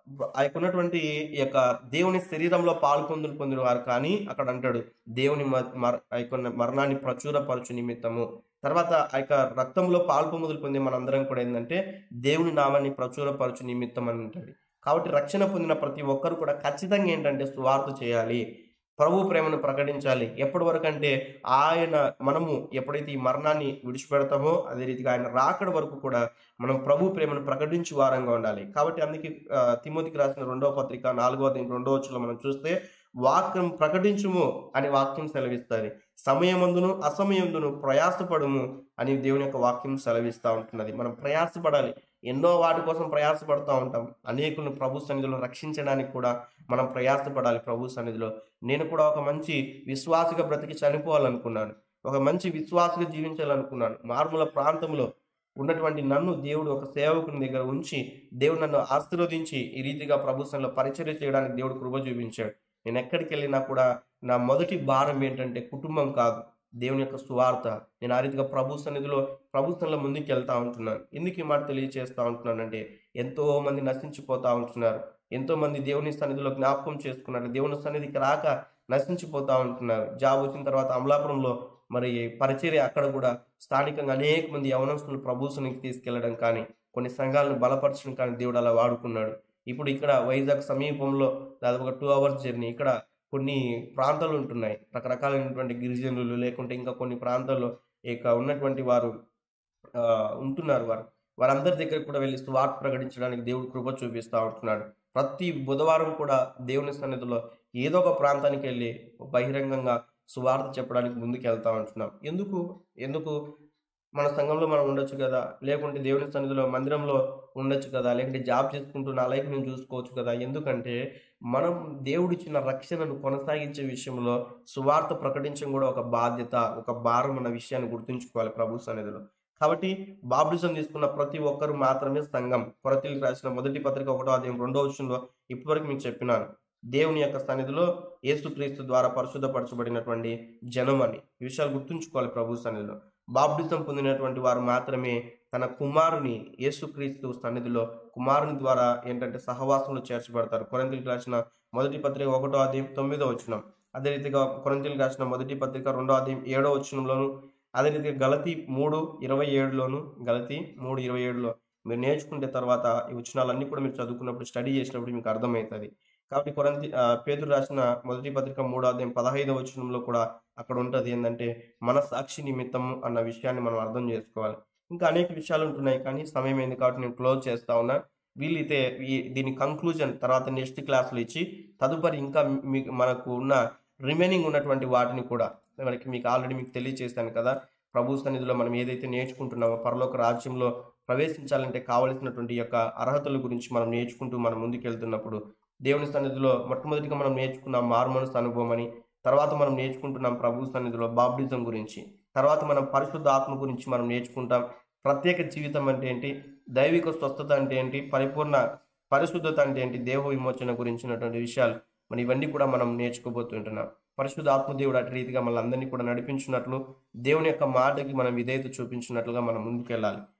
ఆ యొక్క ఉన్నటువంటి ఈ యొక్క దేవుని శరీరంలో పాల్పొందులు పొందిన వారు కానీ అక్కడ అంటాడు దేవుని మ- మర- ఆ యొక్క మరణాన్ని ప్రచురపరచు నిమిత్తము తర్వాత ఆ యొక్క రక్తంలో పాల్పొందులు పొందే మనందరం కూడా ఏంటంటే దేవుని నామాన్ని ప్రచురపరచు నిమిత్తం అని అంటాడు కాబట్టి రక్షణ పొందిన ప్రతి ఒక్కరు కూడా ఖచ్చితంగా ఏంటంటే సువార్త చేయాలి ప్రభు ప్రేమను ప్రకటించాలి ఎప్పటి వరకు అంటే ఆయన మనము ఎప్పుడైతే ఈ మరణాన్ని విడిచిపెడతామో అదే రీతిగా ఆయన రాకడ వరకు కూడా మనం ప్రభు ప్రేమను ప్రకటించే వారంగా ఉండాలి కాబట్టి అందుకే ఆ, తిమోతికి రాసిన రెండవ పత్రిక నాలుగవ అధ్యాయం రెండవ వచ్చులో మనం చూస్తే వాక్యం ప్రకటించుము అని వాక్యం సెలవిస్తుంది సమయమందును అసమయందును ప్రయాసపడుము అని దేవుని యొక్క వాక్యం సెలవిస్తూ ఉంటున్నది మనం ప్రయాసపడాలి ఎన్నో వాటి కోసం ప్రయాసపడుతూ ఉంటాం అనేకులను ప్రభు సన్నిధిలో రక్షించడానికి కూడా మనం ప్రయాసపడాలి ప్రభు సన్నిధిలో నేను కూడా ఒక మంచి విశ్వాసిగా బ్రతికి చనిపోవాలనుకున్నాను ఒక మంచి విశ్వాసిగా జీవించాలనుకున్నాను మార్మల ప్రాంతంలో ఉన్నటువంటి నన్ను దేవుడు ఒక సేవకుని దగ్గర ఉంచి దేవుడు నన్ను ఆశీర్వదించి ఈ రీతిగా ప్రభు సన్నిధిలో పరిచర్య చేయడానికి దేవుడు కృప చూపించాడు నేను ఎక్కడికి వెళ్ళినా కూడా నా మొదటి భారం ఏంటంటే కుటుంబం కాదు దేవుని యొక్క సువార్త నేను ఆ రీతిగా ప్రభు సన్నిధిలో ప్రభు సన్నిధిలో ముందుకు వెళ్తా ఉంటున్నాను ఎందుకు ఈ మాట తెలియజేస్తా ఉంటున్నానంటే ఎంతో మంది నశించిపోతా ఉంటున్నారు ఎంతో మంది దేవుని సన్నిధిలో జ్ఞాపకం చేసుకున్నారు దేవుని సన్నిధికి రాక నశించిపోతా ఉంటున్నారు జాబ్ వచ్చిన తర్వాత అమలాపురంలో మరి పరిచర్య అక్కడ కూడా స్థానికంగా అనేక మంది యవనస్తులు ప్రభు సన్నిధికి తీసుకెళ్లడం కానీ కొన్ని సంఘాలను బలపరచడం కానీ దేవుడు అలా వాడుకున్నాడు ఇప్పుడు ఇక్కడ వైజాగ్ సమీపంలో దాదాపు ఒక టూ అవర్స్ జర్నీ ఇక్కడ కొన్ని ప్రాంతాలు ఉంటున్నాయి రకరకాలైనటువంటి గిరిజనులు లేకుంటే ఇంకా కొన్ని ప్రాంతాల్లో ఇక ఉన్నటువంటి వారు ఆ, ఉంటున్నారు వారు వారందరి దగ్గర కూడా వెళ్ళి స్వార్థ ప్రకటించడానికి దేవుడు కృప చూపిస్తూ ఉంటున్నాడు ప్రతి బుధవారం కూడా దేవుని సన్నిధిలో ఏదో ఒక ప్రాంతానికి వెళ్ళి బహిరంగంగా సువార్త చెప్పడానికి ముందుకు వెళ్తా ఉంటున్నాం ఎందుకు ఎందుకు మన సంఘంలో మనం ఉండొచ్చు కదా లేకుంటే దేవుని సన్నిధిలో మందిరంలో ఉండొచ్చు కదా లేకుంటే జాబ్ చేసుకుంటూ నా లైఫ్ నేను చూసుకోవచ్చు కదా ఎందుకంటే మనం దేవుడిచ్చిన రక్షణను కొనసాగించే విషయంలో సువార్త ప్రకటించడం కూడా ఒక బాధ్యత ఒక భారం అన్న విషయాన్ని గుర్తుంచుకోవాలి ప్రభు సన్నిధిలో కాబట్టి బాప్టిజం తీసుకున్న ప్రతి ఒక్కరు మాత్రమే సంఘం కొరతీలకు రాసిన మొదటి పత్రిక ఒకటో అధ్యాయం రెండో విషయంలో ఇప్పటివరకు మీకు చెప్పినాను దేవుని యొక్క సన్నిధిలో యేసుక్రీస్తు ద్వారా పరిశుద్ధపరచబడినటువంటి జనం అని ఈ విషయాలు గుర్తుంచుకోవాలి ప్రభు సన్నిధిలో బాప్టిజం పొందినటువంటి వారు మాత్రమే తన కుమారుని యేసుక్రీస్తు సన్నిధిలో కుమారుని ద్వారా ఏంటంటే సహవాసంలో చేర్చబడతారు కొరంతీలకు రాసిన మొదటి పత్రిక ఒకటో అధ్యాయం తొమ్మిదో వచనం అదే రీతిగా కొరంతీలకు రాసిన మొదటి పత్రిక రెండో అధ్యాయం ఏడో వచనంలోను అదే రీతిగా గలతి మూడు ఇరవై ఏడులోను గలతి మూడు ఇరవై ఏడులో మీరు నేర్చుకుంటే తర్వాత ఈ వచనాలన్నీ కూడా మీరు చదువుకున్నప్పుడు స్టడీ చేసినప్పుడు మీకు అర్థమవుతుంది కాబట్టి కొరంతి ఆ, పేతురు రాసిన మొదటి పత్రిక మూడో అధ్యాయం పదహైదవ వచనంలో కూడా అక్కడ ఉంటది ఏంటంటే మన సాక్షి నిమిత్తము అన్న విషయాన్ని మనం అర్థం చేసుకోవాలి ఇంకా అనేక విషయాలు ఉంటున్నాయి కానీ సమయం అయింది కాబట్టి నేను క్లోజ్ చేస్తా ఉన్నా వీలైతే ఈ దీని కంక్లూజన్ తర్వాత నెక్స్ట్ క్లాసులు ఇచ్చి తదుపరి ఇంకా మీకు మనకు ఉన్న రిమైనింగ్ ఉన్నటువంటి వాటిని కూడా మనకి మీకు ఆల్రెడీ మీకు తెలియజేశాను కదా ప్రభు సన్నిధిలో మనం ఏదైతే నేర్చుకుంటున్నామో పరలోక రాజ్యంలో ప్రవేశించాలంటే కావలసినటువంటి యొక్క అర్హతల గురించి మనం నేర్చుకుంటూ మనం ముందుకు వెళ్తున్నప్పుడు దేవుని సన్నిధిలో మొట్టమొదటిగా మనం నేర్చుకున్నాం మారుమనసు అనుభవం అని తర్వాత మనం నేర్చుకుంటున్నాం ప్రభు సన్నిధిలో బాప్టిజం గురించి తర్వాత మనం పరిశుద్ధ ఆత్మ గురించి మనం నేర్చుకుంటాం ప్రత్యేక జీవితం అంటే ఏంటి దైవిక స్వస్థత అంటే ఏంటి పరిపూర్ణ పరిశుద్ధత అంటే ఏంటి దేవ విమోచన గురించినటువంటి విషయాలు మరి ఇవన్నీ కూడా మనం నేర్చుకోబోతుంటున్నాం పరిశుద్ధ ఆత్మదేవుడు అటు రీతిగా మన అందరినీ కూడా నడిపించినట్లు దేవుని యొక్క మాటకి మనం విధేయత చూపించినట్లుగా మనం ముందుకెళ్ళాలి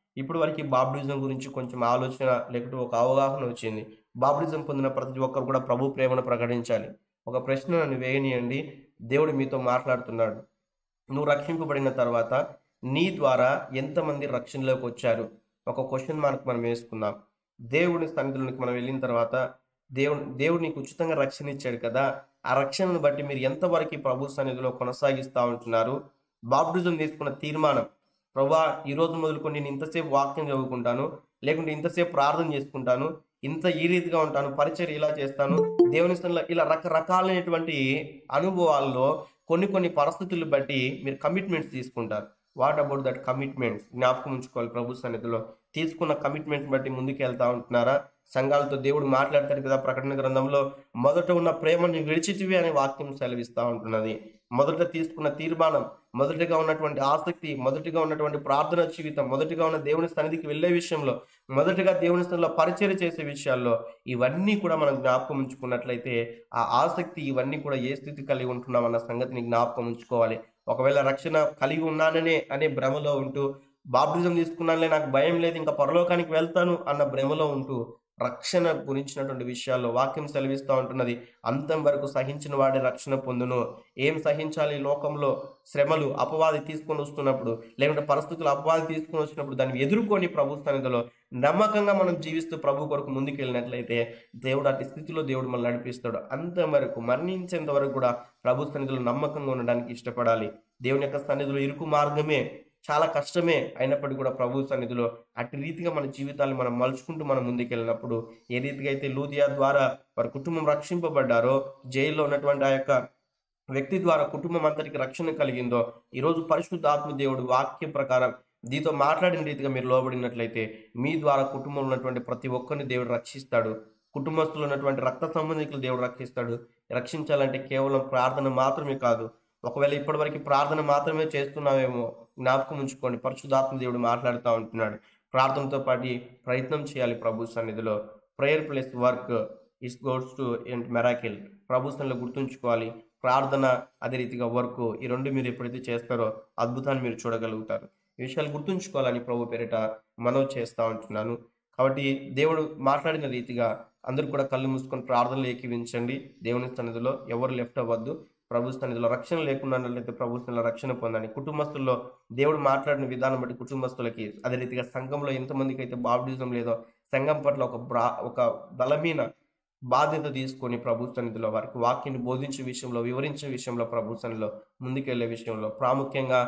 ఇప్పుడు వరకు బాప్టిజం గురించి కొంచెం ఆలోచన లేకపోతే ఒక అవగాహన వచ్చింది బాప్టిజం పొందిన ప్రతి ఒక్కరు కూడా ప్రభు ప్రేమను ప్రకటించాలి ఒక ప్రశ్న నన్ను వేయనియండి దేవుడు మీతో మాట్లాడుతున్నాడు నువ్వు రక్షింపబడిన తర్వాత నీ ద్వారా ఎంతమంది రక్షణలోకి వచ్చారు ఒక క్వశ్చన్ మార్క్ మనం వేసుకుందాం దేవుని సన్నిధిలోనికి మనం వెళ్ళిన తర్వాత దేవుడు దేవుడు నీకు ఉచితంగా రక్షణ ఇచ్చాడు కదా ఆ రక్షణను బట్టి మీరు ఎంతవరకు ఈ ప్రభు సన్నిధిలో కొనసాగిస్తూ ఉంటున్నారు బాప్టిజం తీసుకున్న తీర్మానం ప్రభా ఈ రోజు మొదలుకొని నేను ఇంతసేపు వాక్యం చదువుకుంటాను లేకుంటే ఇంతసేపు ప్రార్థన చేసుకుంటాను ఇంత ఈ రీతిగా ఉంటాను పరిచయం ఇలా చేస్తాను దేవుని స్థలంలో ఇలా రకరకాలైనటువంటి అనుభవాల్లో కొన్ని కొన్ని పరిస్థితులు బట్టి మీరు కమిట్మెంట్స్ తీసుకుంటారు వాట్ అబౌట్ దట్ కమిట్మెంట్స్ జ్ఞాపకం ఉంచుకోవాలి ప్రభు సన్నిధిలో తీసుకున్న కమిట్మెంట్ బట్టి ముందుకు వెళ్తా ఉంటున్నారా సంఘాలతో దేవుడు మాట్లాడతాడు కదా ప్రకటన గ్రంథంలో మొదట ఉన్న ప్రేమని విడిచిటివి అనే వాక్యం సెలవిస్తూ ఉంటున్నది మొదట తీసుకున్న తీర్మానం మొదటిగా ఉన్నటువంటి ఆసక్తి మొదటిగా ఉన్నటువంటి ప్రార్థన జీవితం మొదటిగా ఉన్న దేవుని సన్నిధికి వెళ్ళే విషయంలో మొదటిగా దేవుని స్థలంలో పరిచయం చేసే విషయాల్లో ఇవన్నీ కూడా మనం జ్ఞాపకం ఉంచుకున్నట్లయితే ఆ ఆసక్తి ఇవన్నీ కూడా ఏ స్థితి కలిగి ఉంటున్నాం అన్న సంగతిని జ్ఞాపకం ఉంచుకోవాలి ఒకవేళ రక్షణ కలిగి ఉన్నాననే అనే భ్రమలో ఉంటూ బాప్టిజం తీసుకున్నానులే నాకు భయం లేదు ఇంకా పరలోకానికి వెళ్తాను అన్న భ్రమలో ఉంటూ రక్షణ గురించినటువంటి విషయాల్లో వాక్యం సెలవిస్తూ ఉంటున్నది అంతం వరకు సహించిన వాడి రక్షణ పొందును ఏం సహించాలి ఈ లోకంలో శ్రమలు అపవాది తీసుకొని వస్తున్నప్పుడు లేకుంటే పరిస్థితులు అపవాది తీసుకొని వచ్చినప్పుడు దాన్ని ఎదుర్కొని ప్రభు సన్నిధిలో నమ్మకంగా మనం జీవిస్తూ ప్రభు కొరకు ముందుకు వెళ్ళినట్లయితే దేవుడు అటు స్థితిలో దేవుడు మనల్ని నడిపిస్తాడు అంతవరకు మరణించేంత వరకు కూడా ప్రభు సన్నిధిలో నమ్మకంగా ఉండడానికి ఇష్టపడాలి దేవుని యొక్క సన్నిధిలో ఇరుకు మార్గమే చాలా కష్టమే అయినప్పటికీ కూడా ప్రభు సన్నిధిలో అటు రీతిగా మన జీవితాన్ని మనం మలుచుకుంటూ మనం ముందుకెళ్ళినప్పుడు ఏ రీతిగా అయితే లూదియా ద్వారా వారి కుటుంబం రక్షింపబడ్డారో జైల్లో ఉన్నటువంటి ఆ యొక్క వ్యక్తి ద్వారా కుటుంబం అంతటికి రక్షణ కలిగిందో ఈరోజు పరిశుద్ధ ఆత్మ దేవుడు వాక్యం ప్రకారం దీంతో మాట్లాడిన రీతిగా మీరు లోబడినట్లయితే మీ ద్వారా కుటుంబంలో ఉన్నటువంటి ప్రతి ఒక్కరిని దేవుడు రక్షిస్తాడు కుటుంబస్తులు ఉన్నటువంటి రక్త సంబంధికులు దేవుడు రక్షిస్తాడు రక్షించాలంటే కేవలం ప్రార్థన మాత్రమే కాదు ఒకవేళ ఇప్పటివరకు ప్రార్థన మాత్రమే చేస్తున్నామేమో జ్ఞాపకం ఉంచుకోండి పరిశుద్ధాత్మ దేవుడు మాట్లాడుతూ ఉంటున్నాడు ప్రార్థనతో పాటు ప్రయత్నం చేయాలి ప్రభు సన్నిధిలో prayer plus work is God's to and miracle ప్రభు సన్నిధిలో గుర్తుంచుకోవాలి ప్రార్థన అదే రీతిగా వర్క్ ఈ రెండు మీరు ఎప్పుడైతే చేస్తారో అద్భుతాన్ని మీరు చూడగలుగుతారు ఈ విషయాలు గుర్తుంచుకోవాలని ప్రభు పేరిట మనవి చేస్తూ ఉంటున్నాను కాబట్టి దేవుడు మాట్లాడిన రీతిగా అందరూ కూడా కళ్ళు మూసుకొని ప్రార్థనలు ఏకీవించండి దేవుని సన్నిధిలో ఎవరు లెఫ్ట్ అవ్వద్దు ప్రభు సన్నిధిలో రక్షణ లేకున్నట్లయితే ప్రభు సన్నిధిలో రక్షణ పొందండి కుటుంబస్తుల్లో దేవుడు మాట్లాడిన విధానం బట్టి కుటుంబస్తులకి అదే రీతిగా సంఘంలో ఎంతమందికి అయితే బాప్టిజం లేదో సంఘం పట్ల ఒక బ్రా ఒక బలమైన బాధ్యత తీసుకొని ప్రభు సన్నిధిలో వారికి వాక్యాన్ని బోధించే విషయంలో వివరించే విషయంలో ప్రభు సన్నిధిలో ముందుకెళ్లే విషయంలో ప్రాముఖ్యంగా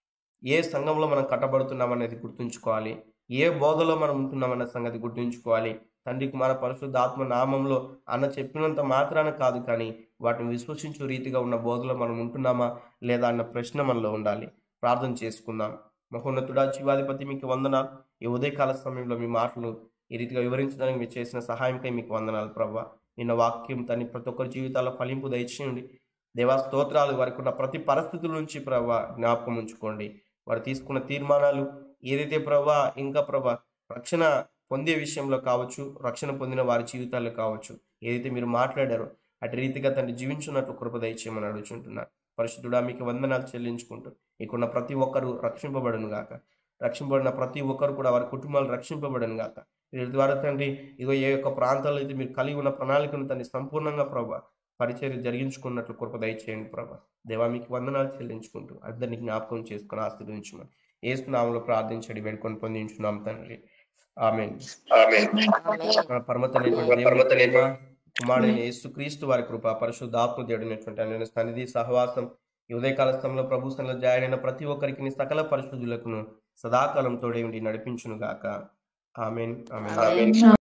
ఏ సంఘంలో మనం కట్టబడుతున్నాం అనేది గుర్తుంచుకోవాలి ఏ బోధలో మనం ఉంటున్నామన్న సంగతి గుర్తుంచుకోవాలి తండ్రి కుమార పరిశుద్ధ ఆత్మ నామంలో అన్న చెప్పినంత మాత్రాన కాదు కానీ వాటిని విశ్వసించు రీతిగా ఉన్న బోధలో మనం ఉంటున్నామా లేదా అన్న ప్రశ్న మనలో ఉండాలి ప్రార్థన చేసుకుందాం మహోన్నతుడా జీవాధిపతి మీకు వందనాలు ఈ ఉదయకాల సమయంలో మీ మాటలు ఈ రీతిగా వివరించడానికి మీరు చేసిన సహాయంకై మీకు వందనాలు ప్రభా నిన్న వాక్యం తని ప్రతి ఒక్కరి జీవితాల్లో ఫలింపు దయచేయండి దేవా స్తోత్రాలు వారికి ఉన్న ప్రతి పరిస్థితుల నుంచి ప్రభా జ్ఞాపకం ఉంచుకోండి వారు తీసుకున్న తీర్మానాలు ఏదైతే ప్రభా ఇంకా ప్రభా రక్షణ పొందే విషయంలో కావచ్చు రక్షణ పొందిన వారి జీవితాల్లో కావచ్చు ఏదైతే మీరు మాట్లాడారో అటు రీతిగా తండ్రి జీవించున్నట్లు కృప దయచేయమని అడుగుచుంటున్నారు పరిశుద్ధుడా మీకు వందనాలు చెల్లించుకుంటూ ఇక్కడున్న ప్రతి ఒక్కరు రక్షింపబడను గాక రక్షింపబడిన ప్రతి ఒక్కరు కూడా వారి కుటుంబాలు రక్షింపబడను గాక వీరి ద్వారా తండ్రి ఇగో ఏ యొక్క ప్రాంతాల్లో అయితే మీరు కలిగి ఉన్న ప్రణాళికను తండ్రి సంపూర్ణంగా ప్రభా పరిచర్య జరిగించుకున్నట్లు కృప దయచేయండి ప్రభా దేవా మీకు వందనాలు చెల్లించుకుంటూ అందరినీ జ్ఞాపకం చేసుకుని ఆశీర్వదించమని ఏసునామంలో ప్రార్థించడి వేడుకొని పొందించున్నాం తండ్రి ఆమె పరమతమైనటువంటి దేవుని ప్రేమ, కుమారుడైన యేసుక్రీస్తు వారి కృప పరిశుద్ధ ఆత్మ దేవుడైనటువంటి ఆయన సన్నిధి సహవాసం ఈ ఉదయకాల సమయంలో ప్రభు సన్నిధిలో జాయిన్ అయిన ప్రతి ఒక్కరికి నీ సకల పరిశుద్ధులకును సదాకాలం తోడే ఉండి నడిపించును గాక ఆమెన్ ఆమెన్